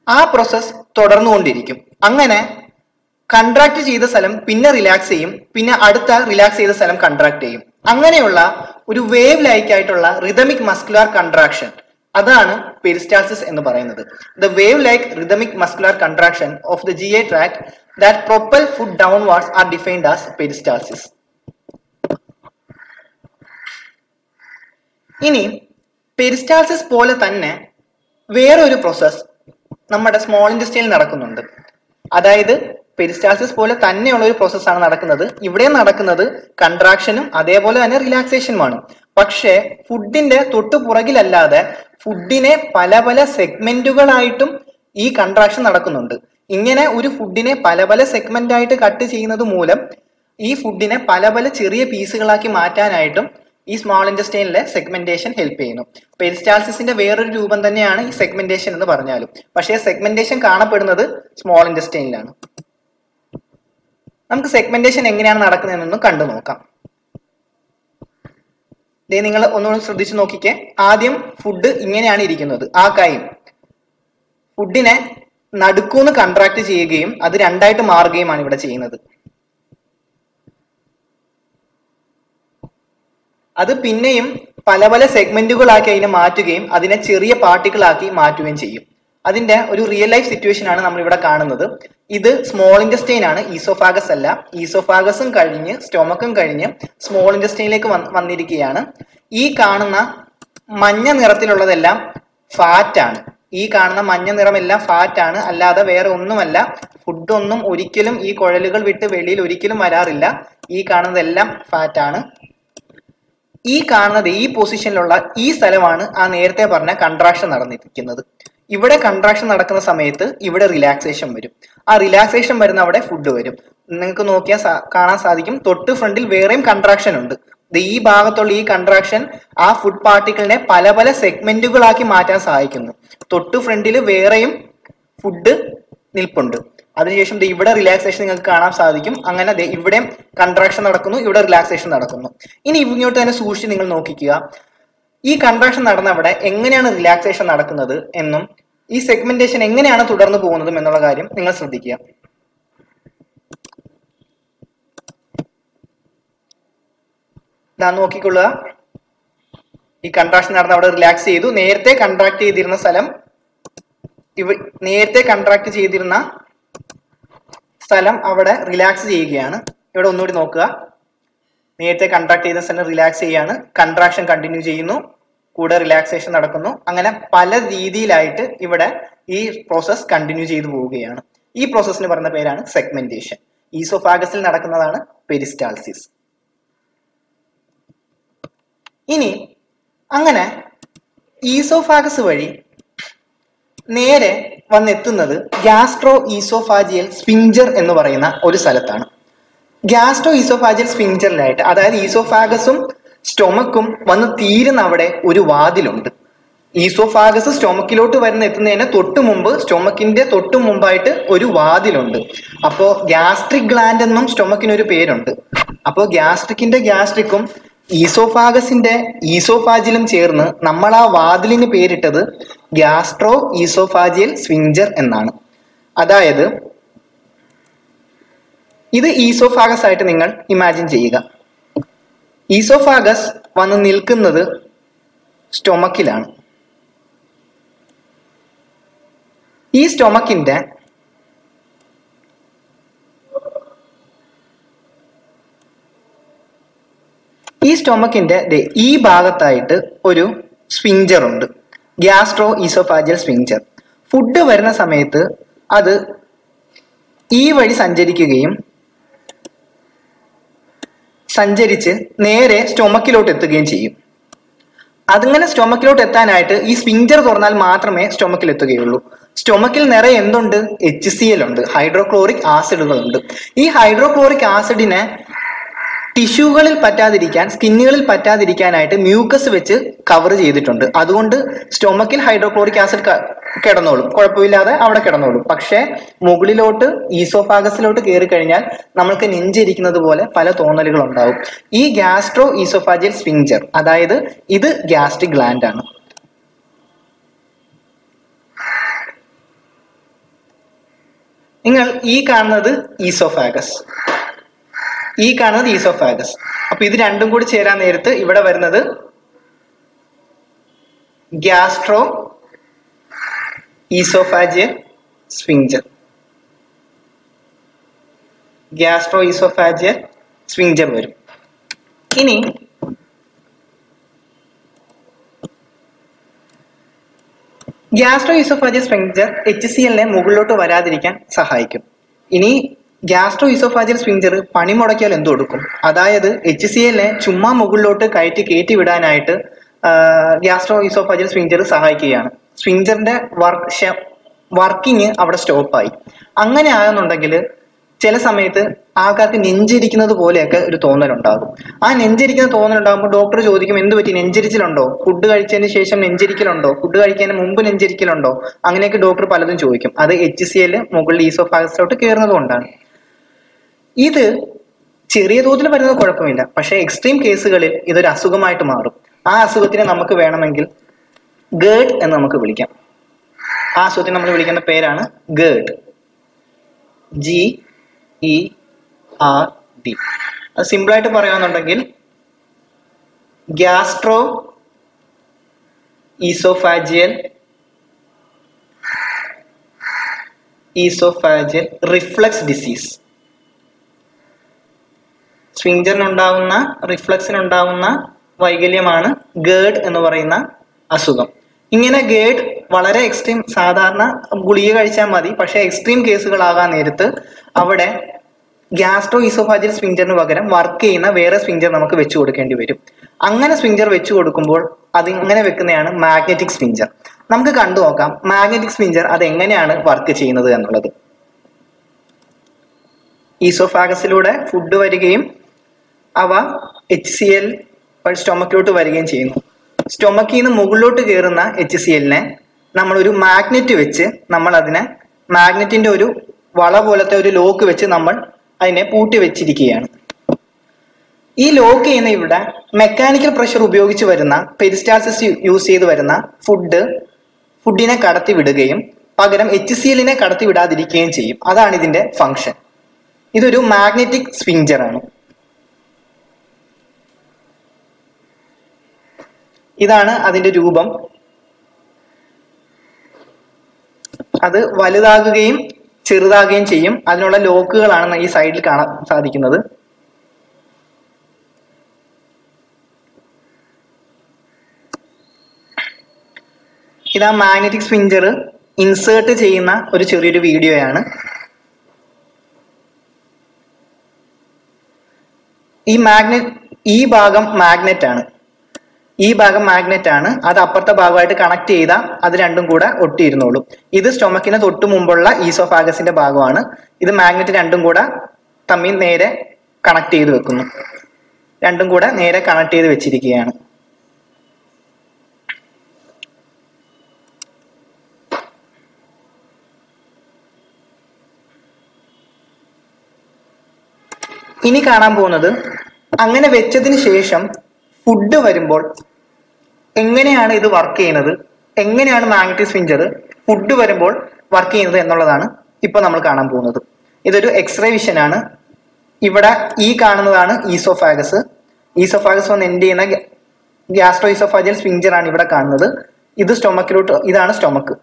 ആ പ്രോസസ് തുടർന്നുകൊണ്ടിരിക്കും അങ്ങനെ കൺട്രാക്ട് ചെയ്ത സ്ഥലം പിന്നെ റിലാക്സ് ചെയ്യും പിന്നെ അടുത്ത റിലാക്സ് ചെയ്ത സ്ഥലം കൺട്രാക്ട് ചെയ്യും അങ്ങനെയുള്ള ഒരു വേവ് ലൈക്ക് ആയിട്ടുള്ള റിതമിക് മസ്കുലാർ കൺട്രാക്ഷൻ അതാണ് പെരിസ്റ്റാൾസിസ് എന്ന് പറയുന്നത് the wave like rhythmic muscular contraction of the G I tract that propel food downwards are defined as peristalsis ഇനി പെരിസ്റ്റാൾസിസ് പോലെ തന്നെ വേറൊരു പ്രോസസ് നമ്മുടെ സ്മോൾ ഇൻഡസ്ട്രിയിൽ നടക്കുന്നുണ്ട് അതായത് പെരിസ്റ്റാൾസിസ് പോലെ തന്നെയുള്ള ഒരു പ്രോസസ്സാണ് നടക്കുന്നത് ഇവിടെ നടക്കുന്നത് കൺട്രാക്ഷനും അതേപോലെ തന്നെ റിലാക്സേഷനുമാണ് പക്ഷേ ഫുഡിന്റെ തൊട്ടു പുറകിലല്ലാതെ ഫുഡിനെ പല പല സെഗ്മെന്റുകളായിട്ടും ഈ കൺട്രാക്ഷൻ നടക്കുന്നുണ്ട് ഇങ്ങനെ ഒരു ഫുഡിനെ പല പല സെഗ്മെന്റ് ആയിട്ട് കട്ട് ചെയ്യുന്നത് മൂലം ഈ ഫുഡിനെ പല പല ചെറിയ പീസുകളാക്കി മാറ്റാനായിട്ടും ഈ സ്മോൾ ഇൻഡസ്ട്രിയിലെ സെഗ്മെന്റേഷൻ ഹെൽപ്പ് ചെയ്യുന്നു പെരിസ്റ്റാൾസിന്റെ വേറൊരു രൂപം തന്നെയാണ് ഈ സെഗ്മെന്റേഷൻ എന്ന് പറഞ്ഞാലും പക്ഷേ സെഗ്മെന്റേഷൻ കാണപ്പെടുന്നത് സ്മോൾ ഇൻഡസ്ട്രിയിലാണ് നമുക്ക് സെഗ്മെന്റേഷൻ എങ്ങനെയാണ് നടക്കുന്നതെന്നൊന്ന് കണ്ടു നോക്കാം ദേ നിങ്ങൾ ഒന്നുകൂടി ശ്രദ്ധിച്ചു നോക്കിക്കേ ആദ്യം ഫുഡ് ഇങ്ങനെയാണ് ഇരിക്കുന്നത് ആ കൈയും ഫുഡിനെ നടുക്കൂന്ന് കൺട്രാക്ട് ചെയ്യുകയും അത് രണ്ടായിട്ട് മാറുകയുമാണ് ഇവിടെ ചെയ്യുന്നത് അത് പിന്നെയും പല പല സെഗ്മെന്റുകളാക്കി അതിനെ മാറ്റുകയും അതിനെ ചെറിയ പാർട്ടിക്കിളാക്കി മാറ്റുകയും ചെയ്യും അതിന്റെ ഒരു റിയൽ ലൈഫ് സിറ്റുവേഷൻ ആണ് നമ്മൾ ഇവിടെ കാണുന്നത് ഇത് സ്മോൾ ഇൻഡസ്ട്രെയിൻ ആണ് ഈസോഫാഗസ് അല്ല ഈസോഫാഗസും കഴിഞ്ഞ് സ്റ്റൊമക്കും കഴിഞ്ഞ് സ്മോൾ ഇൻഡസ്ട്രെയിനിലേക്ക് വന്നിരിക്കുകയാണ് ഈ കാണുന്ന മഞ്ഞ നിറത്തിലുള്ളതെല്ലാം ഫാറ്റ് ആണ് ഈ കാണുന്ന മഞ്ഞ നിറമെല്ലാം ഫാറ്റ് ആണ് അല്ലാതെ വേറെ ഒന്നുമല്ല ഫുഡൊന്നും ഒരിക്കലും ഈ കുഴലുകൾ വിട്ട് വെളിയിൽ ഒരിക്കലും വരാറില്ല ഈ കാണുന്നതെല്ലാം ഫാറ്റ് ആണ് ഈ കാണുന്നത് ഈ പൊസിഷനിലുള്ള ഈ സ്ഥലമാണ് ആ നേരത്തെ പറഞ്ഞ കൺട്രാക്ഷൻ നടന്നിരിക്കുന്നത് ഇവിടെ കൺട്രാക്ഷൻ നടക്കുന്ന സമയത്ത് ഇവിടെ റിലാക്സേഷൻ വരും ആ റിലാക്സേഷൻ വരുന്ന അവിടെ ഫുഡ് വരും നിങ്ങൾക്ക് നോക്കിയാൽ സാ- കാണാൻ സാധിക്കും തൊട്ട് ഫ്രണ്ടിൽ വേറെയും കൺട്രാക്ഷൻ ഉണ്ട് ദേ ഈ ഭാഗത്തുള്ള ഈ കൺട്രാക്ഷൻ ആ ഫുഡ് പാർട്ടിക്കിളിനെ പല പല സെഗ്മെന്റുകളാക്കി മാറ്റാൻ സഹായിക്കുന്നു തൊട്ട് ഫ്രണ്ടിൽ വേറെയും ഫുഡ് നിൽപ്പുണ്ട് അതിനുശേഷം ദേ ഇവിടെ റിലാക്സേഷൻ നിങ്ങൾക്ക് കാണാൻ സാധിക്കും അങ്ങനെ ദേ ഇവിടെയും കൺട്രാക്ഷൻ നടക്കുന്നു ഇവിടെ റിലാക്സേഷൻ നടക്കുന്നു ഇനി ഇങ്ങോട്ട് തന്നെ സൂക്ഷിച്ച് നിങ്ങൾ നോക്കിക്കുക ഈ കൺട്രാക്ഷൻ നടന്ന അവിടെ എങ്ങനെയാണ് റിലാക്സേഷൻ നടക്കുന്നത് എന്നും ഈ സെഗ്മെന്റേഷൻ എങ്ങനെയാണ് തുടർന്ന് പോകുന്നതും എന്നുള്ള കാര്യം നിങ്ങൾ ശ്രദ്ധിക്കുക ദാ നോക്കിക്കൊള്ളുക ഈ കൺട്രാക്ഷൻ നടന്ന അവിടെ റിലാക്സ് ചെയ്തു നേരത്തെ കൺട്രാക്ട് ചെയ്തിരുന്ന സ്ഥലം ഇവ നേരത്തെ കൺട്രാക്ട് ചെയ്തിരുന്ന സ്ഥലം അവിടെ റിലാക്സ് ചെയ്യുകയാണ് ഇവിടെ ഒന്നുകൂടി നോക്കുക നേരത്തെ കൺട്രാക്ട് ചെയ്ത സ്ഥലം റിലാക്സ് ചെയ്യാണ് കൺട്രാക്ഷൻ കണ്ടിന്യൂ ചെയ്യുന്നു കൂടെ റിലാക്സേഷൻ നടക്കുന്നു അങ്ങനെ പല രീതിയിലായിട്ട് ഇവിടെ ഈ പ്രോസസ് കണ്ടിന്യൂ ചെയ്തു പോവുകയാണ് ഈ പ്രോസസ്സിന് പറയുന്ന പേരാണ് സെഗ്മെന്റേഷൻ ഈസോഫാഗസിൽ നടക്കുന്നതാണ് പെരിസ്റ്റാൾസിസ് ഇനി അങ്ങനെ ഈസോഫാഗസ് വഴി നേരെ വന്നെത്തുന്നത് ഗ്യാസ്ട്രോ ഈസോഫാജിയൽ സ്പിഞ്ചർ എന്ന് പറയുന്ന ഒരു സ്ഥലത്താണ് ഗ്യാസ്ട്രോ ഈസോഫാജിയൽ സ്പിഞ്ചറിലായിട്ട് അതായത് ഈസോഫാഗസും സ്റ്റൊമക്കും വന്ന് തീരുന്ന അവിടെ ഒരു വാതിലുണ്ട് ഈസോഫാഗസ് സ്റ്റൊമക്കിലോട്ട് വരുന്ന എത്തുന്നതിന് തൊട്ട് മുമ്പ് സ്റ്റൊമക്കിന്റെ തൊട്ട് മുമ്പായിട്ട് ഒരു വാതിലുണ്ട് അപ്പോ ഗ്യാസ്ട്രിക് ഗ്ലാൻഡ് എന്നും സ്റ്റൊമക്കിന് ഒരു പേരുണ്ട് അപ്പോ ഗ്യാസ്ട്രിക്കിന്റെ ഗ്യാസ്ട്രിക്കും ഈസോഫാഗസിന്റെ ഈസോഫാജിലും ചേർന്ന് നമ്മൾ ആ വാതിലിന് പേരിട്ടത് ഗ്യാസ്ട്രോ ഈസോഫാജിയൽ സ്വിഞ്ചർ എന്നാണ് അതായത് ഇത് ഈസോഫാഗസ് ആയിട്ട് നിങ്ങൾ ഇമാജിൻ ചെയ്യുക ഈസോഫാഗസ് വന്ന് നിൽക്കുന്നത് സ്റ്റൊമക്കിലാണ് ഈ സ്റ്റൊമക്കിന്റെ ഈ സ്റ്റൊമക്കിന്റെ ദേ ഈ ഭാഗത്തായിട്ട് ഒരു സ്പിഞ്ചർ ഉണ്ട് ഗ്യാസ്ട്രോ ഈസോഫാജിയൽ സ്പിഞ്ചർ ഫുഡ് വരുന്ന സമയത്ത് അത് ഈ വഴി സഞ്ചരിക്കുകയും സഞ്ചരിച്ച് നേരെ സ്റ്റൊമക്കിലോട്ട് എത്തുകയും ചെയ്യും അതിങ്ങനെ സ്റ്റൊമക്കിലോട്ട് എത്താനായിട്ട് ഈ സ്പിഞ്ചർ തുറന്നാൽ മാത്രമേ സ്റ്റൊമക്കിൽ എത്തുകയുള്ളൂ സ്റ്റൊമക്കിൽ നിറയെ എന്തുണ്ട് എച്ച് സി എൽ ഉണ്ട് ഹൈഡ്രോക്ലോറിക് ആസിഡുകളുണ്ട് ഈ ഹൈഡ്രോക്ലോറിക് ആസിഡിനെ ടിഷ്യൂകളിൽ പറ്റാതിരിക്കാൻ സ്കിന്നുകളിൽ പറ്റാതിരിക്കാനായിട്ട് മ്യൂക്കസ് വെച്ച് കവർ ചെയ്തിട്ടുണ്ട് അതുകൊണ്ട് സ്റ്റൊമക്കിൽ ഹൈഡ്രോക്ലോറിക് ആസിഡ് ക- കിടന്നോളും കുഴപ്പമില്ലാതെ അവിടെ കിടന്നോളും പക്ഷേ മുകളിലോട്ട് ഈസോഫാഗസിലോട്ട് കയറി കഴിഞ്ഞാൽ നമ്മൾക്ക് നെഞ്ചിരിക്കുന്നത് പോലെ പല തോന്നലുകൾ ഉണ്ടാവും ഈ ഗ്യാസ്ട്രോ ഈസോഫാജിയൽ സ്പിഞ്ചർ അതായത് ഇത് ഗ്യാസ്ട്രിക് ഗ്ലാൻഡ് ആണ് നിങ്ങൾ ഈ കാണുന്നത് ഈസോഫാഗസ് ഈ കാണുന്നത് ഈസോഫാഗസ് അപ്പൊ ഇത് രണ്ടും കൂടി ചേരാൻ നേരത്ത് ഇവിടെ വരുന്നത് gastro oesophageal sphincter gastro oesophageal sphincter വരും ഇനി gastro oesophageal sphincter H C എല്ലിനെ മുകളിലോട്ട് വരാതിരിക്കാൻ സഹായിക്കും ഇനി ഗ്യാസ്ട്രോ ഈസോഫാജിയൽ സ്വിഞ്ചർ പണി മുടക്കിയാൽ എന്ത് കൊടുക്കും അതായത് എച്ച് സി എല്ലിനെ ചുമ്മാ മുകളിലോട്ട് കയറ്റി കയറ്റി വിടാനായിട്ട് ഗ്യാസ്ട്രോ ഈസോഫാജിയൽ സ്വിഞ്ചർ സഹായിക്കുകയാണ് സ്വിഞ്ചറിന്റെ വർക്ക് വർക്കിംഗ് അവിടെ സ്റ്റോപ്പായി അങ്ങനെ ആകുന്നുണ്ടെങ്കിൽ ചില സമയത്ത് ആൾക്കാർക്ക് നെഞ്ചിരിക്കുന്നത് പോലെയൊക്കെ ഒരു തോന്നലുണ്ടാകും ആ നെഞ്ചിരിക്കുന്ന തോന്നലുണ്ടാകുമ്പോൾ ഡോക്ടർ ചോദിക്കും എന്ത് പറ്റി നെഞ്ചരിച്ചിലുണ്ടോ ഫുഡ് കഴിച്ചതിന് ശേഷം നെഞ്ചരിക്കലുണ്ടോ ഫുഡ് കഴിക്കുന്നതിന് മുമ്പ് നെഞ്ചരിക്കലുണ്ടോ അങ്ങനെയൊക്കെ ഡോക്ടർ പലതും ചോദിക്കും അത് എച്ച് സി എൽ മുകളിൽ ഈസോഫാഗസിലോട്ട് കയറുന്നത് കൊണ്ടാണ് ഇത് ചെറിയ തോതിൽ വരുന്നത് കുഴപ്പമില്ല പക്ഷേ എക്സ്ട്രീം കേസുകളിൽ ഇതൊരു അസുഖമായിട്ട് മാറും ആ അസുഖത്തിനെ നമുക്ക് വേണമെങ്കിൽ ഗേഡ് എന്ന് നമുക്ക് വിളിക്കാം ആ അസുഖത്തിന് നമ്മൾ വിളിക്കുന്ന പേരാണ് ഗേഡ് ജി ഇ ആർ ഡി അത് സിമ്പിളായിട്ട് പറയുകയാണെന്നുണ്ടെങ്കിൽ gastro oesophageal oesophageal reflux disease സ്വിഞ്ചറിനുണ്ടാവുന്ന റിഫ്ലക്സിനുണ്ടാവുന്ന വൈകല്യമാണ് ഗേഡ് എന്ന് പറയുന്ന അസുഖം ഇങ്ങനെ ഗേഡ് വളരെ എക്സ്ട്രീം സാധാരണ ഗുളിക കഴിച്ചാൽ മതി പക്ഷെ എക്സ്ട്രീം കേസുകളാകാൻ നേരത്ത് അവിടെ ഗ്യാസ്ട്രോ ഈസോഫാജിയൽ സ്വിഞ്ചറിന് പകരം വർക്ക് ചെയ്യുന്ന വേറെ സ്വിഞ്ചർ നമുക്ക് വെച്ചു കൊടുക്കേണ്ടി വരും അങ്ങനെ സ്വിഞ്ചർ വെച്ചു കൊടുക്കുമ്പോൾ അത് ഇങ്ങനെ വെക്കുന്നതാണ് മാഗ്നറ്റിക് സ്വിഞ്ചർ നമുക്ക് കണ്ടു നോക്കാം മാഗ്നറ്റിക് സ്വിഞ്ചർ അത് എങ്ങനെയാണ് വർക്ക് ചെയ്യുന്നത് എന്നുള്ളത് ഈസോഫാഗസിലൂടെ ഫുഡ് വരികയും അവ എച്ച് സി എൽ സ്റ്റൊമക്കിലോട്ട് വരികയും ചെയ്യുന്നു സ്റ്റൊമക്കിൽ നിന്ന് മുകളിലോട്ട് കയറുന്ന എച്ച് സി എല്ലിനെ നമ്മൾ ഒരു മാഗ്നറ്റ് വെച്ച് നമ്മൾ അതിനെ മാഗ്നറ്റിന്റെ ഒരു വള പോലത്തെ ഒരു ലോക്ക് വെച്ച് നമ്മൾ അതിനെ പൂട്ടി വെച്ചിരിക്കുകയാണ് ഈ ലോക്ക് ചെയ്യുന്ന ഇവിടെ മെക്കാനിക്കൽ പ്രഷർ ഉപയോഗിച്ച് വരുന്ന പെരിസ്റ്റാൾസിസ് യൂസ് ചെയ്ത് വരുന്ന ഫുഡ് ഫുഡിനെ കടത്തി വിടുകയും പകരം എച്ച് സി എല്ലിനെ കടത്തി വിടാതിരിക്കുകയും ചെയ്യും അതാണ് ഇതിന്റെ ഫങ്ഷൻ ഇതൊരു മാഗ്നറ്റിക് സ്വിഞ്ചർ ആണ് ഇതാണ് അതിന്റെ രൂപം അത് വലുതാകുകയും ചെറുതാകുകയും ചെയ്യും അതിനുള്ള ലോക്കുകളാണ് ഈ സൈഡിൽ കാണാൻ സാധിക്കുന്നത് ഇത് ആ മാഗ്നറ്റിക് സ്വിഞ്ചർ ഇൻസേർട്ട് ചെയ്യുന്ന ഒരു ചെറിയൊരു വീഡിയോയാണ് ഈ മാഗ്നറ്റ് ഈ ഭാഗം മാഗ്നറ്റ് ആണ് ഈ ഭാഗം മാഗ്നറ്റ് ആണ് അത് അപ്പുറത്തെ ഭാഗമായിട്ട് കണക്ട് ചെയ്താൽ അത് രണ്ടും കൂടെ ഒട്ടിയിരുന്നോളും ഇത് സ്റ്റൊമക്കിന് തൊട്ട് മുമ്പുള്ള ഈസോഫാഗസിന്റെ ഭാഗമാണ് ഇത് മാഗ്നറ്റ് രണ്ടും കൂടെ തമ്മിൽ നേരെ കണക്ട് ചെയ്ത് വെക്കുന്നു രണ്ടും കൂടെ നേരെ കണക്ട് ചെയ്ത് വെച്ചിരിക്കുകയാണ് ഇനി കാണാൻ പോകുന്നത് അങ്ങനെ വെച്ചതിന് ശേഷം ഫുഡ് വരുമ്പോൾ എങ്ങനെയാണ് ഇത് വർക്ക് ചെയ്യുന്നത് എങ്ങനെയാണ് മാഗ്നറ്റിക് സ്വിഞ്ചർ ഫുഡ് വരുമ്പോൾ വർക്ക് ചെയ്യുന്നത് എന്നുള്ളതാണ് ഇപ്പൊ നമ്മൾ കാണാൻ പോകുന്നത് ഇതൊരു എക്സ്റേ വിഷൻ ആണ് ഇവിടെ ഈ കാണുന്നതാണ് ഈസോഫാഗസ് ഈസോഫാഗസ് വന്ന് എൻഡ് ചെയ്യുന്ന ഗ്യാസ്ട്രോ ഈസോഫാജിയൽ സ്വിഞ്ചർ ആണ് ഇവിടെ കാണുന്നത് ഇത് സ്റ്റൊമക്കിലോട്ട് ഇതാണ് സ്റ്റൊമക്ക്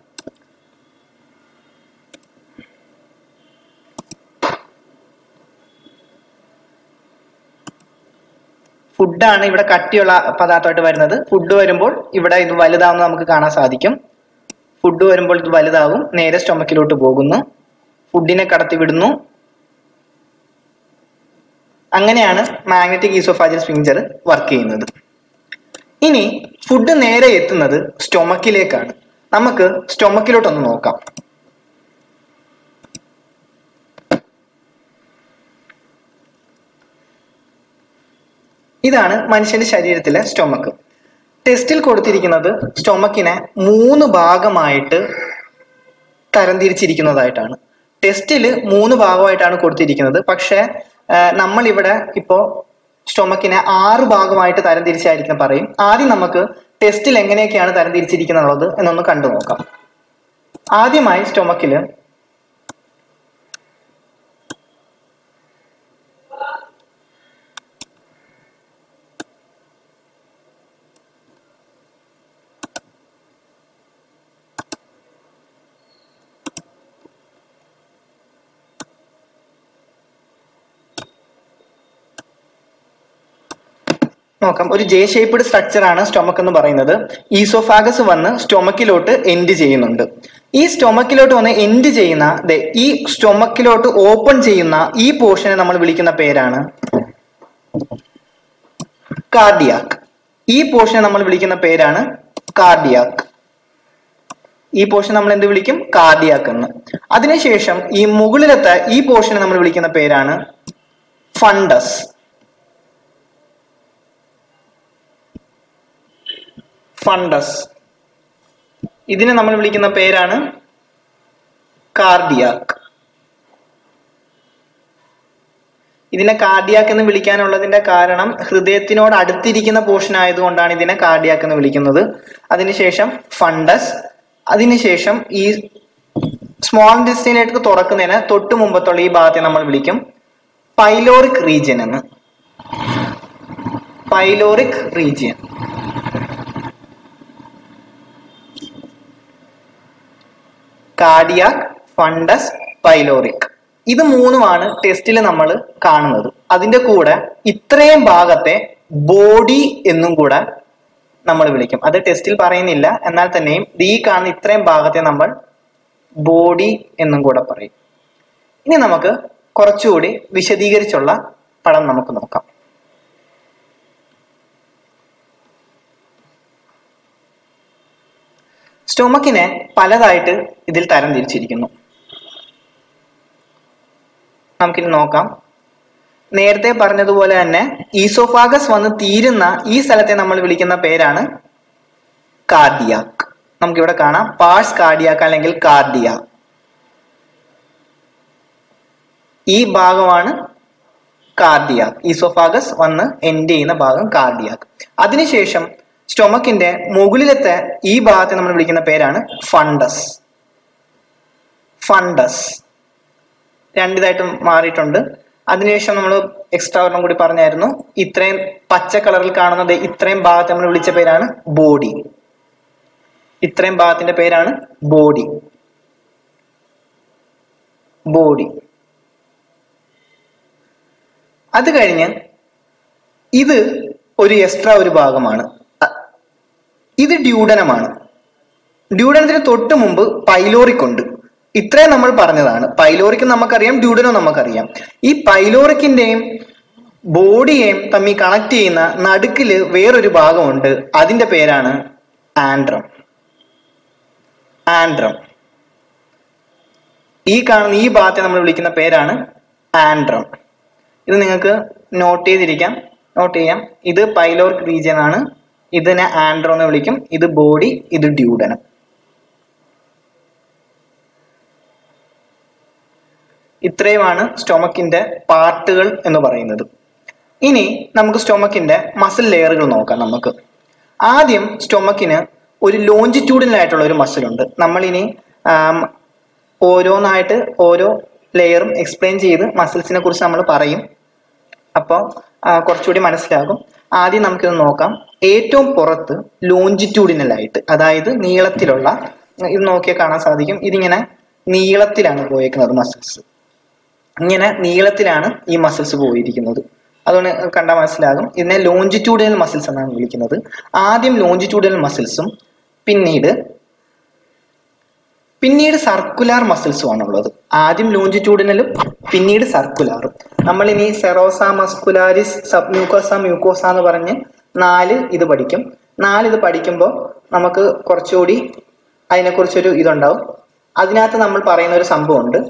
ഫുഡാണ് ഇവിടെ കട്ടിയുള്ള പദാർത്ഥമായിട്ട് വരുന്നത് ഫുഡ് വരുമ്പോൾ ഇവിടെ ഇത് വലുതാവുന്ന നമുക്ക് കാണാൻ സാധിക്കും ഫുഡ് വരുമ്പോൾ ഇത് വലുതാകും നേരെ സ്റ്റൊമക്കിലോട്ട് പോകുന്നു ഫുഡിനെ കടത്തി വിടുന്നു അങ്ങനെയാണ് മാഗ്നറ്റിക് ഈസോഫാജിയൽ സ്പിഞ്ചർ വർക്ക് ചെയ്യുന്നത് ഇനി ഫുഡ് നേരെ എത്തുന്നത് സ്റ്റൊമക്കിലേക്കാണ് നമുക്ക് സ്റ്റൊമക്കിലോട്ടൊന്ന് നോക്കാം ഇതാണ് മനുഷ്യന്റെ ശരീരത്തിലെ സ്റ്റൊമക്ക് ടെസ്റ്റിൽ കൊടുത്തിരിക്കുന്നത് സ്റ്റൊമക്കിനെ മൂന്ന് ഭാഗമായിട്ട് തരംതിരിച്ചിരിക്കുന്നതായിട്ടാണ് ടെസ്റ്റിൽ മൂന്ന് ഭാഗമായിട്ടാണ് കൊടുത്തിരിക്കുന്നത് പക്ഷേ നമ്മൾ ഇവിടെ ഇപ്പോ സ്റ്റൊമക്കിനെ ആറ് ഭാഗമായിട്ട് തരംതിരിച്ചായിരിക്കും പറയും ആദ്യം നമുക്ക് ടെസ്റ്റിൽ എങ്ങനെയൊക്കെയാണ് തരംതിരിച്ചിരിക്കുന്നുള്ളത് എന്നൊന്ന് കണ്ടു നോക്കാം ആദ്യമായി സ്റ്റൊമക്കില് നോക്കാം ഒരു ജെ ഷേപ്ഡ് സ്ട്രക്ചർ ആണ് സ്റ്റൊമക് എന്ന് പറയുന്നത് ഈസോഫാഗസ് വന്ന് സ്റ്റൊമക്കിലോട്ട് എൻഡ് ചെയ്യുന്നുണ്ട് ഈ സ്റ്റൊമക്കിലോട്ട് വന്ന് എൻഡ് ചെയ്യുന്ന ദേ ഈ സ്റ്റൊമക്കിലോട്ട് ഓപ്പൺ ചെയ്യുന്ന ഈ പോർഷനെ നമ്മൾ വിളിക്കുന്ന പേരാണ് കാർഡിയാക്ക് ഈ പോർഷനെ നമ്മൾ വിളിക്കുന്ന പേരാണ് കാർഡിയാക്ക് ഈ പോർഷൻ നമ്മൾ എന്ത് വിളിക്കും കാർഡിയാക്ക് എന്ന് അതിനുശേഷം ഈ മുകളിലത്തെ ഈ പോർഷനെ നമ്മൾ വിളിക്കുന്ന പേരാണ് ഫണ്ടസ് ഫണ്ടസ് ഇതിനെ നമ്മൾ വിളിക്കുന്ന പേരാണ് കാർഡിയാക്ക് ഇതിനെ കാർഡിയാക്ക് എന്ന് വിളിക്കാനുള്ളതിന്റെ കാരണം ഹൃദയത്തിനോട് അടുത്തിരിക്കുന്ന പോർഷൻ ആയതുകൊണ്ടാണ് ഇതിനെ കാർഡിയാക്ക് എന്ന് വിളിക്കുന്നത് അതിനുശേഷം ഫണ്ടസ് അതിനുശേഷം ഈ സ്മോൾ ഇൻറ്റസ്റ്റിനേറ്റ് തുറക്കുന്നതിന് തൊട്ട് മുമ്പത്തുള്ള ഈ ഭാഗത്തെ നമ്മൾ വിളിക്കും പൈലോറിക് റീജിയൻ എന്ന് pyloric region cardiac fundus pyloric ഇത് മൂന്നുമാണ് ടെസ്റ്റിൽ നമ്മൾ കാണുന്നത് അതിന്റെ കൂടെ ഇത്രയും ഭാഗത്തെ ബോഡി എന്നും കൂടെ നമ്മൾ വിളിക്കും അത് ടെസ്റ്റിൽ പറയുന്നില്ല എന്നാൽ തന്നെയും ഈ കാണുന്ന ഇത്രയും ഭാഗത്തെ നമ്മൾ ബോഡി എന്നും കൂടെ പറയും ഇനി നമുക്ക് കുറച്ചുകൂടി വിശദീകരിച്ചുള്ള പടം നമുക്ക് നോക്കാം സ്റ്റൊമക്കിനെ പലതായിട്ട് ഇതിൽ തരം തിരിച്ചിരിക്കുന്നു നമുക്കിനി നോക്കാം നേരത്തെ പറഞ്ഞതുപോലെ തന്നെ ഈസോഫാഗസ് വന്ന് തീരുന്ന ഈ സ്ഥലത്തെ നമ്മൾ വിളിക്കുന്ന പേരാണ് കാർഡിയാക്ക് നമുക്കിവിടെ കാണാം പാഴ്സ് കാർഡിയാക്ക് അല്ലെങ്കിൽ കാർഡിയ ഈ ഭാഗമാണ് കാർഡിയാക്ക് ഈസോഫാഗസ് വന്ന് എൻഡ് ചെയ്യുന്ന ഭാഗം കാർഡിയാക്ക് അതിനുശേഷം സ്റ്റൊമക്കിന്റെ മുകളിലത്തെ ഈ ഭാഗത്തെ നമ്മൾ വിളിക്കുന്ന പേരാണ് ഫണ്ടസ് ഫണ്ടസ് രണ്ടിതായിട്ട് മാറിയിട്ടുണ്ട് അതിനുശേഷം നമ്മൾ എക്സ്ട്രാ ഒരെണ്ണം കൂടി പറഞ്ഞായിരുന്നു ഇത്രയും പച്ച കളറിൽ കാണുന്നത് ഇത്രയും ഭാഗത്തെ നമ്മൾ വിളിച്ച പേരാണ് ബോഡി ഇത്രയും ഭാഗത്തിന്റെ പേരാണ് ബോഡി ബോഡി അത് കഴിഞ്ഞ് ഇത് ഒരു എക്സ്ട്രാ ഒരു ഭാഗമാണ് അ- ഇത് ഡ്യൂഡനമാണ് ഡ്യൂഡനത്തിന് തൊട്ട് മുമ്പ് പൈലോറിക് ഉണ്ട് ഇത്രയും നമ്മൾ പറഞ്ഞതാണ് പൈലോറിക് നമുക്കറിയാം ഡ്യൂഡനും നമുക്കറിയാം ഈ പൈലോറിക്കിന്റെയും ബോഡിയെയും തമ്മിൽ കണക്ട് ചെയ്യുന്ന നടുക്കില് വേറൊരു ഭാഗമുണ്ട് അതിന്റെ പേരാണ് ആൻഡ്രം ആൻഡ്രം ഈ കാണുന്ന ഈ ഭാഗത്തെ നമ്മൾ വിളിക്കുന്ന പേരാണ് ആൻഡ്രം ഇത് നിങ്ങൾക്ക് നോട്ട് ചെയ്തിരിക്കാം നോട്ട് ചെയ്യാം ഇത് പൈലോറിക് റീജിയൻ ആണ് ഇതിനെ ആൻഡ്രോ എന്ന് വിളിക്കും ഇത് ബോഡി ഇത് ഡ്യൂഡനം ഇത്രയുമാണ് സ്റ്റൊമക്കിന്റെ പാർട്ടുകൾ എന്ന് പറയുന്നത് ഇനി നമുക്ക് സ്റ്റൊമക്കിന്റെ മസിൽ ലെയറുകൾ നോക്കാം നമുക്ക് ആദ്യം സ്റ്റൊമക്കിന് ഒരു ലോഞ്ചിറ്റ്യൂഡിനായിട്ടുള്ള ഒരു മസിൽ ഉണ്ട് നമ്മളിനി ആം, ഓരോന്നായിട്ട് ഓരോ ലെയറും എക്സ്പ്ലെയിൻ ചെയ്ത് മസിൽസിനെ കുറിച്ച് നമ്മൾ പറയും അപ്പോൾ കുറച്ചുകൂടി മനസ്സിലാകും ആദ്യം നമുക്കിത് നോക്കാം ഏറ്റവും പുറത്ത് ലോഞ്ചിറ്റ്യൂഡിനൽ ആയിട്ട് അതായത് നീളത്തിലുള്ള ഇത് നോക്കിയാൽ കാണാൻ സാധിക്കും ഇതിങ്ങനെ നീളത്തിലാണ് പോയേക്കുന്നത് മസിൽസ് ഇങ്ങനെ നീളത്തിലാണ് ഈ മസിൽസ് പോയിരിക്കുന്നത് അതുകൊണ്ട് കണ്ടാൽ മനസ്സിലാകും ഇതിനെ ലോഞ്ചിറ്റ്യൂഡിനൽ മസിൽസ് എന്നാണ് വിളിക്കുന്നത് ആദ്യം ലോഞ്ചിറ്റ്യൂഡിനൽ മസിൽസും പിന്നീട് പിന്നീട് സർക്കുലാർ മസിൽസും ആണുള്ളത് ആദ്യം ലോഞ്ചിറ്റ്യൂഡിനലും പിന്നീട് സർക്കുലാറും നമ്മൾ ഇനി serosa muscularis submucosa mucosa എന്ന് പറഞ്ഞ് നാല് ഇത് പഠിക്കും നാല് ഇത് പഠിക്കുമ്പോൾ നമുക്ക് കുറച്ചുകൂടി അതിനെക്കുറിച്ചൊരു ഇതുണ്ടാവും അതിനകത്ത് നമ്മൾ പറയുന്ന ഒരു സംഭവമുണ്ട്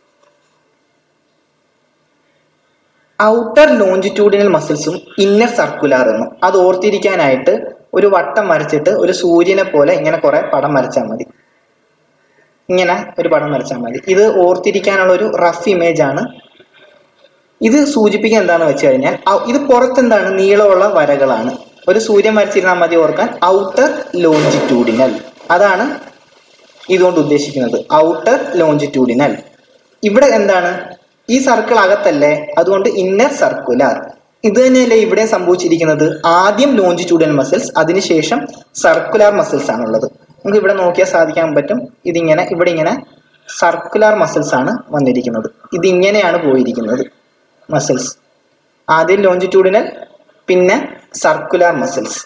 ഔട്ടർ ലോഞ്ചിറ്റ്യൂഡിനൽ മസിൽസും ഇന്നർ സർക്കുലാർ എന്നും അത് ഓർത്തിരിക്കാനായിട്ട് ഒരു വട്ടം വരച്ചിട്ട് ഒരു സൂര്യനെ പോലെ ഇങ്ങനെ കുറെ പടം വരച്ചാൽ മതി ഇങ്ങനെ ഒരു പടം വരച്ചാൽ മതി ഇത് ഓർത്തിരിക്കാനുള്ള ഒരു റഫ് ഇമേജ് ആണ് ഇത് സൂചിപ്പിക്കാൻ എന്താന്ന് വെച്ച് കഴിഞ്ഞാൽ ഔ- ഇത് പുറത്തെന്താണ് നീളമുള്ള വരകളാണ് ഒരു സൂര്യൻ വരച്ചിരുന്നാൽ മതി ഓർക്കാൻ ഔട്ടർ ലോഞ്ചിറ്റ്യൂഡിനൽ അതാണ് ഇതുകൊണ്ട് ഉദ്ദേശിക്കുന്നത് ഔട്ടർ ലോഞ്ചിറ്റ്യൂഡിനൽ ഇവിടെ എന്താണ് ഈ സർക്കിൾ അകത്തല്ലേ അതുകൊണ്ട് ഇന്നർ സർക്കുലാർ ഇത് തന്നെയല്ലേ ഇവിടെ സംഭവിച്ചിരിക്കുന്നത് ആദ്യം ലോഞ്ചിറ്റ്യൂഡൽ മസിൽസ് അതിനുശേഷം സർക്കുലാർ മസിൽസ് ആണുള്ളത് നമുക്ക് ഇവിടെ നോക്കിയാൽ സാധിക്കാൻ പറ്റും ഇതിങ്ങനെ ഇവിടെ ഇങ്ങനെ സർക്കുലാർ മസിൽസ് ആണ് വന്നിരിക്കുന്നത് ഇതിങ്ങനെയാണ് പോയിരിക്കുന്നത് മസിൽസ് ആദ്യം ലോഞ്ചിറ്റ്യൂഡിനൽ പിന്നെ സർക്കുലർ മസിൽസ്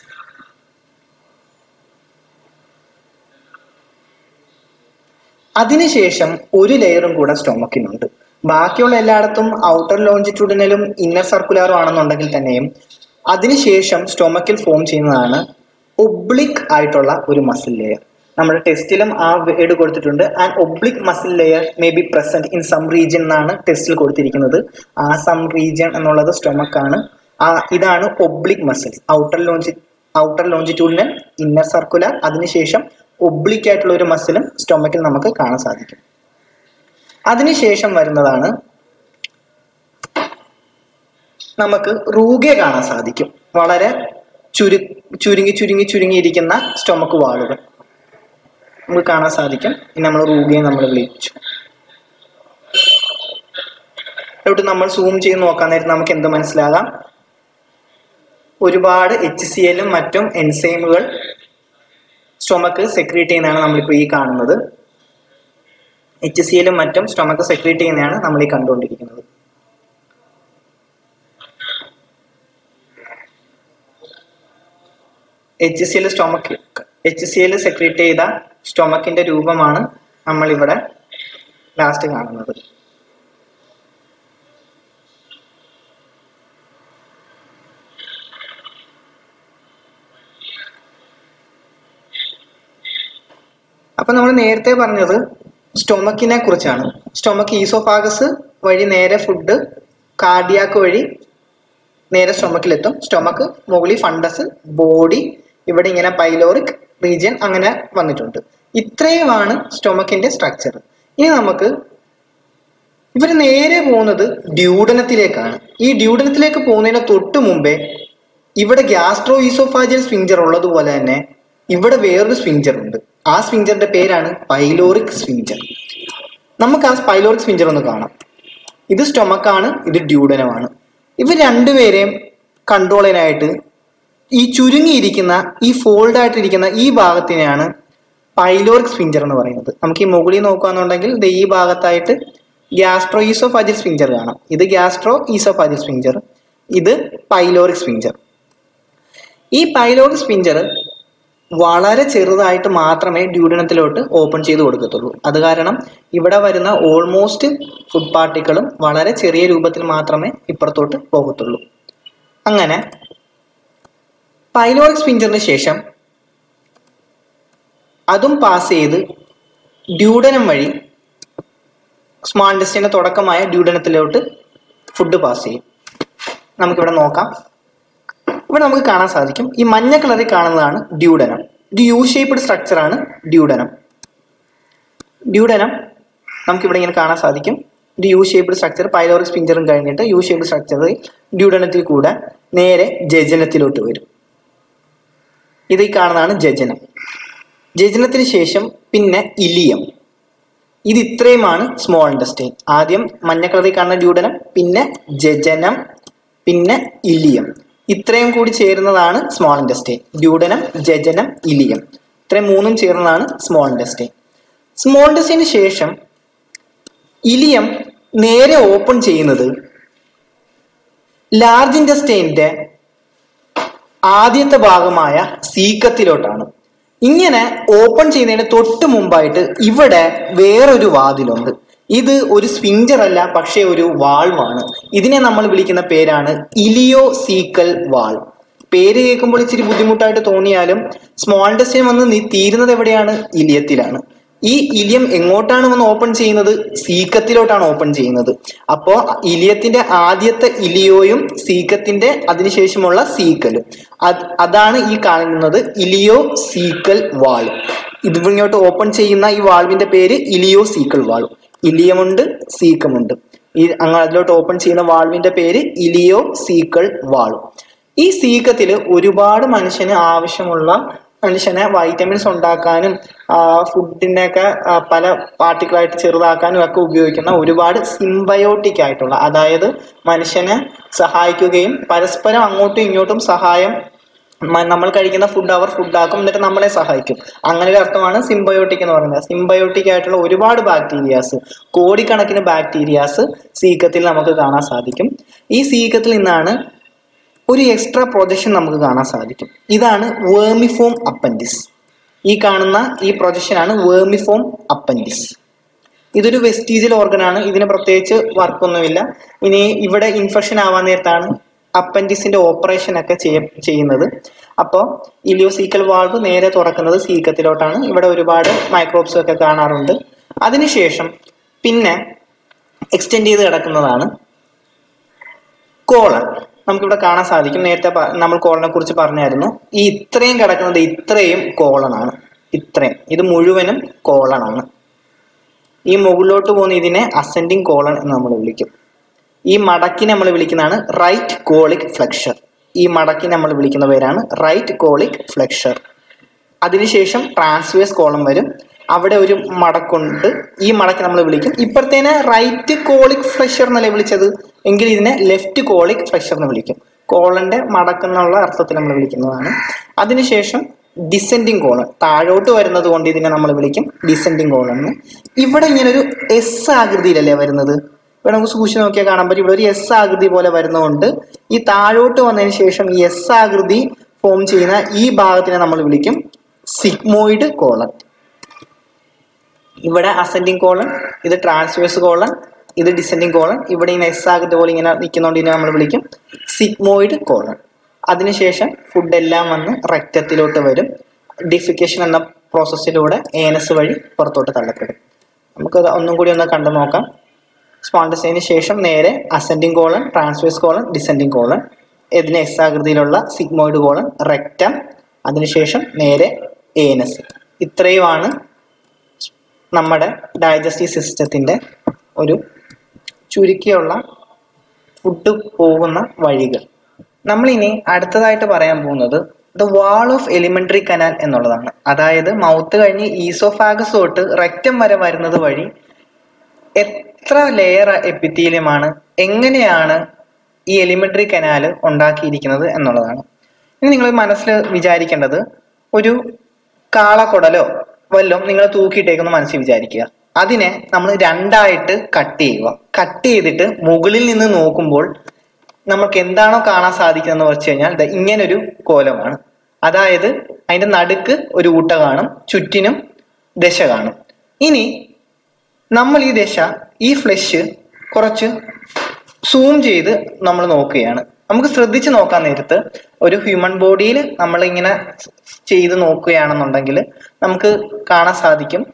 അതിനുശേഷം ഒരു ലെയറും കൂടെ സ്റ്റൊമക്കിനുണ്ട് ബാക്കിയുള്ള എല്ലായിടത്തും ഔട്ടർ ലോഞ്ചിറ്റ്യൂഡിനലും ഇന്നർ സർക്കുലറും ആണെന്നുണ്ടെങ്കിൽ തന്നെയും അതിനുശേഷം സ്റ്റൊമക്കിൽ ഫോം ചെയ്യുന്നതാണ് ഒബ്ലിക് ആയിട്ടുള്ള ഒരു മസിൽ ലെയർ നമ്മുടെ ടെസ്റ്റിലും ആ വേർഡ് കൊടുത്തിട്ടുണ്ട് and oblique muscle layer may be present in some region എന്നാണ് ടെസ്റ്റിൽ കൊടുത്തിരിക്കുന്നത് ആ സം റീജിയൻ എന്നുള്ളത് stomach ആണ് ആ ഇതാണ് ഒബ്ലിക് മസിൽസ് ഔട്ടർ ലോഞ്ചി ഔട്ടർ ലോഞ്ചിറ്റ്യൂഡിനൽ ഇന്നർ സർക്കുലർ അതിനുശേഷം ഒബ്ലിക് ആയിട്ടുള്ള ഒരു മസിലും സ്റ്റൊമക്കിൽ നമുക്ക് കാണാൻ സാധിക്കും അതിനുശേഷം വരുന്നതാണ് നമുക്ക് റൂഗെ കാണാൻ സാധിക്കും വളരെ ചുരു ചുരുങ്ങി ചുരുങ്ങി ചുരുങ്ങിയിരിക്കുന്ന സ്റ്റൊമക്ക് വാളുകൾ നമുക്ക് കാണാൻ സാധിക്കും ഇനി നമ്മൾ റൂഗയെ നമ്മൾ വിളിച്ചു ഇവിടെ നമ്മൾ സൂം ചെയ്ത് നോക്കാൻ നേരത്ത് നമുക്ക് എന്ത് മനസ്സിലാകാം ഒരുപാട് എച്ച് സി എല്ലും മറ്റും എൻസൈമുകൾ സ്റ്റൊമക്ക് സെക്രീറ്റ് ചെയ്യുന്നതാണ് നമ്മളിപ്പോൾ ഈ കാണുന്നത് എച്ച് സി എല്ലും മറ്റും സ്റ്റൊമക്ക് സെക്രീറ്റ് ചെയ്യുന്നതാണ് നമ്മൾ ഈ കണ്ടുകൊണ്ടിരിക്കുന്നത് H C L stomach H C L secrete ചെയ്ത സ്റ്റൊമക്കിന്റെ രൂപമാണ് നമ്മൾ ഇവിടെ ലാസ്റ്റ് കാണുന്നത് അപ്പൊ നമ്മൾ നേരത്തെ പറഞ്ഞത് സ്റ്റൊമക്കിനെ കുറിച്ചാണ് സ്റ്റൊമക്ക് ഈസോഫാഗസ് വഴി നേരെ ഫുഡ് കാർഡിയാക്ക് വഴി നേരെ സ്റ്റൊമക്കിലെത്തും സ്റ്റൊമക്ക് മുകളിൽ ഫണ്ടസ് ബോഡി ഇവിടെ ഇങ്ങനെ പൈലോറിക് റീജിയൻ അങ്ങനെ വന്നിട്ടുണ്ട് ഇത്രയുമാണ് സ്റ്റൊമക്കിന്റെ സ്ട്രക്ചർ ഇനി നമുക്ക് ഇവർ നേരെ പോകുന്നത് ഡ്യൂഡനത്തിലേക്കാണ് ഈ ഡ്യൂഡനത്തിലേക്ക് പോകുന്നതിന് തൊട്ട് മുമ്പേ ഇവിടെ ഗ്യാസ്ട്രോ ഈസോഫാജിയൽ സ്വിഞ്ചർ ഉള്ളതുപോലെ തന്നെ ഇവിടെ വേറൊരു സ്വിഞ്ചർ ഉണ്ട് ആ സ്വിഞ്ചറിന്റെ പേരാണ് പൈലോറിക് സ്വിഞ്ചർ നമുക്ക് ആ പൈലോറിക് സ്വിഞ്ചർ ഒന്ന് കാണാം ഇത് സ്റ്റൊമക്കാണ് ഇത് ഡ്യൂഡനമാണ് ഇവർ രണ്ടുപേരെയും കൺട്രോൾ ചെയ്യാനായിട്ട് ഈ ചുരുങ്ങിയിരിക്കുന്ന ഈ ഫോൾഡ് ആയിട്ടിരിക്കുന്ന ഈ ഭാഗത്തിനെയാണ് പൈലോറിക് സ്പിഞ്ചർ എന്ന് പറയുന്നത് നമുക്ക് ഈ മുകളിൽ നോക്കുകയാണെന്നുണ്ടെങ്കിൽ ദേ ഈ ഭാഗത്തായിട്ട് ഗ്യാസ്ട്രോ ഈസോഫാജിൽ സ്പിഞ്ചർ കാണാം ഇത് ഗ്യാസ്ട്രോ ഈസോഫാജിൽ സ്പിഞ്ചർ ഇത് പൈലോറിക് സ്പിഞ്ചർ ഈ പൈലോറിക് സ്പിഞ്ചർ വളരെ ചെറുതായിട്ട് മാത്രമേ ഡ്യൂഡനത്തിലോട്ട് ഓപ്പൺ ചെയ്ത് കൊടുക്കത്തുള്ളൂ അത് കാരണം ഇവിടെ വരുന്ന ഓൾമോസ്റ്റ് ഫുഡ് പാർട്ടിക്കിളും വളരെ ചെറിയ രൂപത്തിൽ മാത്രമേ ഇപ്പുറത്തോട്ട് പോകത്തുള്ളൂ അങ്ങനെ പൈലോറിക് സ്പിഞ്ചറിന് ശേഷം അതും പാസ് ചെയ്ത് ഡ്യൂഡനം വഴി സ്മാൾ ഇൻഡസ്ട്രീന്റെ തുടക്കമായ ഡ്യൂഡനത്തിലോട്ട് ഫുഡ് പാസ് ചെയ്യും നമുക്കിവിടെ നോക്കാം ഇവിടെ നമുക്ക് കാണാൻ സാധിക്കും ഈ മഞ്ഞ കളറിൽ കാണുന്നതാണ് ഡ്യൂഡനം ഇത് യു ഷേപ്ഡ് സ്ട്രക്ചറാണ് ഡ്യൂഡനം ഡ്യൂഡനം നമുക്കിവിടെ ഇങ്ങനെ കാണാൻ സാധിക്കും ഇത് യു ഷേപ്ഡ് സ്ട്രക്ചർ പൈലോറിക് സ്പിഞ്ചറും കഴിഞ്ഞിട്ട് യു ഷേപ്ഡ് സ്ട്രക്ചറിൽ ഡ്യൂഡനത്തിൽ കൂടെ നേരെ ജജനത്തിലോട്ട് വരും ഇത് ഈ കാണുന്നതാണ് ജജനം ജജനത്തിന് ശേഷം പിന്നെ ഇലിയം ഇത് ഇത്രയുമാണ് സ്മോൾ ഇൻഡസ്റ്റൈൻ ആദ്യം മഞ്ഞ കളറിൽ കാണുന്ന ഡ്യൂഡനം പിന്നെ ജജനം പിന്നെ ഇലിയം ഇത്രയും കൂടി ചേരുന്നതാണ് small intestine duodenum jejunum ileum ഇത്രയും മൂന്നും ചേർന്നതാണ് സ്മോൾ ഇൻഡസ്റ്റൈൻ സ്മോൾ ഇൻഡസ്റ്റൈന് ശേഷം ഇലിയം നേരെ ഓപ്പൺ ചെയ്യുന്നത് ലാർജ് ഇൻഡസ്റ്റൈൻ്റെ ആദ്യത്തെ ഭാഗമായ സീക്കത്തിലോട്ടാണ് ഇങ്ങനെ ഓപ്പൺ ചെയ്യുന്നതിന് തൊട്ട് മുമ്പായിട്ട് ഇവിടെ വേറൊരു വാതിലുണ്ട് ഇത് ഒരു സ്പിഞ്ചർ അല്ല പക്ഷേ ഒരു വാൾവാണ് ഇതിനെ നമ്മൾ വിളിക്കുന്ന പേരാണ് ഇലിയോ സീക്കൽ വാൾ പേര് കേൾക്കുമ്പോൾ ഇച്ചിരി ബുദ്ധിമുട്ടായിട്ട് തോന്നിയാലും സ്മോൾ ഇൻഡസ്ട്രിയിൽ വന്ന് നീ തീരുന്നത് എവിടെയാണ് ഇലിയത്തിലാണ് ഈ ഇലിയം എങ്ങോട്ടാണ് വന്ന് ഓപ്പൺ ചെയ്യുന്നത് സീക്കത്തിലോട്ടാണ് ഓപ്പൺ ചെയ്യുന്നത് അപ്പോ ഇലിയത്തിന്റെ ആദ്യത്തെ ഇലിയോയും സീക്കത്തിന്റെ അതിനുശേഷമുള്ള സീക്കലും അത് അതാണ് ഈ കാണുന്നത് ഇലിയോ സീക്കൽ വാൾ ഇത് ഇങ്ങോട്ട് ഓപ്പൺ ചെയ്യുന്ന ഈ വാൾവിന്റെ പേര് ഇലിയോ സീക്കൽ വാൾ ഇലിയമുണ്ട് സീക്കമുണ്ട് ഈ അങ്ങ് അതിലോട്ട് ഓപ്പൺ ചെയ്യുന്ന വാൾവിന്റെ പേര് ഇലിയോ സീക്കൽ വാൾ ഈ സീക്കത്തിൽ ഒരുപാട് മനുഷ്യന് ആവശ്യമുള്ള മനുഷ്യനെ വൈറ്റമിൻസ് ഉണ്ടാക്കാനും ഫുഡിനെയൊക്കെ പല പാർട്ടിക്കിളായിട്ട് ചെറുതാക്കാനും ഒക്കെ ഉപയോഗിക്കുന്ന ഒരുപാട് സിംബയോട്ടിക് ആയിട്ടുള്ള അതായത് മനുഷ്യനെ സഹായിക്കുകയും പരസ്പരം അങ്ങോട്ടും ഇങ്ങോട്ടും സഹായം മ- നമ്മൾ കഴിക്കുന്ന ഫുഡ് അവർ ഫുഡാക്കും എന്നിട്ട് നമ്മളെ സഹായിക്കും അങ്ങനെ ഒരു അർത്ഥമാണ് സിംബയോട്ടിക് എന്ന് പറയുന്നത് സിംബയോട്ടിക് ആയിട്ടുള്ള ഒരുപാട് ബാക്ടീരിയാസ് കോടിക്കണക്കിന് ബാക്ടീരിയാസ് സീക്കത്തിൽ നമുക്ക് കാണാൻ സാധിക്കും ഈ സീക്കത്തിൽ നിന്നാണ് ഒരു എക്സ്ട്രാ പ്രൊജക്ഷൻ നമുക്ക് കാണാൻ സാധിക്കും ഇതാണ് വേർമിഫോം അപ്പൻഡിസ് ഈ കാണുന്ന ഈ പ്രൊജക്ഷൻ ആണ് വേർമിഫോം അപ്പൻഡിസ് ഇതൊരു വെസ്റ്റീജിയൽ ഓർഗൻ ആണ് ഇതിന് പ്രത്യേകിച്ച് വർക്കൊന്നുമില്ല ഇനി ഇവിടെ ഇൻഫെക്ഷൻ ആവാൻ നേരത്താണ് അപ്പൻഡിസിന്റെ ഓപ്പറേഷൻ ഒക്കെ ചെയ്യ- ചെയ്യുന്നത് അപ്പോൾ ഇലിയോസീക്കൽ വാൾവ് നേരെ തുറക്കുന്നത് സീക്കത്തിലോട്ടാണ് ഇവിടെ ഒരുപാട് മൈക്രോബ്സ് ഒക്കെ കാണാറുണ്ട് അതിനുശേഷം പിന്നെ എക്സ്റ്റെൻഡ് ചെയ്ത് കിടക്കുന്നതാണ് കോളൺ നമുക്കിവിടെ കാണാൻ സാധിക്കും നേരത്തെ പ- നമ്മൾ കോളനെ കുറിച്ച് പറഞ്ഞായിരുന്നു ഈ ഇത്രയും കിടക്കുന്നത് ഇത്രയും കോളനാണ് ഇത്രയും ഇത് മുഴുവനും കോളനാണ് ഈ മുകളിലോട്ട് പോകുന്ന ഇതിനെ അസെൻഡിങ് കോളൺ എന്ന് നമ്മൾ വിളിക്കും ഈ മടക്കിനെ നമ്മൾ വിളിക്കുന്നതാണ് റൈറ്റ് കോളിക് ഫ്ലെക്ഷർ ഈ മടക്കിനെ നമ്മൾ വിളിക്കുന്ന പേരാണ് റൈറ്റ് കോളിക് ഫ്ലെക്ഷർ അതിനുശേഷം ട്രാൻസ്വേഴ്സ് കോളം വരും അവിടെ ഒരു മടക്കുണ്ട് ഈ മടക്ക് നമ്മൾ വിളിക്കും ഇപ്പഴത്തേനെ റൈറ്റ് കോളിക് ഫ്ലഷർ എന്നല്ലേ വിളിച്ചത് എങ്കിൽ ഇതിനെ ലെഫ്റ്റ് കോളിക് ഫ്ലഷർ എന്ന് വിളിക്കും കോളന്റെ മടക്കെന്നുള്ള അർത്ഥത്തിൽ നമ്മൾ വിളിക്കുന്നതാണ് അതിനുശേഷം ഡിസെൻഡിങ് കോളൻ താഴോട്ട് വരുന്നത് കൊണ്ട് ഇതിനെ നമ്മൾ വിളിക്കും ഡിസെൻഡിങ് കോളൻ എന്ന് ഇവിടെ ഇങ്ങനെ ഒരു എസ് ആകൃതിയിലല്ലേ വരുന്നത് ഇവിടെ നമുക്ക് സൂക്ഷിച്ച് നോക്കിയാൽ കാണാൻ പറ്റും ഇവിടെ ഒരു എസ് ആകൃതി പോലെ വരുന്നതുകൊണ്ട് ഈ താഴോട്ട് വന്നതിന് ശേഷം ഈ എസ് ആകൃതി ഫോം ചെയ്യുന്ന ഈ ഭാഗത്തിനെ നമ്മൾ വിളിക്കും സിഗ്മോയിഡ് കോളൻ ഇവിടെ അസെൻഡിങ് കോളൻ ഇത് ട്രാൻസ്വേഴ്സ് കോളൻ ഇത് ഡിസെൻഡിങ് കോളൻ ഇവിടെ ഇങ്ങനെ എസ് ആകൃതി പോലെ ഇങ്ങനെ നിൽക്കുന്നതുകൊണ്ട് ഇതിനെ നമ്മൾ വിളിക്കും സിഗ്മോയിഡ് കോളൻ അതിനുശേഷം ഫുഡ് എല്ലാം വന്ന് റക്റ്റത്തിലോട്ട് വരും ഡിഫിക്കേഷൻ എന്ന പ്രോസസ്സിലൂടെ ഏനസ് വഴി പുറത്തോട്ട് തള്ളപ്പെടും നമുക്കത് ഒന്നും കൂടി ഒന്ന് കണ്ടു നോക്കാം സ്പോണ്ടസിന് ശേഷം നേരെ ascending colon transverse colon descending colon ഇതിന് എസ് ആകൃതിയിലുള്ള സിഗ്മോയിഡ് കോളൻ റെക്റ്റം അതിനുശേഷം നേരെ ഏനസ് ഇത്രയുമാണ് നമ്മുടെ ഡൈജസ്റ്റീവ് സിസ്റ്റത്തിന്റെ ഒരു ചുരുക്കിയുള്ള ഫുഡ് പോകുന്ന വഴികൾ നമ്മളിനി അടുത്തതായിട്ട് പറയാൻ പോകുന്നത് the wall of alimentary canal എന്നുള്ളതാണ് അതായത് മൗത്ത് കഴിഞ്ഞ് ഈസോഫാഗസ് തൊട്ട് റെക്റ്റം വരെ വരുന്നത് വഴി എത്ര ലെയർ എപ്പിത്തീലിയമാണ് എങ്ങനെയാണ് ഈ എലിമെന്ററി കനാൽ ഉണ്ടാക്കിയിരിക്കുന്നത് എന്നുള്ളതാണ് ഇനി നിങ്ങൾ മനസ്സിൽ വിചാരിക്കേണ്ടത് ഒരു കാളക്കുടലോ വല്ലോ നിങ്ങൾ തൂക്കിയിട്ടേക്കുന്ന മനസ്സിൽ വിചാരിക്കുക അതിനെ നമ്മൾ രണ്ടായിട്ട് കട്ട് ചെയ്യുക കട്ട് ചെയ്തിട്ട് മുകളിൽ നിന്ന് നോക്കുമ്പോൾ നമുക്ക് എന്താണോ കാണാൻ സാധിക്കുന്നതെന്ന് വെച്ച് കഴിഞ്ഞാൽ ദേ ഇങ്ങനൊരു കോലമാണ് അതായത് അതിന്റെ നടുക്ക് ഒരു ഊട്ട കാണും ചുറ്റിനും ദശ കാണും ഇനി നമ്മൾ ഈ ദശ ഈ ഫ്ലഷ് കുറച്ച് സൂം ചെയ്ത് നമ്മൾ നോക്കുകയാണ് നമുക്ക് ശ്രദ്ധിച്ച് നോക്കാൻ നേരത്ത് ഒരു ഹ്യൂമൻ ബോഡിയിൽ നമ്മൾ ഇങ്ങനെ ചെയ്ത് നോക്കുകയാണെന്നുണ്ടെങ്കിൽ നമുക്ക് കാണാൻ സാധിക്കും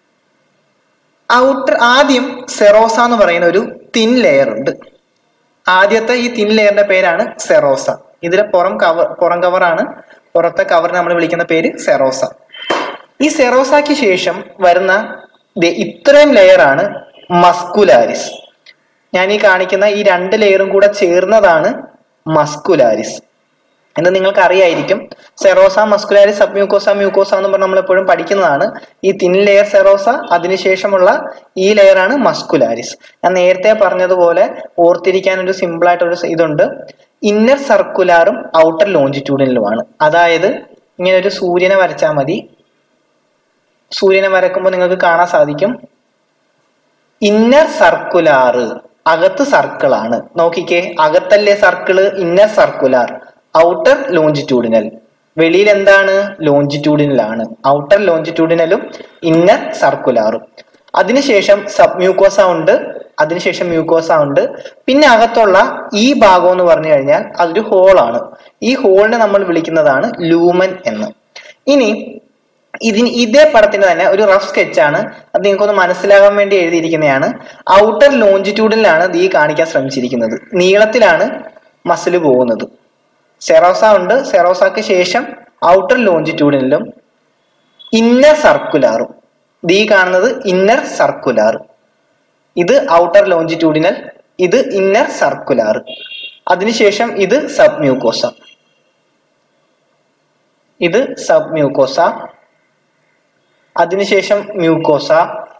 ഔട്ടർ ആദ്യം സെറോസ എന്ന് പറയുന്ന ഒരു തിൻ ലെയർ ഉണ്ട് ആദ്യത്തെ ഈ തിൻ ലെയറിന്റെ പേരാണ് സെറോസ ഇതിലെ പുറം കവർ പുറം കവറാണ് പുറത്തെ കവറിനെ നമ്മൾ വിളിക്കുന്ന പേര് സെറോസ ഈ സെറോസയ്ക്ക് ശേഷം വരുന്ന ദേ ഇത്രയും ലെയർ ആണ് മസ്കുലാരിസ് ഞാൻ ഈ കാണിക്കുന്ന ഈ രണ്ട് ലെയറും കൂടെ ചേർന്നതാണ് മസ്കുലാരിസ് എന്ന് നിങ്ങൾക്ക് അറിയായിരിക്കും serosa muscularis submucosa mucosa എന്ന് പറഞ്ഞ് നമ്മൾ എപ്പോഴും പഠിക്കുന്നതാണ് ഈ തിൻ ലെയർ സെറോസ അതിനുശേഷമുള്ള ഈ ലെയർ ആണ് മസ്കുലാരിസ് ഞാൻ നേരത്തെ പറഞ്ഞതുപോലെ ഓർത്തിരിക്കാൻ ഒരു സിമ്പിൾ ആയിട്ട് ഒരു ഇതുണ്ട് ഇന്നർ സർക്കുലാറും ഔട്ടർ ലോഞ്ചിറ്റ്യൂഡിനലുമാണ് അതായത് ഇങ്ങനെ ഒരു സൂര്യനെ വരച്ചാൽ മതി സൂര്യനെ വരക്കുമ്പോൾ നിങ്ങൾക്ക് കാണാൻ സാധിക്കും ഇന്നർ സർക്കുലാറ് അകത്ത് സർക്കിൾ ആണ് നോക്കിക്കേ അകത്തല്ലേ circle inner circular outer longitudinal വെളിയിൽ എന്താണ് ലോഞ്ചിറ്റ്യൂഡിനൽ ആണ് ഔട്ടർ ലോഞ്ചിറ്റ്യൂഡിനലും ഇന്നർ സർക്കുലാറും അതിനുശേഷം സബ് മ്യൂക്കോസ ഉണ്ട് അതിനുശേഷം മ്യൂക്കോസ ഉണ്ട് പിന്നെ അകത്തുള്ള ഈ ഭാഗം എന്ന് പറഞ്ഞു കഴിഞ്ഞാൽ അതൊരു ഹോളാണ് ഈ ഹോളിനെ നമ്മൾ വിളിക്കുന്നതാണ് ലൂമൻ എന്ന് ഇനി ഇതിന് ഇതേ പടത്തിന്റെ തന്നെ ഒരു റഫ് സ്കെച്ച് ആണ് അത് നിങ്ങൾക്കൊന്ന് മനസ്സിലാകാൻ വേണ്ടി എഴുതിയിരിക്കുന്നതാണ് ഔട്ടർ ലോഞ്ചിറ്റ്യൂഡിലാണ് ഇത് ഈ കാണിക്കാൻ ശ്രമിച്ചിരിക്കുന്നത് നീളത്തിലാണ് മസിൽ പോകുന്നത് സെറോസ ഉണ്ട് സെറോസക്ക് ശേഷം ഔട്ടർ ലോഞ്ചിറ്റ്യൂഡിനിലും ഇന്നർ സർക്കുലാറും ഇത് ഈ കാണുന്നത് ഇന്നർ സർക്കുലാർ ഇത് ഔട്ടർ ലോഞ്ചിറ്റ്യൂഡിനൽ ഇത് ഇന്നർ സർക്കുലാർ അതിനുശേഷം ഇത് സബ് മ്യൂക്കോസ ഇത് സബ് മ്യൂക്കോസ അതിനുശേഷം മ്യൂക്കോസ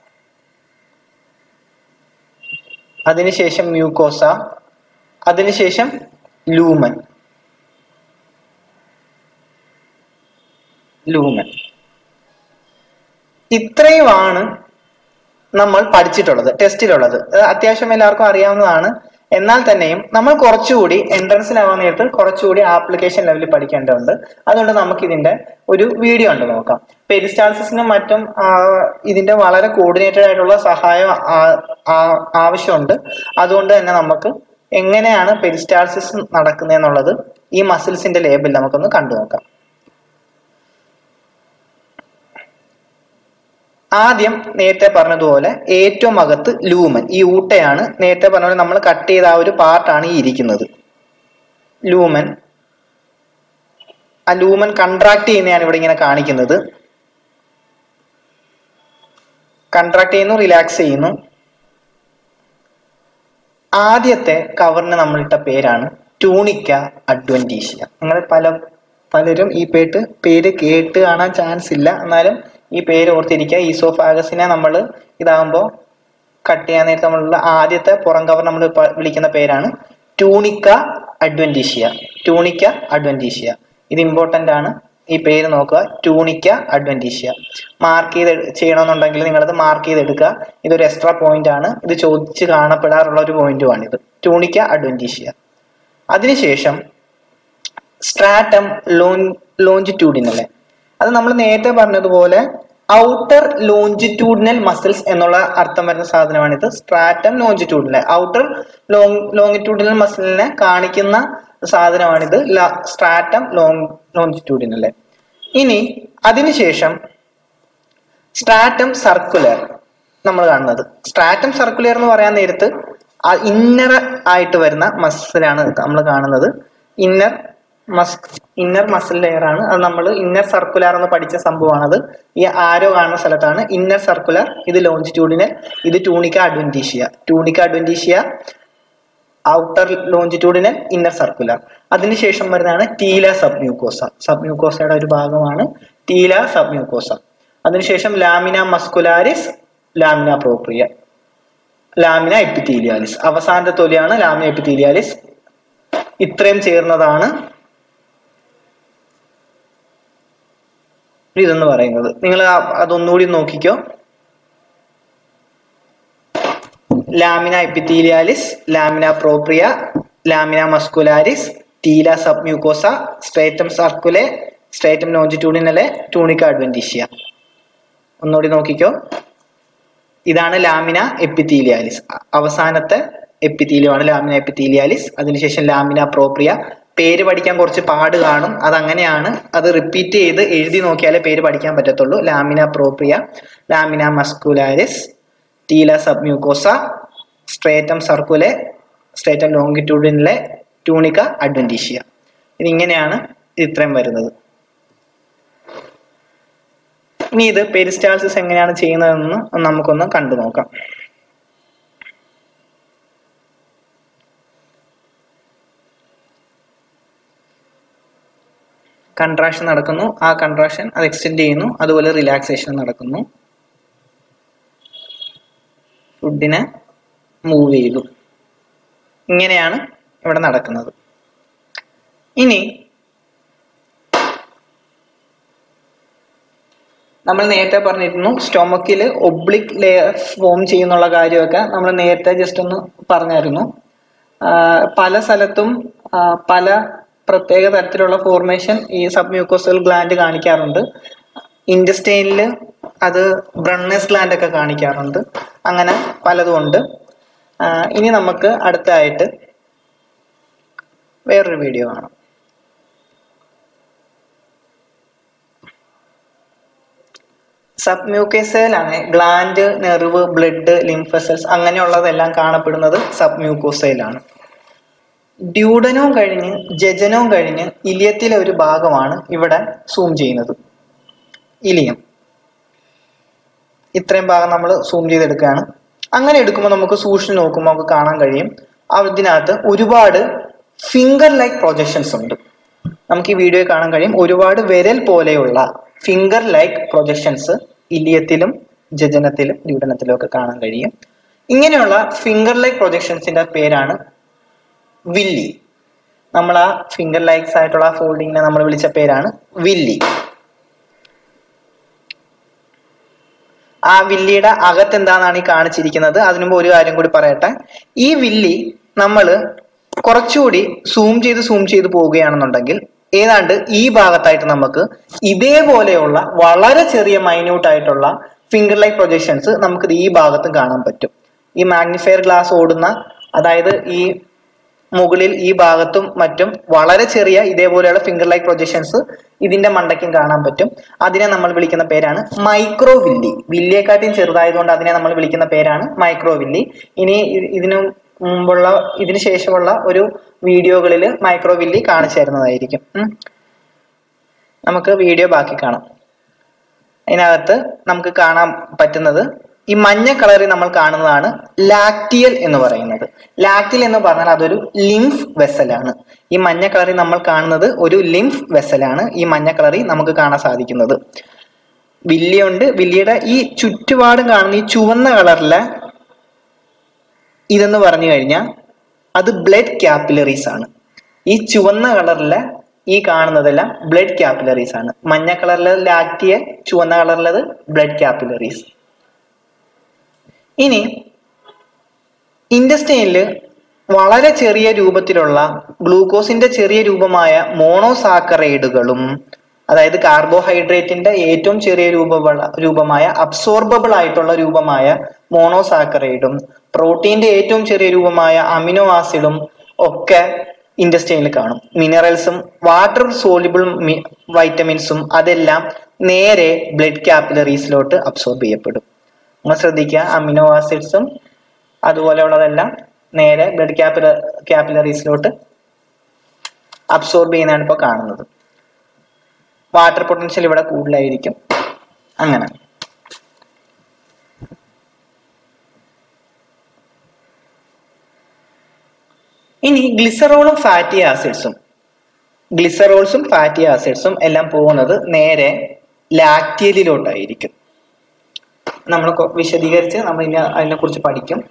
അതിനുശേഷം മ്യൂക്കോസ അതിനുശേഷം ലൂമൻ ലൂമൻ ഇത്രയുമാണ് നമ്മൾ പഠിച്ചിട്ടുള്ളത് ടെസ്റ്റിലുള്ളത് അത് അത്യാവശ്യം എല്ലാവർക്കും അറിയാവുന്നതാണ് എന്നാൽ തന്നെയും നമ്മൾ കുറച്ചുകൂടി എൻട്രൻസിലാവാൻ നേരത്ത് കുറച്ചുകൂടി ആപ്ലിക്കേഷൻ ലെവലിൽ പഠിക്കേണ്ടതുണ്ട് അതുകൊണ്ട് നമുക്ക് ഇതിന്റെ ഒരു വീഡിയോ ഉണ്ട് നോക്കാം പെരിസ്റ്റാൾസിസിനും മറ്റും ആ, ഇതിന്റെ വളരെ കോർഡിനേറ്റഡ് ആയിട്ടുള്ള സഹായം ആ- ആ- ആവശ്യമുണ്ട് അതുകൊണ്ട് തന്നെ നമുക്ക് എങ്ങനെയാണ് പെരിസ്റ്റാൾസിസ് നടക്കുന്നത് എന്നുള്ളത് ഈ മസിൽസിന്റെ ലേബിൽ നമുക്കൊന്ന് കണ്ടു നോക്കാം ആദ്യം നേരത്തെ പറഞ്ഞതുപോലെ ഏറ്റവും അകത്ത് ലൂമൻ ഈ ഊട്ടയാണ് നേരത്തെ പറഞ്ഞ പോലെ നമ്മൾ കട്ട് ചെയ്ത ആ ഒരു പാർട്ടാണ് ഈ ഇരിക്കുന്നത് ലൂമൻ ആ ലൂമൻ കൺട്രാക്ട് ചെയ്യുന്നതാണ് ഇവിടെ ഇങ്ങനെ കാണിക്കുന്നത് കൺട്രാക്ട് ചെയ്യുന്നു റിലാക്സ് ചെയ്യുന്നു ആദ്യത്തെ കവറിന് നമ്മൾ ഇട്ട പേരാണ് ടൂണിക്ക അഡ്വന്റീഷ്യ നിങ്ങൾ പല പലരും ഈ പേട്ട് പേര് കേട്ട് കാണാൻ ചാൻസ് ഇല്ല എന്നാലും ഈ പേര് ഓർത്തിരിക്കുക ഈസോഫാഗസിനെ നമ്മൾ ഇതാകുമ്പോൾ കട്ട് ചെയ്യാൻ നേരത്തെ നമ്മളുള്ള ആദ്യത്തെ പുറം കവർ നമ്മൾ വിളിക്കുന്ന പേരാണ് ടൂണിക്ക അഡ്വന്റീഷ്യ ടൂണിക്ക അഡ്വന്റീഷ്യ ഇത് ഇമ്പോർട്ടന്റ് ആണ് ഈ പേര് നോക്കുക ടൂണിക്ക അഡ്വന്റീഷ്യ മാർക്ക് ചെയ്ത് ചെയ്യണമെന്നുണ്ടെങ്കിൽ നിങ്ങളത് മാർക്ക് ചെയ്തെടുക്കുക ഇതൊരു എക്സ്ട്രാ പോയിന്റ് ആണ് ഇത് ചോദിച്ച് കാണപ്പെടാറുള്ള ഒരു പോയിന്റുമാണ് ഇത് ടൂണിക്ക അഡ്വന്റീഷ്യ അതിനുശേഷം സ്ട്രാറ്റം ലോൺ ലോഞ്ചിറ്റ്യൂഡിനൽ അത് നമ്മൾ നേരത്തെ പറഞ്ഞതുപോലെ ഔട്ടർ ലോഞ്ചിറ്റ്യൂഡിനൽ മസിൽസ് എന്നുള്ള അർത്ഥം വരുന്ന സാധനമാണിത് stratum longitudinal outer long longitudinal മസിലിനെ കാണിക്കുന്ന സാധനമാണിത് സ്ട്രാറ്റം ലോങ് ലോഞ്ചിറ്റ്യൂഡിനൽ ഇനി അതിനുശേഷം സ്ട്രാറ്റം സർക്കുലർ നമ്മൾ കാണുന്നത് സ്ട്രാറ്റം സർക്കുലർ എന്ന് പറയാൻ നേരത്ത് ഇന്നർ ആയിട്ട് വരുന്ന മസിലാണ് നമ്മൾ കാണുന്നത് ഇന്നർ മസ് ഇന്നർ മസിൽ ലെയർ ആണ് അത് നമ്മൾ ഇന്നർ സർക്കുലർ എന്ന് പഠിച്ച സംഭവമാണത് ഈ ആരോ കാണുന്ന സ്ഥലത്താണ് ഇന്നർ സർക്കുലർ ഇത് ലോഞ്ചിറ്റ്യൂഡിനൽ ഇത് tunica adventitia tunica adventitia outer longitudinal inner circular അതിനുശേഷം വരുന്നതാണ് ടീല സബ് മ്യൂക്കോസ സബ് മ്യൂക്കോസയുടെ ഒരു ഭാഗമാണ് ടീല സബ് മ്യൂക്കോസ അതിനുശേഷം lamina muscularis lamina propria lamina epithelialis അവസാനത്തെ തൊലിയാണ് ലാമിന എപ്പിത്തീലിയാലിസ് ഇത്രയും ചേർന്നതാണ് ഇതെന്ന് പറയുന്നത് നിങ്ങൾ അതൊന്നുകൂടി നോക്കിക്കോ lamina epithelialis lamina propria lamina muscularis tela submucosa stratum circulare stratum longitudinale tunica adventitia ഒന്നുകൂടി നോക്കിക്കോ ഇതാണ് ലാമിന എപ്പിത്തീലിയാലിസ് അവസാനത്തെ എപ്പിത്തീലിയമാണ് ലാമിന എപ്പിത്തീലിയാലിസ് അതിനുശേഷം ലാമിന പ്രോപ്രിയ പേര് പഠിക്കാൻ കുറച്ച് പാട് കാണും അതങ്ങനെയാണ് അത് റിപ്പീറ്റ് ചെയ്ത് എഴുതി നോക്കിയാലേ പേര് പഠിക്കാൻ പറ്റത്തുള്ളൂ lamina propria lamina muscularis tela submucosa stratum circulare stratum longitudinale tunica adventitia ഇതിങ്ങനെയാണ് ഇത്രയും വരുന്നത് ഇനി ഇത് പെരിസ്റ്റാൾസിസ് എങ്ങനെയാണ് ചെയ്യുന്നതെന്ന് നമുക്കൊന്ന് കണ്ടു നോക്കാം കൺട്രാക്ഷൻ നടക്കുന്നു ആ കൺട്രാക്ഷൻ അത് എക്സ്റ്റെൻഡ് ചെയ്യുന്നു അതുപോലെ റിലാക്സേഷൻ നടക്കുന്നു ഫുഡിനെ മൂവ് ചെയ്തു ഇങ്ങനെയാണ് ഇവിടെ നടക്കുന്നത് ഇനി നമ്മൾ നേരത്തെ പറഞ്ഞിരുന്നു സ്റ്റൊമക്കിൽ ഒബ്ലിക് ലെയർ ഫോം ചെയ്യുന്നുള്ള കാര്യമൊക്കെ നമ്മൾ നേരത്തെ ജസ്റ്റ് ഒന്ന് പറഞ്ഞായിരുന്നു ആഹ് പല സ്ഥലത്തും ആഹ് പല പ്രത്യേക തരത്തിലുള്ള ഫോർമേഷൻ ഈ സബ്മ്യൂക്കോസൽ ഗ്ലാൻഡ് കാണിക്കാറുണ്ട് ഇൻഡസ്റ്റൈനിൽ അത് ബ്രണ്ണസ് ഗ്ലാൻഡ് ഒക്കെ കാണിക്കാറുണ്ട് അങ്ങനെ പലതും ഉണ്ട് ആഹ് ഇനി നമുക്ക് അടുത്തായിട്ട് വേറൊരു വീഡിയോ കാണാം സബ്മ്യൂക്കേസയിലാണ് ഗ്ലാൻഡ് നെർവ് ബ്ലഡ് ലിംഫസൽസ് അങ്ങനെയുള്ളതെല്ലാം കാണപ്പെടുന്നത് സബ്മ്യൂക്കോസയിലാണ് ഡ്യൂഡനവും കഴിഞ്ഞ് ജജനവും കഴിഞ്ഞ് ഇലിയത്തിലെ ഒരു ഭാഗമാണ് ഇവിടെ സൂം ചെയ്യുന്നത് ഇലിയം ഇത്രയും ഭാഗം നമ്മൾ സൂം ചെയ്തെടുക്കുകയാണ് അങ്ങനെ എടുക്കുമ്പോൾ നമുക്ക് സൂക്ഷിച്ച് നോക്കുമ്പോൾ നമുക്ക് കാണാൻ കഴിയും അതിനകത്ത് ഒരുപാട് ഫിംഗർ ലൈക്ക് പ്രൊജക്ഷൻസ് ഉണ്ട് നമുക്ക് ഈ വീഡിയോ കാണാൻ കഴിയും ഒരുപാട് വിരൽ പോലെയുള്ള ഫിംഗർ ലൈക്ക് പ്രൊജക്ഷൻസ് ഇലിയത്തിലും ജജനത്തിലും ഡ്യൂഡനത്തിലും ഒക്കെ കാണാൻ കഴിയും ഇങ്ങനെയുള്ള ഫിംഗർ ലൈക്ക് പ്രൊജക്ഷൻസിന്റെ പേരാണ് വില്ലി നമ്മൾ ആ ഫിംഗർ ലൈക്സ് ആയിട്ടുള്ള ആ ഫോൾഡിങ്ങിനെ നമ്മൾ വിളിച്ച പേരാണ് വില്ലി ആ വില്ലിയുടെ അകത്ത് എന്താണെന്നാണ് ഈ കാണിച്ചിരിക്കുന്നത് അതിനുമ്പ് ഒരു കാര്യം കൂടി പറയട്ടെ ഈ വില്ലി നമ്മൾ കുറച്ചുകൂടി സൂം ചെയ്ത് സൂം ചെയ്ത് പോവുകയാണെന്നുണ്ടെങ്കിൽ ഏതാണ്ട് ഈ ഭാഗത്തായിട്ട് നമുക്ക് ഇതേപോലെയുള്ള വളരെ ചെറിയ മൈന്യൂട്ട് ആയിട്ടുള്ള ഫിംഗർ ലൈക്ക് പ്രൊജക്ഷൻസ് നമുക്ക് ഈ ഭാഗത്തും കാണാൻ പറ്റും ഈ മാഗ്നിഫയർ ഗ്ലാസ് ഓടുന്ന അതായത് ഈ മുകളിൽ ഈ ഭാഗത്തും മറ്റും വളരെ ചെറിയ ഇതേപോലെയുള്ള ഫിംഗർ ലൈക്ക് പ്രൊജക്ഷൻസ് ഇതിന്റെ മണ്ടയ്ക്കും കാണാൻ പറ്റും അതിനെ നമ്മൾ വിളിക്കുന്ന പേരാണ് മൈക്രോ വില്ലി വില്ലിയെക്കാട്ടിയും ചെറുതായതുകൊണ്ട് അതിനെ നമ്മൾ വിളിക്കുന്ന പേരാണ് മൈക്രോ വില്ലി ഇനി ഇ- ഇതിനു മുമ്പുള്ള ഇതിന് ശേഷമുള്ള ഒരു വീഡിയോകളിൽ മൈക്രോ വില്ലി കാണിച്ചു തരുന്നതായിരിക്കും ഉം. നമുക്ക് വീഡിയോ ബാക്കി കാണാം അതിനകത്ത് നമുക്ക് കാണാൻ പറ്റുന്നത് ഈ മഞ്ഞ കളറിൽ നമ്മൾ കാണുന്നതാണ് ലാക്ടിയൽ എന്ന് പറയുന്നത് ലാക്ടിയൽ എന്ന് പറഞ്ഞാൽ അതൊരു ലിംഫ് വെസലാണ് ഈ മഞ്ഞ കളറിൽ നമ്മൾ കാണുന്നത് ഒരു ലിംഫ് വെസലാണ് ഈ മഞ്ഞ കളറിൽ നമുക്ക് കാണാൻ സാധിക്കുന്നത് വില്ലിയുണ്ട് വില്ലിയുടെ ഈ ചുറ്റുപാടും കാണുന്ന ഈ ചുവന്ന കളറിലെ ഇതെന്ന് പറഞ്ഞു കഴിഞ്ഞാൽ അത് ബ്ലഡ് ക്യാപ്പിലറീസ് ആണ് ഈ ചുവന്ന കളറിലെ ഈ കാണുന്നതെല്ലാം ബ്ലഡ് ക്യാപ്പിലറീസ് ആണ് മഞ്ഞ കളറിലെ ലാക്റ്റിയ ചുവന്ന കളറിലത് ബ്ലഡ് ക്യാപ്പിലറീസ് ഇനി ഇൻഡസ്റ്റൈനില് വളരെ ചെറിയ രൂപത്തിലുള്ള ഗ്ലൂക്കോസിന്റെ ചെറിയ രൂപമായ മോണോസാക്കറൈഡുകളും അതായത് കാർബോഹൈഡ്രേറ്റിന്റെ ഏറ്റവും ചെറിയ രൂപമുള്ള രൂപമായ അബ്സോർബബിൾ ആയിട്ടുള്ള രൂപമായ മോണോസാക്കറൈഡും പ്രോട്ടീന്റെ ഏറ്റവും ചെറിയ രൂപമായ അമിനോ ആസിഡും ഒക്കെ ഇൻഡസ്ട്രിയിൽ കാണും മിനറൽസും വാട്ടർ സോലിബിൾ വൈറ്റമിൻസും അതെല്ലാം നേരെ ബ്ലഡ് ക്യാപ്പിലറീസിലോട്ട് അബ്സോർബ് ചെയ്യപ്പെടും നമ്മൾ ശ്രദ്ധിക്കുക അമിനോ ആസിഡ്സും അതുപോലെയുള്ളതെല്ലാം നേരെ ബ്ലഡ് ക്യാപ്പില ക്യാപ്പിലറീസിലോട്ട് അബ്സോർബ് ചെയ്യുന്നതാണ് ഇപ്പോൾ കാണുന്നത് വാട്ടർ പൊട്ടൻഷ്യൽ ഇവിടെ കൂടുതലായിരിക്കും അങ്ങനെ ഇനി ഗ്ലിസറോളും ഫാറ്റി ആസിഡ്സും ഗ്ലിസറോൾസും ഫാറ്റി ആസിഡ്സും എല്ലാം പോകുന്നത് നേരെ ലാക്റ്റിയലിലോട്ടായിരിക്കും നമ്മൾ കൊ- വിശദീകരിച്ച് നമ്മൾ ഇനി അതിനെ കുറിച്ച് പഠിക്കും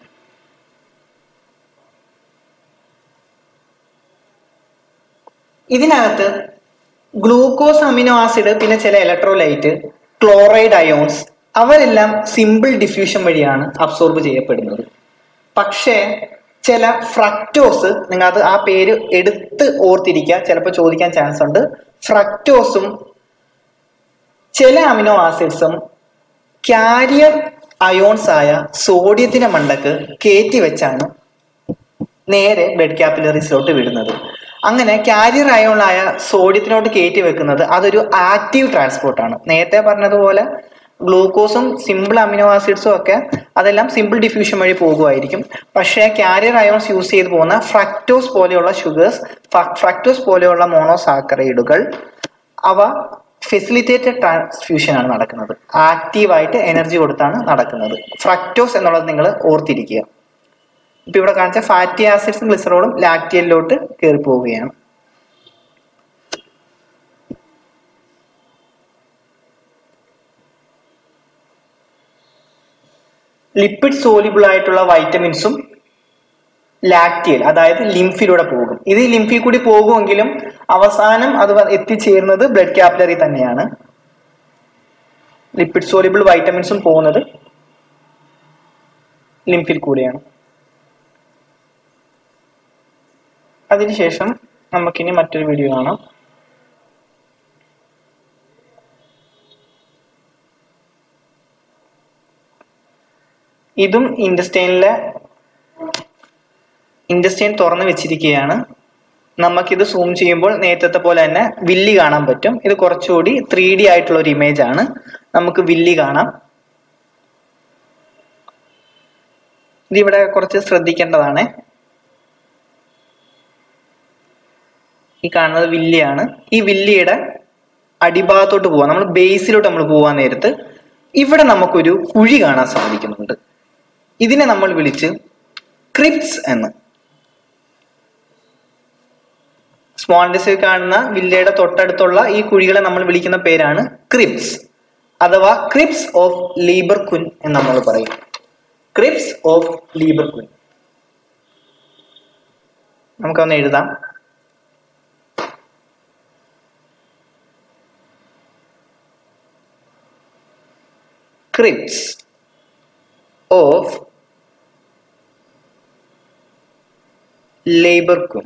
ഇതിനകത്ത് ഗ്ലൂക്കോസ് അമിനോ ആസിഡ് പിന്നെ ചില ഇലക്ട്രോലൈറ്റ് ക്ലോറൈഡ് അയോൺസ് അവരെല്ലാം സിമ്പിൾ ഡിഫ്യൂഷൻ വഴിയാണ് അബ്സോർബ് ചെയ്യപ്പെടുന്നത് പക്ഷേ ചില ഫ്രക്ടോസ് നിങ്ങൾ അത് ആ പേര് എടുത്ത് ഓർത്തിരിക്കുക ചിലപ്പോൾ ചോദിക്കാൻ ചാൻസ് ഉണ്ട് ഫ്രക്ടോസും ചില അമിനോ ആസിഡ്സും കാരിയർ അയോൺസ് ആയ സോഡിയത്തിന്റെ മണ്ടക്ക് കയറ്റി വെച്ചാണ് നേരെ ബ്ലഡ് ക്യാപ്പിലറീസിലോട്ട് വിടുന്നത് അങ്ങനെ കാരിയർ അയോണായ സോഡിയത്തിലോട്ട് കയറ്റി വെക്കുന്നത് അതൊരു ആക്റ്റീവ് ട്രാൻസ്പോർട്ട് ആണ് നേരത്തെ പറഞ്ഞതുപോലെ ഗ്ലൂക്കോസും സിമ്പിൾ അമിനോ ആസിഡ്സും ഒക്കെ അതെല്ലാം സിമ്പിൾ ഡിഫ്യൂഷൻ വഴി പോകുമായിരിക്കും പക്ഷേ കാരിയർ അയോൺസ് യൂസ് ചെയ്ത് പോകുന്ന ഫ്രക്ടോസ് പോലെയുള്ള ഷുഗേഴ്സ് ഫ്രക്ടോസ് പോലെയുള്ള മോണോസാക്കറൈഡുകൾ അവ ഫെസിലിറ്റേറ്റഡ് ട്രാൻസ്ഫ്യൂഷൻ ആണ് നടക്കുന്നത് ആക്റ്റീവായിട്ട് എനർജി കൊടുത്താണ് നടക്കുന്നത് ഫ്രക്ടോസ് എന്നുള്ളത് നിങ്ങൾ ഓർത്തിരിക്കുക ഇപ്പൊ ഇവിടെ കാണിച്ച ഫാറ്റി ആസിഡ്സും ഗ്ലിസറോളും ലാക്റ്റിയലിലോട്ട് കയറി പോവുകയാണ് ലിപ്പിഡ് സോലിബിൾ ആയിട്ടുള്ള വൈറ്റമിൻസും ലാക്റ്റിയൽ അതായത് ലിംഫിലൂടെ പോകും ഇത് ലിംഫിൽ കൂടി പോകുമെങ്കിലും അവസാനം അത് വ- എത്തിച്ചേരുന്നത് ബ്ലഡ് ക്യാപിലറി തന്നെയാണ് ലിപ്പിഡ് സോലിബിൾ വൈറ്റമിൻസും പോകുന്നത് ലിംഫിൽ കൂടിയാണ് അതിനുശേഷം നമുക്കിനി മറ്റൊരു വീഡിയോ കാണാം ഇതും ഇൻഡസ്റ്റൈനിലെ ഇൻഡസ്റ്റൈൻ തുറന്നു വെച്ചിരിക്കുകയാണ് നമുക്കിത് സൂം ചെയ്യുമ്പോൾ നേരത്തെ പോലെ തന്നെ വില്ലി കാണാൻ പറ്റും ഇത് കുറച്ചുകൂടി ത്രീ ഡി ആയിട്ടുള്ള ഒരു ഇമേജ് ആണ് നമുക്ക് വില്ലി കാണാം ഇതിവിടെ കുറച്ച് ശ്രദ്ധിക്കേണ്ടതാണ് ഈ കാണുന്നത് വില്ലിയാണ് ഈ വില്ലിയുടെ അടിഭാഗത്തോട്ട് പോവാം നമ്മൾ ബേസിലോട്ട് നമ്മൾ പോവാൻ നേരത്ത് ഇവിടെ നമുക്കൊരു കുഴി കാണാൻ സാധിക്കുന്നുണ്ട് ഇതിനെ നമ്മൾ വിളിച്ച് ക്രിപ്സ് എന്ന് സ്പോണ്ടിസിൽ കാണുന്ന വില്ലയുടെ തൊട്ടടുത്തുള്ള ഈ കുഴികളെ നമ്മൾ വിളിക്കുന്ന പേരാണ് ക്രിപ്സ് അഥവാ ക്രിപ്സ് ഓഫ് ലീബർ കുൻ എന്ന് നമ്മൾ പറയും ക്രിപ്സ് ഓഫ് ലീബർ കുൻ നമുക്കൊന്ന് എഴുതാം crypts of ലേബർക്കും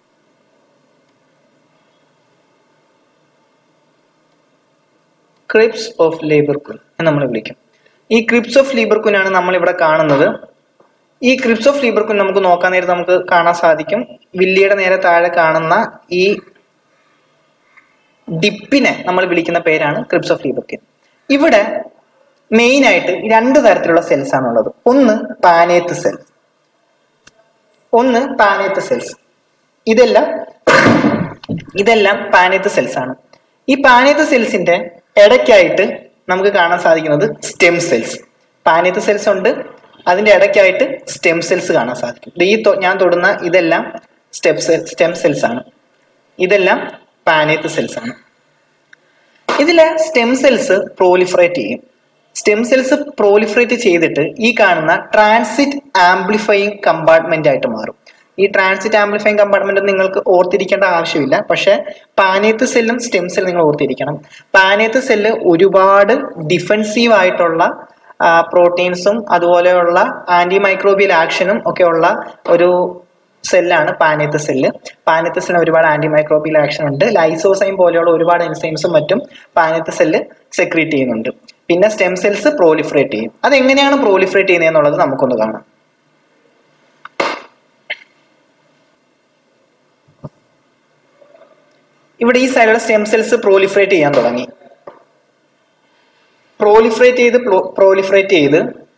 ക്രിപ്സ് ഓഫ് ലേബർക്കുൻ എന്ന് നമ്മൾ വിളിക്കും ഈ ക്രിപ്സ് ഓഫ് ലീബർക്കുൻ ആണ് നമ്മൾ ഇവിടെ കാണുന്നത് ഈ ക്രിപ്സ് ഓഫ് ലീബർക്കുൻ നമുക്ക് നോക്കാൻ നേരത്ത് നമുക്ക് കാണാൻ സാധിക്കും വില്ലിയുടെ നേരെ താഴെ കാണുന്ന ഈ ഡിപ്പിനെ നമ്മൾ വിളിക്കുന്ന പേരാണ് ക്രിപ്സ് ഓഫ് ലീബർക്കിൻ ഇവിടെ മെയിൻ ആയിട്ട് രണ്ട് തരത്തിലുള്ള സെൽസ് ആണുള്ളത് ഒന്ന് പാനേത്ത് സെൽ ഒന്ന് പാനേത്ത് സെൽസ് ഇതെല്ലാം ഇതെല്ലാം പാനേത്ത് സെൽസ് ആണ് ഈ പാനേത്ത് സെൽസിന്റെ ഇടയ്ക്കായിട്ട് നമുക്ക് കാണാൻ സാധിക്കുന്നത് സ്റ്റെം സെൽസ് പാനേത്ത് സെൽസ് ഉണ്ട് അതിന്റെ ഇടയ്ക്കായിട്ട് സ്റ്റെം സെൽസ് കാണാൻ സാധിക്കും ദേ ഈ തൊ- ഞാൻ തൊടുന്ന ഇതെല്ലാം സ്റ്റെം സ്റ്റെം സെൽസ് ആണ് ഇതെല്ലാം പാനേത്ത് സെൽസ് ആണ് ഇതിലെ സ്റ്റെം സെൽസ് പ്രോലിഫറേറ്റ് ചെയ്യും സ്റ്റെം സെൽസ് പ്രോലിഫറേറ്റ് ചെയ്തിട്ട് ഈ കാണുന്ന ട്രാൻസിറ്റ് ആംപ്ലിഫയിങ് കമ്പാർട്ട്മെന്റ് ആയിട്ട് മാറും ഈ ട്രാൻസിറ്റ് ആംപ്ലിഫയിങ് കമ്പാർട്ട്മെന്റ് നിങ്ങൾക്ക് ഓർത്തിരിക്കേണ്ട ആവശ്യമില്ല പക്ഷെ പാനേത്ത് സെല്ലും സ്റ്റെം സെൽ നിങ്ങൾ ഓർത്തിരിക്കണം പാനേത്ത് സെല്ല് ഒരുപാട് ഡിഫെൻസീവ് ആയിട്ടുള്ള പ്രോട്ടീൻസും അതുപോലെയുള്ള ആന്റി മൈക്രോബിയൽ ആക്ഷനും ഒക്കെ ഉള്ള ഒരു സെല്ലാണ് പാനേത്ത് സെല്ല് പാനേത്ത് സെല്ലിന് ഒരുപാട് ആന്റി മൈക്രോബിയൽ ആക്ഷൻ ഉണ്ട് ലൈസോസൈം പോലെയുള്ള ഒരുപാട് എൻസൈംസും മറ്റും പാനേത്ത് സെല്ല് സെക്രീറ്റ് ചെയ്യുന്നുണ്ട് പിന്നെ സ്റ്റെം സെൽസ് പ്രോലിഫറേറ്റ് ചെയ്യും അതെങ്ങനെയാണ് പ്രോലിഫറേറ്റ് ചെയ്യുന്നത് എന്നുള്ളത് നമുക്കൊന്ന് കാണാം ഇവിടെ ഈ സൈഡിലുള്ള സ്റ്റെം സെൽസ് പ്രോലിഫറേറ്റ് ചെയ്യാൻ തുടങ്ങി പ്രോലിഫറേറ്റ് ചെയ്ത് പ്രോലിഫറേറ്റ് ചെയ്ത്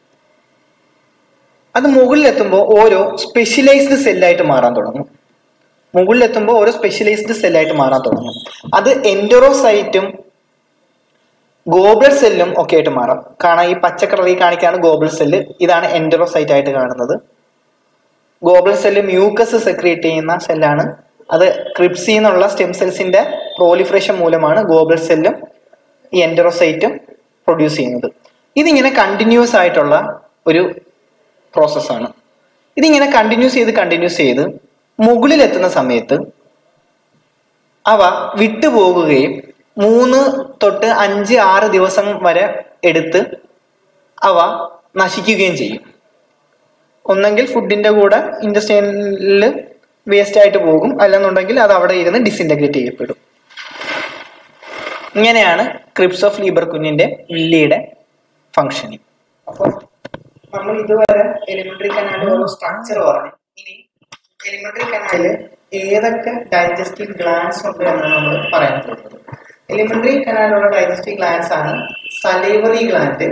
അത് മുകളിലെത്തുമ്പോൾ ഓരോ സ്പെഷ്യലൈസ്ഡ് സെല്ലായിട്ട് മാറാൻ തുടങ്ങും മുകളിലെത്തുമ്പോൾ ഓരോ സ്പെഷ്യലൈസ്ഡ് സെല്ലായിട്ട് മാറാൻ തുടങ്ങും അത് എൻഡോറോസൈറ്റും ഗോബിൾ സെല്ലും ഒക്കെ ആയിട്ട് മാറാം കാണാൻ ഈ പച്ച കളറിൽ കാണിക്കാണ് ഗോബിൾ സെല്ല് ഇതാണ് എൻഡോറോസൈറ്റ് ആയിട്ട് കാണുന്നത് ഗോബിൾ സെല്ല് മ്യൂക്കസ് സെക്രിയേറ്റ് ചെയ്യുന്ന സെല്ലാണ് അത് ക്രിപ്സി എന്നുള്ള സ്റ്റെം സെൽസിന്റെ പ്രോലിഫറേഷൻ മൂലമാണ് ഗോബിൾ സെല്ലും ഈ എൻഡറോസൈറ്റും പ്രൊഡ്യൂസ് ചെയ്യുന്നത് ഇതിങ്ങനെ കണ്ടിന്യൂസ് ആയിട്ടുള്ള ഒരു പ്രോസസ്സാണ് ഇതിങ്ങനെ കണ്ടിന്യൂസ് ചെയ്ത് കണ്ടിന്യൂസ് ചെയ്ത് മുകളിലെത്തുന്ന സമയത്ത് അവ വിട്ടുപോകുകയും മൂന്ന് തൊട്ട് അഞ്ച് ആറ് ദിവസം വരെ എടുത്ത് അവ നശിക്കുകയും ചെയ്യും ഒന്നെങ്കിൽ ഫുഡിന്റെ കൂടെ ഇൻഡസ്ട്രിയലിൽ വേസ്റ്റ് ആയിട്ട് പോകും അല്ലെന്നുണ്ടെങ്കിൽ അത് അവിടെ ഇരുന്ന് ഡിസിൻറ്റഗ്രേറ്റ് ചെയ്യപ്പെടും ഇങ്ങനെയാണ് ക്രിപ്സ് ഓഫ് ലീബർ കുഞ്ഞിന്റെ വില്ലിയുടെ ഫങ്ഷനിങ് അപ്പോൾ നമ്മൾ ഇതുവരെ എലിമെന്ററി കനാലിൽ ഓരോ സ്ട്രക്ചർ പറഞ്ഞു ഇനി എലിമെന്ററി കനാലിൽ ഏതൊക്കെ ഡൈജസ്റ്റീവ് ഗ്ലാൻസ് ഉണ്ട് എന്നാണ് നമ്മൾ പറയാൻ പോകുന്നത് എലിമെന്ററി കനാലിലുള്ള ഡൈജസ്റ്റീവ് ഗ്ലാൻസ് ആണ് salivary gland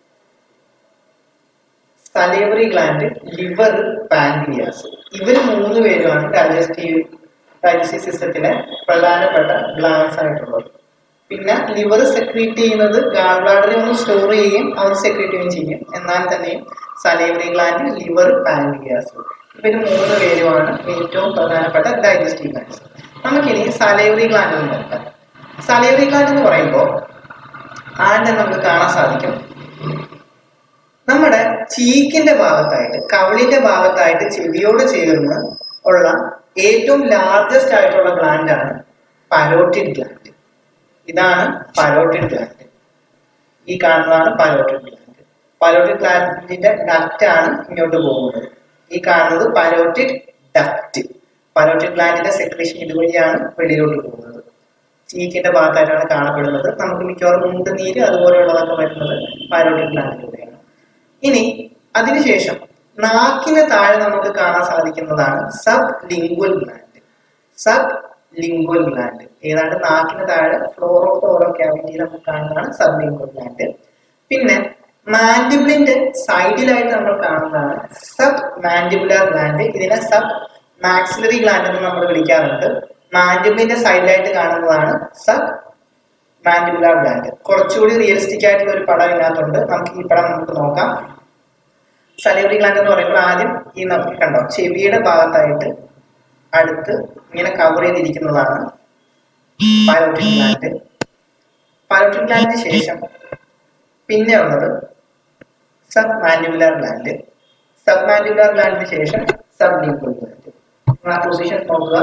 salivary gland liver pancreas ഇവർ മൂന്ന് പേരുമാണ് ഡൈജസ്റ്റീവ് ഡൈജസ്റ്റീവ് സിസ്റ്റത്തിലെ പ്രധാനപ്പെട്ട ഗ്ലാൻസ് ആയിട്ടുള്ളത് പിന്നെ ലിവർ സെക്രീറ്റ് ചെയ്യുന്നത് ഗാൾ ബ്ലാഡറിൽ ഒന്ന് സ്റ്റോർ ചെയ്യുകയും അത് സെക്രീറ്റ് ചെയ്യുകയും ചെയ്യും എന്നാൽ തന്നെയും സലേവറി ഗ്ലാൻഡ് ലിവർ പാൻക്രിയാസ് ഇവർ മൂന്ന് പേരുമാണ് ഏറ്റവും പ്രധാനപ്പെട്ട ഡൈജസ്റ്റീവ് ഗ്ലാൻസ് നമുക്കിനി സലേവറി ഗ്ലാൻഡ് എന്ന് നോക്കാം സലേവറി ഗ്ലാൻഡ് എന്ന് പറയുമ്പോൾ ആദ്യം നമുക്ക് കാണാൻ സാധിക്കും നമ്മുടെ ചീക്കിന്റെ ഭാഗത്തായിട്ട് കവിളിന്റെ ഭാഗത്തായിട്ട് ചെവിയോട് ചേർന്ന് ഉള്ള ഏറ്റവും ലാർജസ്റ്റ് ആയിട്ടുള്ള ഗ്ലാൻഡ് ആണ് പരോട്ടിഡ് ഗ്ലാൻഡ് ഇതാണ് പരോട്ടിഡ് ഗ്ലാൻഡ് ഈ കാണുന്നതാണ് പരോട്ടിഡ് ഗ്ലാൻഡ് പരോട്ടിഡ് ഗ്ലാൻഡിന്റെ ഡക്റ്റ് ആണ് ഇങ്ങോട്ട് പോകുന്നത് ഈ കാണുന്നത് പരോട്ടിഡ് ഡക്റ്റ് പരോട്ടിഡ് ഗ്ലാൻഡിന്റെ സെക്രേഷൻ ഇതുവഴിയാണ് വെളിയിലോട്ട് പോകുന്നത് ചീക്കിന്റെ ഭാഗത്തായിട്ടാണ് കാണപ്പെടുന്നത് നമുക്ക് മിക്കവാറും മുണ്ട് നീര് അതുപോലെയുള്ളതൊക്കെ വരുന്നത് പരോട്ടിഡ് ഗ്ലാൻഡിലൂടെയാണ് ഇനി അതിനുശേഷം നാക്കിന് താഴെ നമുക്ക് കാണാൻ സാധിക്കുന്നതാണ് sublingual gland sublingual gland ഏതാണ്ട് നാക്കിന് താഴെ floor of the oro cavity നമുക്ക് കാണുന്നതാണ് സബ് ലിംഗ്വൽ ഗ്ലാൻഡ് പിന്നെ മാൻഡിബിളിന്റെ സൈഡിലായിട്ട് നമ്മൾ കാണുന്നതാണ് സബ് മാൻഡിബുലർ ഗ്ലാൻഡ് ഇതിനെ സബ് മാക്സിലറി ഗ്ലാൻഡ് എന്ന് നമ്മൾ വിളിക്കാറുണ്ട് മാൻഡിബിളിന്റെ സൈഡിലായിട്ട് കാണുന്നതാണ് സബ് മാൻഡിബുലർ ഗ്ലാൻഡ് കുറച്ചുകൂടി റിയലിസ്റ്റിക് ആയിട്ടുള്ള ഒരു പടം ഇതിനകത്തുണ്ട് നമുക്ക് ഈ പടം നമുക്ക് നോക്കാം സലേവറി ഗ്ലാൻഡ് എന്ന് പറയുമ്പോൾ ആദ്യം ഈ നമുക്ക് കണ്ടോ ചെവിയുടെ ഭാഗത്തായിട്ട് അടുത്ത് ഇങ്ങനെ കവർ ചെയ്തിരിക്കുന്നതാണ് പൈലോട്ടിക് ഗ്ലാൻഡ് പൈലോട്ടിക് ഗ്ലാൻഡിന് ശേഷം പിന്നെ ഉള്ളത് submandibular gland submandibular ഗ്ലാൻഡിന് ശേഷം സബ് ലിംഗ്വൽ ഗ്ലാൻഡ് ആ പൊസിഷൻ നോക്കുക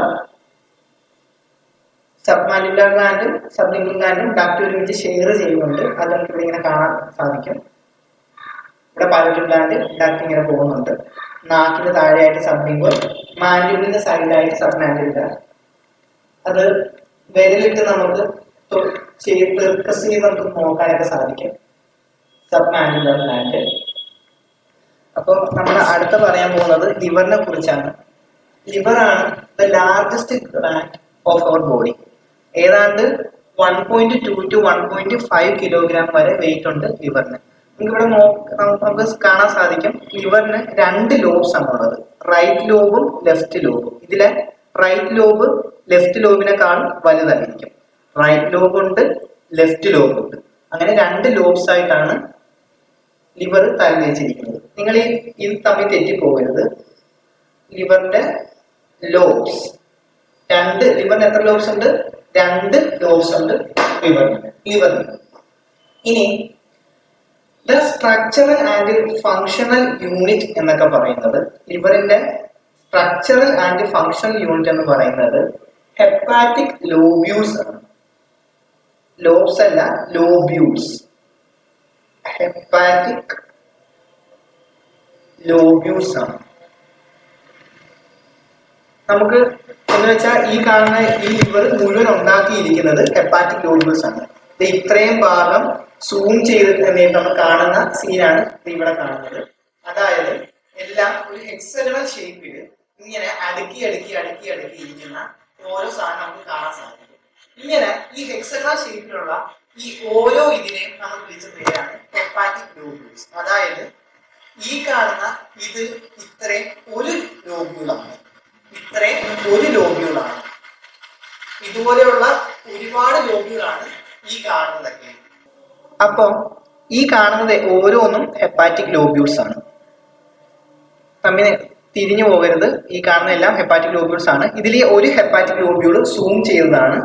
സബ് മാൻഡിബുലർ ഗ്ലാൻഡും സബ് ലിംഗ്വൽ ഗ്ലാൻഡും ഡാക്ട് ഒരുമിച്ച് ഷെയർ ചെയ്യുന്നുണ്ട് അത് നമുക്ക് ഇവിടെ ഇങ്ങനെ കാണാൻ സാധിക്കും ഇവിടെ പൈലോട്ടിക് ഗ്ലാൻഡ് ഡാക്ട് ഇങ്ങനെ പോകുന്നുണ്ട് നാക്കിന് താഴെയായിട്ട് സബ്ലിംഗോ മാൻഡിബിളിന്റെ സൈഡിലായിട്ട് സബ് മാൻഡിബിള അത് വിരലിട്ട് നമുക്ക് തൊ- ചെയ്ത് പെർക്കസ് ചെയ്ത് നമുക്ക് നോക്കാനൊക്കെ സാധിക്കും സബ് മാൻഡിബുലർ ഗ്ലാൻഡ് അപ്പോൾ നമ്മൾ അടുത്ത പറയാൻ പോകുന്നത് ലിവറിനെ കുറിച്ചാണ് ലിവർ ആണ് the largest gland of our body ഏതാണ്ട് one point two to one point five kilogram വരെ വെയിറ്റ് ഉണ്ട് ലിവറിന് നമുക്ക് ഇവിടെ നമുക്ക് കാണാൻ സാധിക്കും ലിവറിന് രണ്ട് ലോബ്സ് ആണ് ഉള്ളത് റൈറ്റ് ലോബും ലെഫ്റ്റ് ലോബും ഇതിലെ റൈറ്റ് ലോബ് ലെഫ്റ്റ് ലോബിനെക്കാളും വലുതായിരിക്കും റൈറ്റ് ലോബ് ഉണ്ട് ലെഫ്റ്റ് ലോബ് ഉണ്ട് അങ്ങനെ രണ്ട് ലോബ്സ് ആയിട്ടാണ് ലിവർ തരംതിരിച്ചിരിക്കുന്നത് നിങ്ങൾ ഈ ഇത് തമ്മിൽ തെറ്റിപ്പോകരുത് ലിവറിന്റെ ലോബ്സ് രണ്ട് ലിവറിന് എത്ര ലോബ്സ് ഉണ്ട് രണ്ട് ലോബ്സ് ഉണ്ട് ലിവറിന് ലിവറിന് ഇനി the structural and functional unit എന്നൊക്കെ പറയുന്നത് ലിവറിന്റെ സ്ട്രക്ചറൽ ആൻഡ് ഫങ്ഷണൽ യൂണിറ്റ് എന്ന് പറയുന്നത് ഹെപ്പാറ്റിക് ലോബ്യൂൾസ് ആണ് ലോബ്സ് അല്ല ലോബ്യൂൾസ് ഹെപ്പാറ്റിക് ലോബ്യൂൾസ് ആണ് നമുക്ക് എന്ന് വെച്ചാൽ ഈ കാണുന്ന ഈ ലിവർ മുഴുവൻ ഉണ്ടാക്കിയിരിക്കുന്നത് ഹെപ്പാറ്റിക് ലോബ്യൂൾസ് ആണ് ഇത് ഇത്രയും ഭാഗം സൂം ചെയ്തിട്ട് നമ്മൾ കാണുന്ന സീനാണ് ഇവിടെ കാണുന്നത് അതായത് എല്ലാം ഒരു ഹെക്സഗണൽ ഷേപ്പിൽ ഇങ്ങനെ അടുക്കി അടുക്കി അടുക്കി അടുക്കി ഇരിക്കുന്ന ഓരോ സാധനം നമുക്ക് കാണാൻ സാധിക്കും ഇങ്ങനെ ഈ ഹെക്സഗണൽ ഷേപ്പിലുള്ള ഈ ഓരോ ഇതിനെയും നമ്മൾ വിളിച്ച പേരാണ് ഹെപ്പാറ്റിക് ലോബ്യൂൾസ് അതായത് ഈ കാണുന്ന ഇത് ഇത്രയും ഒരു ലോബ്യൂളാണ് ഇത്രയും ഒരു ലോബ്യൂളാണ് ഇതുപോലെയുള്ള ഒരുപാട് ലോബ്യൂളാണ് ഈ കാണുന്നതൊക്കെ അപ്പോൾ ഈ കാണുന്നത് ഓരോന്നും ഹെപ്പാറ്റിക് ലോബ്യൂൾസ് ആണ് തമ്മിൽ തിരിഞ്ഞു പോകരുത് ഈ കാണുന്ന എല്ലാം ഹെപ്പാറ്റിക് ലോബ്യൂൾസ് ആണ് ഇതിൽ ഒരു ഹെപ്പാറ്റിക് ലോബ്യൂൾ സൂം ചെയ്തതാണ്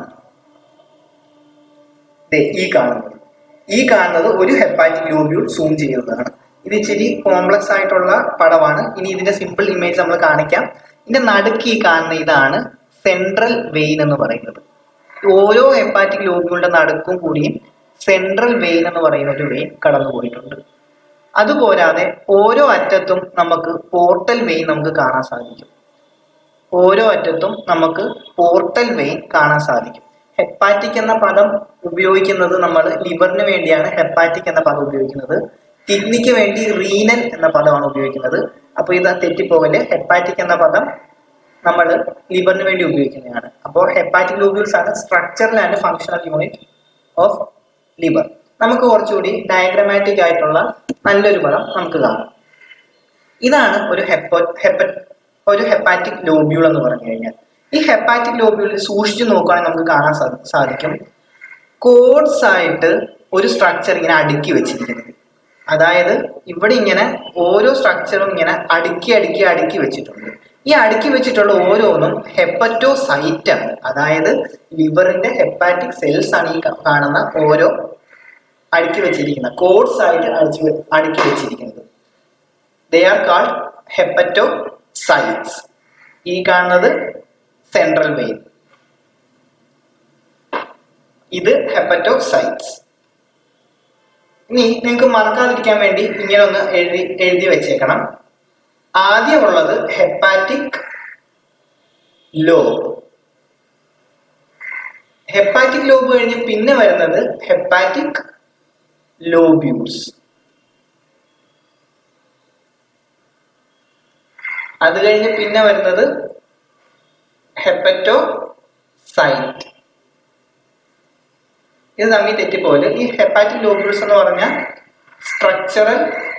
ദേ ഈ കാണുന്നത് ഈ കാണുന്നത് ഒരു ഹെപ്പാറ്റിക് ലോബ്യൂൾ സൂം ചെയ്യുന്നതാണ് ഇത് ഇച്ചിരി കോംപ്ലക്സ് ആയിട്ടുള്ള പടമാണ് ഇനി ഇതിന്റെ സിമ്പിൾ ഇമേജ് നമ്മൾ കാണിക്കാം ഇതിന്റെ നടുക്ക് ഈ കാണുന്ന ഇതാണ് സെൻട്രൽ വെയിൻ എന്ന് പറയുന്നത് ഓരോ ഹെപ്പാറ്റിക് ലോബ്യൂളിന്റെ നടുക്കും കൂടിയും സെൻട്രൽ വെയിൻ എന്ന് പറയുന്ന ഒരു വെയിൻ കടന്നു പോയിട്ടുണ്ട് അതുപോരാതെ ഓരോ അറ്റത്തും നമുക്ക് പോർട്ടൽ വെയിൻ നമുക്ക് കാണാൻ സാധിക്കും ഓരോ അറ്റത്തും നമുക്ക് പോർട്ടൽ വെയിൻ കാണാൻ സാധിക്കും ഹെപ്പാറ്റിക് എന്ന പദം ഉപയോഗിക്കുന്നത് നമ്മൾ ലിവറിന് വേണ്ടിയാണ് ഹെപ്പാറ്റിക് എന്ന പദം ഉപയോഗിക്കുന്നത് കിഡ്നിക്ക് വേണ്ടി റീനൽ എന്ന പദമാണ് ഉപയോഗിക്കുന്നത് അപ്പോൾ ഇത് തെറ്റിപ്പോകല് ഹെപ്പാറ്റിക് എന്ന പദം നമ്മൾ ലിവറിന് വേണ്ടി ഉപയോഗിക്കുന്നതാണ് അപ്പോൾ ഹെപ്പാറ്റിക് ലൂബ്യൂൾസ് ആണ് structural and functional unit of liver നമുക്ക് കുറച്ചുകൂടി ഡയഗ്രമാറ്റിക് ആയിട്ടുള്ള നല്ലൊരു പദം നമുക്ക് കാണാം ഇതാണ് ഒരു ഹെപ്പോ ഹെപ്പ ഒരു ഹെപ്പാറ്റിക് ലോബ്യൂൾ എന്ന് പറഞ്ഞു കഴിഞ്ഞാൽ ഈ ഹെപ്പാറ്റിക് ലോബ്യൂളിൽ സൂക്ഷിച്ചു നോക്കുകയാണെങ്കിൽ നമുക്ക് കാണാൻ സാ- സാധിക്കും കോഡ്സ് ആയിട്ട് ഒരു സ്ട്രക്ചർ ഇങ്ങനെ അടുക്കി വെച്ചിരിക്കുന്നത് അതായത് ഇവിടെ ഇങ്ങനെ ഓരോ സ്ട്രക്ചറും ഇങ്ങനെ അടുക്കി അടുക്കി അടുക്കി വെച്ചിട്ടുണ്ട് ഈ അടുക്കി വെച്ചിട്ടുള്ള ഓരോന്നും ഹെപ്പറ്റോസൈറ്റ് ആണ് അതായത് ലിവറിന്റെ ഹെപ്പാറ്റിക് സെൽസ് ആണ് ഈ കാ- കാണുന്ന ഓരോ അടുക്കി വെച്ചിരിക്കുന്ന കോഡ്സ് ആയിട്ട് അടിച്ച് വെ- അടുക്കി വെച്ചിരിക്കുന്നത് ദേ ആർ കാൾഡ് ഹെപ്പറ്റോസൈറ്റ്സ് ഈ കാണുന്നത് സെൻട്രൽ വെയിൻ ഇത് ഹെപ്പറ്റോസൈറ്റ്സ് ഇനി നിങ്ങൾക്ക് മറക്കാതിരിക്കാൻ വേണ്ടി ഇങ്ങനെ ഒന്ന് എഴുതി എഴുതി വെച്ചേക്കണം ആദ്യമുള്ളത് ഹെപ്പാറ്റിക് ലോബ് ഹെപ്പാറ്റിക് ലോബ് കഴിഞ്ഞ് പിന്നെ വരുന്നത് ഹെപ്പാറ്റിക് ലോബ്യൂൾസ് അത് കഴിഞ്ഞ് പിന്നെ വരുന്നത് ഹെപ്പറ്റോ സൈറ്റ് ഇത് തമ്മിൽ തെറ്റിപ്പോലെ ഈ ഹെപ്പാറ്റിക് ലോബ്യൂൾസ് എന്ന് പറഞ്ഞാൽ സ്ട്രക്ചറൽ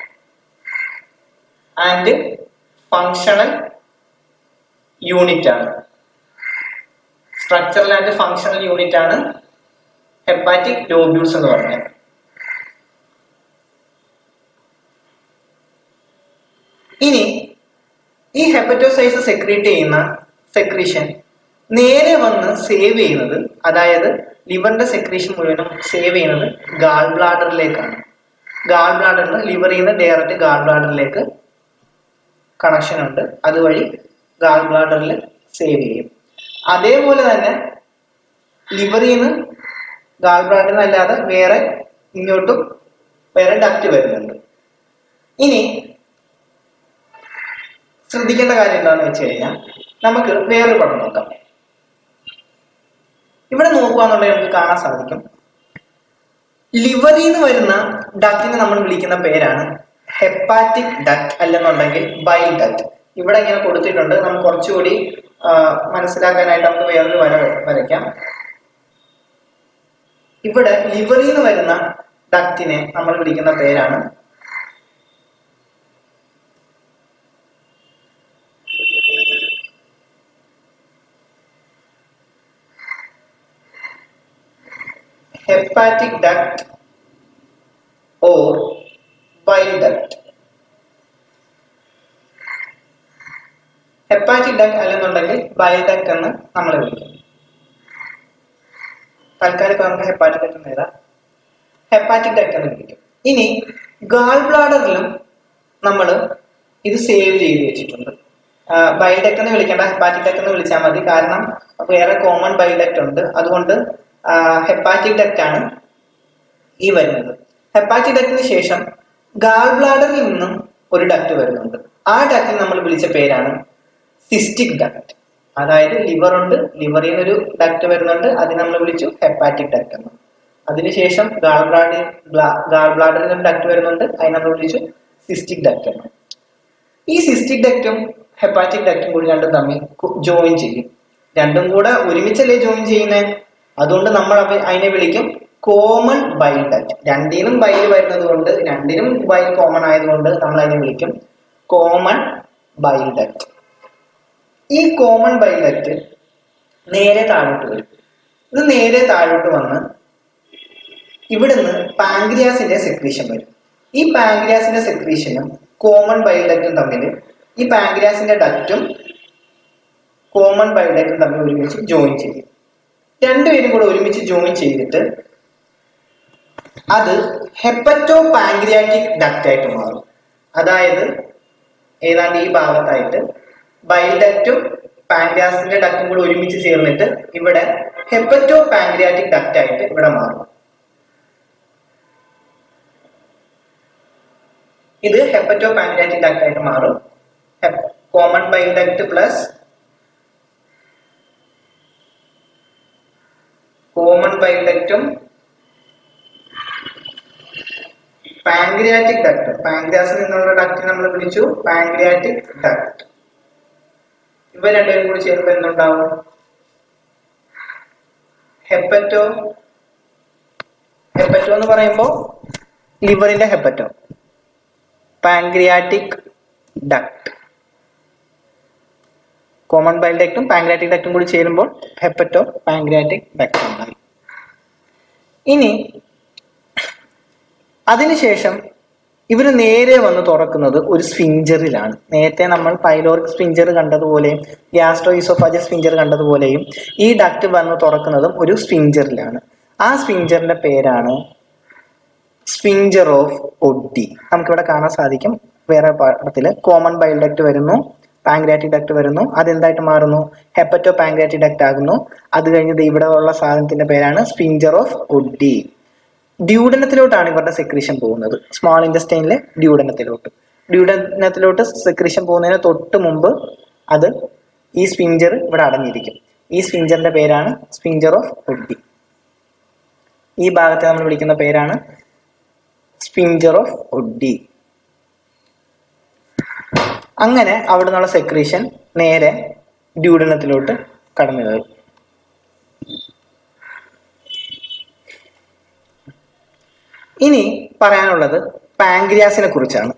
ആൻഡ് ഫങ്ഷണൽ യൂണിറ്റ് ആണ് സ്ട്രക്ചറൽ ആൻഡ് ഫങ്ഷണൽ യൂണിറ്റ് ആണ് ഹെപ്പാറ്റിക് ലോബ്യൂൾസ് എന്ന് പറഞ്ഞാൽ ഇനി ഈ ഹെപ്പറ്റോസൈസ് സെക്രീറ്റ് ചെയ്യുന്ന സെക്രീഷൻ നേരെ വന്ന് സേവ് ചെയ്യുന്നത് അതായത് ലിവറിന്റെ സെക്രീഷൻ മുഴുവനും സേവ് ചെയ്യുന്നത് ഗാൾ ബ്ലാഡറിലേക്കാണ് ഗാൾ ബ്ലാഡറിന് ലിവറിൽ നിന്ന് ഡയറക്റ്റ് ഗാൾ ബ്ലാഡറിലേക്ക് കണക്ഷൻ ഉണ്ട് അതുവഴി ഗാൾ ബ്ലാഡറിൽ സേവ് ചെയ്യും അതേപോലെ തന്നെ ലിവറിൽ നിന്ന് ഗാൾ ബ്ലാഡറിൽ നിന്നല്ലാതെ വേറെ ഇങ്ങോട്ടും വേറെ ഡക്റ്റ് വരുന്നുണ്ട് ഇനി ശ്രദ്ധിക്കേണ്ട കാര്യം എന്താണെന്ന് വെച്ച് കഴിഞ്ഞാൽ നമുക്ക് വേറൊരു പടം നോക്കാം ഇവിടെ നോക്കുകയാണെന്നുണ്ടെങ്കിൽ നമുക്ക് കാണാൻ സാധിക്കും ലിവറിൽ നിന്ന് വരുന്ന ഡക്റ്റിനെ നമ്മൾ വിളിക്കുന്ന പേരാണ് ഹെപ്പാറ്റിക് ഡക്ട് അല്ലെന്നുണ്ടെങ്കിൽ ബൈൽ ഡക്ട് ഇവിടെ ഇങ്ങനെ കൊടുത്തിട്ടുണ്ട് നമുക്ക് കുറച്ചുകൂടി ആ, മനസ്സിലാക്കാനായിട്ട് നമുക്ക് വേറൊരു വര വരയ്ക്കാം ഇവിടെ ലിവറിൽ നിന്ന് വരുന്ന ഡക്റ്റിനെ നമ്മൾ വിളിക്കുന്ന പേരാണ് hepatic duct or bile duct. Hepatic duct അല്ലെന്നുണ്ടെങ്കിൽ ബയൽ ഡക്ട് എന്ന് നമ്മൾ വിളിക്കും തൽക്കാലം ഇപ്പൊ നമുക്ക് ഹെപ്പാറ്റിക് ഡക്ട് എന്ന് എഴുതാം ഹെപ്പാറ്റിക് ഡക്ട് എന്ന് വിളിക്കും ഇനി ഗാൾ ബ്ലാഡറിലും നമ്മൾ ഇത് സേവ് ചെയ്ത് വെച്ചിട്ടുണ്ട് ബയൽ ഡക്ട് എന്ന് വിളിക്കേണ്ട ഹെപ്പാറ്റിക് ഡക്ട് എന്ന് വിളിച്ചാൽ മതി കാരണം വേറെ കോമൺ ബയൽ ഡക്ട് ഉണ്ട് അതുകൊണ്ട് ഹെപ്പാറ്റിക് ഡക്ട് ആണ് ഈ വരുന്നത് ഹെപ്പാറ്റിക് ഡക്റ്റിന് ശേഷം ഗാൾ ബ്ലാഡറിൽ നിന്നും ഒരു ഡക്ട് വരുന്നുണ്ട് ആ ഡക്റ്റിന് നമ്മൾ വിളിച്ച പേരാണ് സിസ്റ്റിക് ഡക്ട് അതായത് ലിവർ ഉണ്ട് ലിവറിൽ നിന്നൊരു ഡക്ട് വരുന്നുണ്ട് അതിന് നമ്മൾ വിളിച്ചു ഹെപ്പാറ്റിക് ഡക്ട് എന്ന് അതിനുശേഷം ഗാൾ ബ്ലാഡിൽ ഗാൾ ബ്ലാഡറിൽ നിന്ന് ഡക്ട് വരുന്നുണ്ട് അതിന് നമ്മൾ വിളിച്ചു സിസ്റ്റിക് ഡക്ട് എന്ന് ഈ സിസ്റ്റിക് ഡക്റ്റും ഹെപ്പാറ്റിക് ഡക്റ്റും കൂടി രണ്ടും തമ്മിൽ ജോയിൻ ചെയ്യും രണ്ടും കൂടെ ഒരുമിച്ചല്ലേ ജോയിൻ ചെയ്യുന്നത് അതുകൊണ്ട് നമ്മൾ അവ- അതിനെ വിളിക്കും കോമൺ ബൈൽ ഡക്റ്റ് രണ്ടിനും ബൈൽ വരുന്നത് കൊണ്ട് രണ്ടിനും ബൈൽ കോമൺ ആയതുകൊണ്ട് നമ്മൾ അതിനെ വിളിക്കും കോമൺ ബൈൽ ഡക്റ്റ് ഈ കോമൺ ബൈൽ ഡക്റ്റ് നേരെ താഴോട്ട് വരും ഇത് നേരെ താഴോട്ട് വന്ന് ഇവിടുന്ന് പാങ്ക്രിയാസിന്റെ സെക്രീഷൻ വരും ഈ പാങ്ക്രിയാസിന്റെ സെക്രീഷനും കോമൺ ബൈൽ ഡക്റ്റും തമ്മിൽ ഈ പാങ്ക്രിയാസിന്റെ ഡക്റ്റും കോമൺ ബൈൽ ഡക്റ്റും തമ്മിൽ ഒരുമിച്ച് ജോയിൻ ചെയ്യും രണ്ടുപേരും കൂടെ ഒരുമിച്ച് ജോയിൻ ചെയ്തിട്ട് അത് ഹെപ്പറ്റോ പാങ്ക്രിയാറ്റിക് ഡക്റ്റ് ആയിട്ട് മാറും അതായത് ഏതാണ്ട് ഈ ഭാഗത്തായിട്ട് ബൈൽ ഡക്റ്റും പാങ്ക്രിയാസിന്റെ ഡക്റ്റും കൂടെ ഒരുമിച്ച് ചേർന്നിട്ട് ഇവിടെ ഹെപ്പറ്റോ പാങ്ക്രിയാറ്റിക് ഡക്റ്റ് ആയിട്ട് ഇവിടെ മാറും ഇത് ഹെപ്പറ്റോ പാങ്ക്രിയാറ്റിക് ഡക്റ്റ് ആയിട്ട് മാറും common bile duct plus common bile ഡക്റ്റും പാങ്ക്രിയാറ്റിക് ഡക്ട് പാങ്ക്രിയാസിൽ നിന്നുള്ള ഡക്റ്റ് നമ്മൾ വിളിച്ചു പാങ്ക്രിയാറ്റിക് ഡക്ട് ഇവ രണ്ടുപേരും കൂടി ചേരുമ്പോൾ എന്തുണ്ടാവും ഹെപ്പറ്റോ ഹെപ്പറ്റോ എന്ന് പറയുമ്പോൾ ലിവറിന്റെ hepato pancreatic duct common bile ഡക്റ്റും പാങ്ക്രിയാറ്റിക് ഡക്റ്റും കൂടി ചേരുമ്പോൾ ഹെപ്പറ്റോ പാങ്ക്രിയാറ്റിക് ഡക്ട് ഉണ്ടായി ഇനി അതിനുശേഷം ഇവർ നേരെ വന്ന് തുറക്കുന്നത് ഒരു സ്ഫിഞ്ചറിലാണ് നേരത്തെ നമ്മൾ പൈലോറിക് സ്ഫിഞ്ചർ കണ്ടതുപോലെയും ഗ്യാസ്ട്രോ ഈസോഫാജസ് സ്ഫിഞ്ചർ കണ്ടതുപോലെയും ഈ ഡക്റ്റ് വന്ന് തുറക്കുന്നതും ഒരു സ്ഫിഞ്ചറിലാണ് ആ സ്ഫിഞ്ചറിന്റെ പേരാണ് സ്ഫിഞ്ചർ ഓഫ് ഒഡി നമുക്കിവിടെ കാണാൻ സാധിക്കും വേറെ പടത്തില് കോമൺ ബൈൽ ഡക്റ്റ് വരുന്നു പാങ്ക്രാറ്റിക് ഡക്റ്റ് വരുന്നു അതെന്തായിട്ട് മാറുന്നു ഹെപ്പറ്റോ പാങ്ക്രാറ്റിക് ഡക്റ്റ് ആകുന്നു അത് കഴിഞ്ഞത് ഇവിടെ ഉള്ള സാധനത്തിന്റെ പേരാണ് സ്ഫിഞ്ചർ ഓഫ് ഒഡി ഡ്യൂഡനത്തിലോട്ടാണ് ഇവരുടെ സെക്രീഷൻ പോകുന്നത് സ്മോൾ ഇൻഡസ്റ്റൈനിലെ ഡ്യൂഡനത്തിലോട്ട് ഡ്യൂഡനത്തിലോട്ട് സെക്രീഷൻ പോകുന്നതിന് തൊട്ട് മുമ്പ് അത് ഈ സ്പിഞ്ചർ ഇവിടെ അടഞ്ഞിരിക്കും ഈ സ്പിഞ്ചറിന്റെ പേരാണ് സ്പിഞ്ചർ ഓഫ് ഒഡി ഈ ഭാഗത്തെ നമ്മൾ വിളിക്കുന്ന പേരാണ് സ്പിഞ്ചർ ഓഫ് ഒഡി അങ്ങനെ അവിടെ നിന്നുള്ള സെക്രീഷൻ നേരെ ഡ്യൂഡനത്തിലോട്ട് കടന്നു കയറും ഇനി പറയാനുള്ളത് പാങ്ക്രിയാസിനെ കുറിച്ചാണ്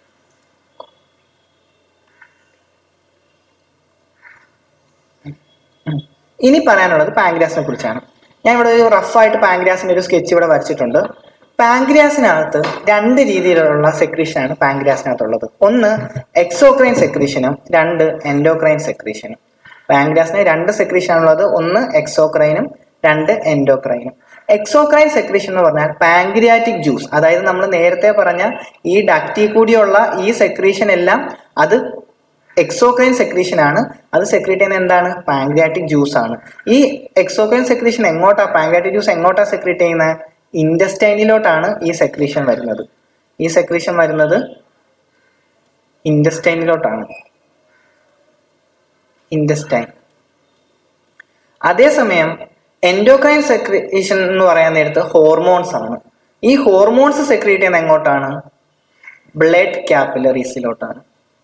ഇനി പറയാനുള്ളത് പാങ്ക്രിയാസിനെ കുറിച്ചാണ് ഞാൻ ഇവിടെ ഒരു റഫായിട്ട് പാങ്ക്രിയാസിന്റെ ഒരു സ്കെച്ച് ഇവിടെ വരച്ചിട്ടുണ്ട് പാങ്ക്രിയാസിനകത്ത് രണ്ട് രീതിയിലുള്ള സെക്രീഷനാണ് പാങ്ക്രിയാസിനകത്തുള്ളത് ഒന്ന് എക്സോക്രൈൻ സെക്രീഷനും രണ്ട് എൻഡോക്രൈൻ സെക്രീഷനും പാങ്ക്രിയാസിന് രണ്ട് സെക്രീഷൻ ആണുള്ളത് ഒന്ന് എക്സോക്രൈനും രണ്ട് എൻഡോക്രൈനും എക്സോക്രൈൻ സെക്രീഷൻ എന്ന് പറഞ്ഞാൽ പാങ്ക്രിയാറ്റിക് ജ്യൂസ് അതായത് നമ്മൾ നേരത്തെ പറഞ്ഞ ഈ ഡക്റ്റി കൂടിയുള്ള ഈ സെക്രീഷൻ എല്ലാം അത് എക്സോക്രൈൻ സെക്രീഷൻ ആണ് അത് സെക്രീറ്റ് ചെയ്യുന്ന എന്താണ് പാങ്ക്രിയാറ്റിക് ജ്യൂസ് ആണ് ഈ എക്സോക്രൈൻ സെക്രീഷൻ എങ്ങോട്ടാ പാങ്ക്രിയാറ്റിക് ജ്യൂസ് എങ്ങോട്ടാ സെക്രീറ്റ് ചെയ്യുന്നത് ഇൻഡസ്റ്റൈനിലോട്ടാണ് ഈ സെക്രീഷൻ വരുന്നത് ഈ സെക്രീഷൻ വരുന്നത് ഇൻഡസ്റ്റൈനിലോട്ടാണ് ഇൻഡസ്റ്റൈൻ അതേസമയം എൻഡോക്രൈൻ സെക്രീഷൻ എന്ന് പറയാൻ നേരത്ത് ഹോർമോൺസ് ആണ് ഈ ഹോർമോൺസ് സെക്രീറ്റ് ചെയ്യുന്ന എങ്ങോട്ടാണ് ബ്ലഡ് ക്യാപ്പിലറീസിലോട്ടാണ്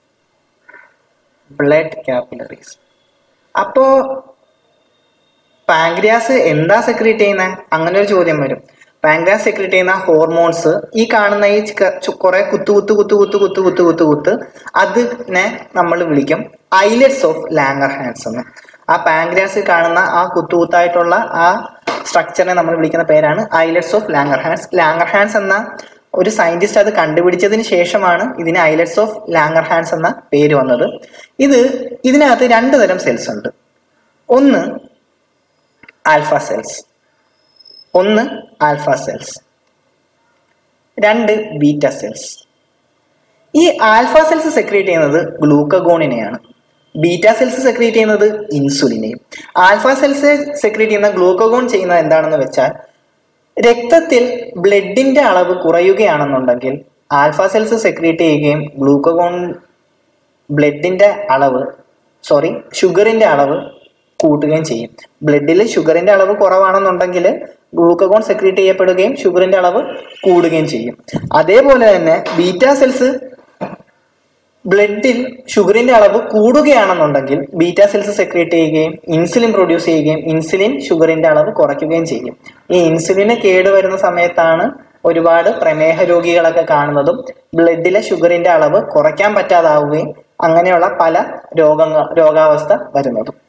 ബ്ലഡ് ക്യാപ്പിലറീസ് അപ്പോ പാങ്ക്രിയാസ് എന്താ സെക്രീറ്റ് ചെയ്യുന്നത് അങ്ങനെ ഒരു ചോദ്യം വരും പാങ്ക്രിയാസ് സെക്രീറ്റ് ചെയ്യുന്ന ഹോർമോൺസ് ഈ കാണുന്ന ഈ കുറെ കുത്തു കുത്തു കുത്തു കുത്തു കുത്തു കുത്തു കുത്തു കുത്ത് അതിനെ നമ്മൾ വിളിക്കും ഐലറ്റ്സ് ഓഫ് ലാങ്ങർ ഹാൻഡ്സ് എന്ന് ആ പാങ്ക്രിയാസിൽ കാണുന്ന ആ കുത്തു കുത്തായിട്ടുള്ള ആ സ്ട്രക്ചറിനെ നമ്മൾ വിളിക്കുന്ന പേരാണ് islets of Langerhans Langerhans എന്ന ഒരു സയന്റിസ്റ്റ് അത് കണ്ടുപിടിച്ചതിന് ശേഷമാണ് ഇതിന് ഐലറ്റ്സ് ഓഫ് ലാങ്ങർ ഹാൻഡ്സ് എന്ന പേര് വന്നത് ഇത് ഇതിനകത്ത് രണ്ട് തരം സെൽസ് ഉണ്ട് ഒന്ന് ആൽഫ സെൽസ് ഒന്ന് ആൽഫ സെൽസ് രണ്ട് ബീറ്റ സെൽസ് ഈ ആൽഫ സെൽസ് സെക്രീറ്റ് ചെയ്യുന്നത് ഗ്ലൂക്കഗോണിനെയാണ് ബീറ്റ സെൽസ് സെക്രീറ്റ് ചെയ്യുന്നത് ഇൻസുലിനെയും ആൽഫ സെൽസ് സെക്രീറ്റ് ചെയ്യുന്ന ഗ്ലൂക്കഗോൺ ചെയ്യുന്നത് എന്താണെന്ന് വെച്ചാൽ രക്തത്തിൽ ബ്ലഡിന്റെ അളവ് കുറയുകയാണെന്നുണ്ടെങ്കിൽ ആൽഫ സെൽസ് സെക്രീറ്റ് ചെയ്യുകയും ഗ്ലൂക്കഗോൺ ബ്ലഡിന്റെ അളവ് സോറി ഷുഗറിന്റെ അളവ് കൂട്ടുകയും ചെയ്യും ബ്ലഡിൽ ഷുഗറിന്റെ അളവ് കുറവാണെന്നുണ്ടെങ്കിൽ ഗ്ലൂക്കഗോൺ സെക്രീറ്റ് ചെയ്യപ്പെടുകയും ഷുഗറിന്റെ അളവ് കൂടുകയും ചെയ്യും അതേപോലെ തന്നെ ബീറ്റ സെൽസ് ബ്ലഡിൽ ഷുഗറിന്റെ അളവ് കൂടുകയാണെന്നുണ്ടെങ്കിൽ ബീറ്റ സെൽസ് സെക്രീറ്റ് ചെയ്യുകയും ഇൻസുലിൻ പ്രൊഡ്യൂസ് ചെയ്യുകയും ഇൻസുലിൻ ഷുഗറിന്റെ അളവ് കുറയ്ക്കുകയും ചെയ്യും ഈ ഇൻസുലിന് കേടുവരുന്ന സമയത്താണ് ഒരുപാട് പ്രമേഹ രോഗികളൊക്കെ കാണുന്നതും ബ്ലഡിലെ ഷുഗറിന്റെ അളവ് കുറയ്ക്കാൻ പറ്റാതാവുകയും അങ്ങനെയുള്ള പല രോഗങ്ങൾ രോഗാവസ്ഥ വരുന്നതും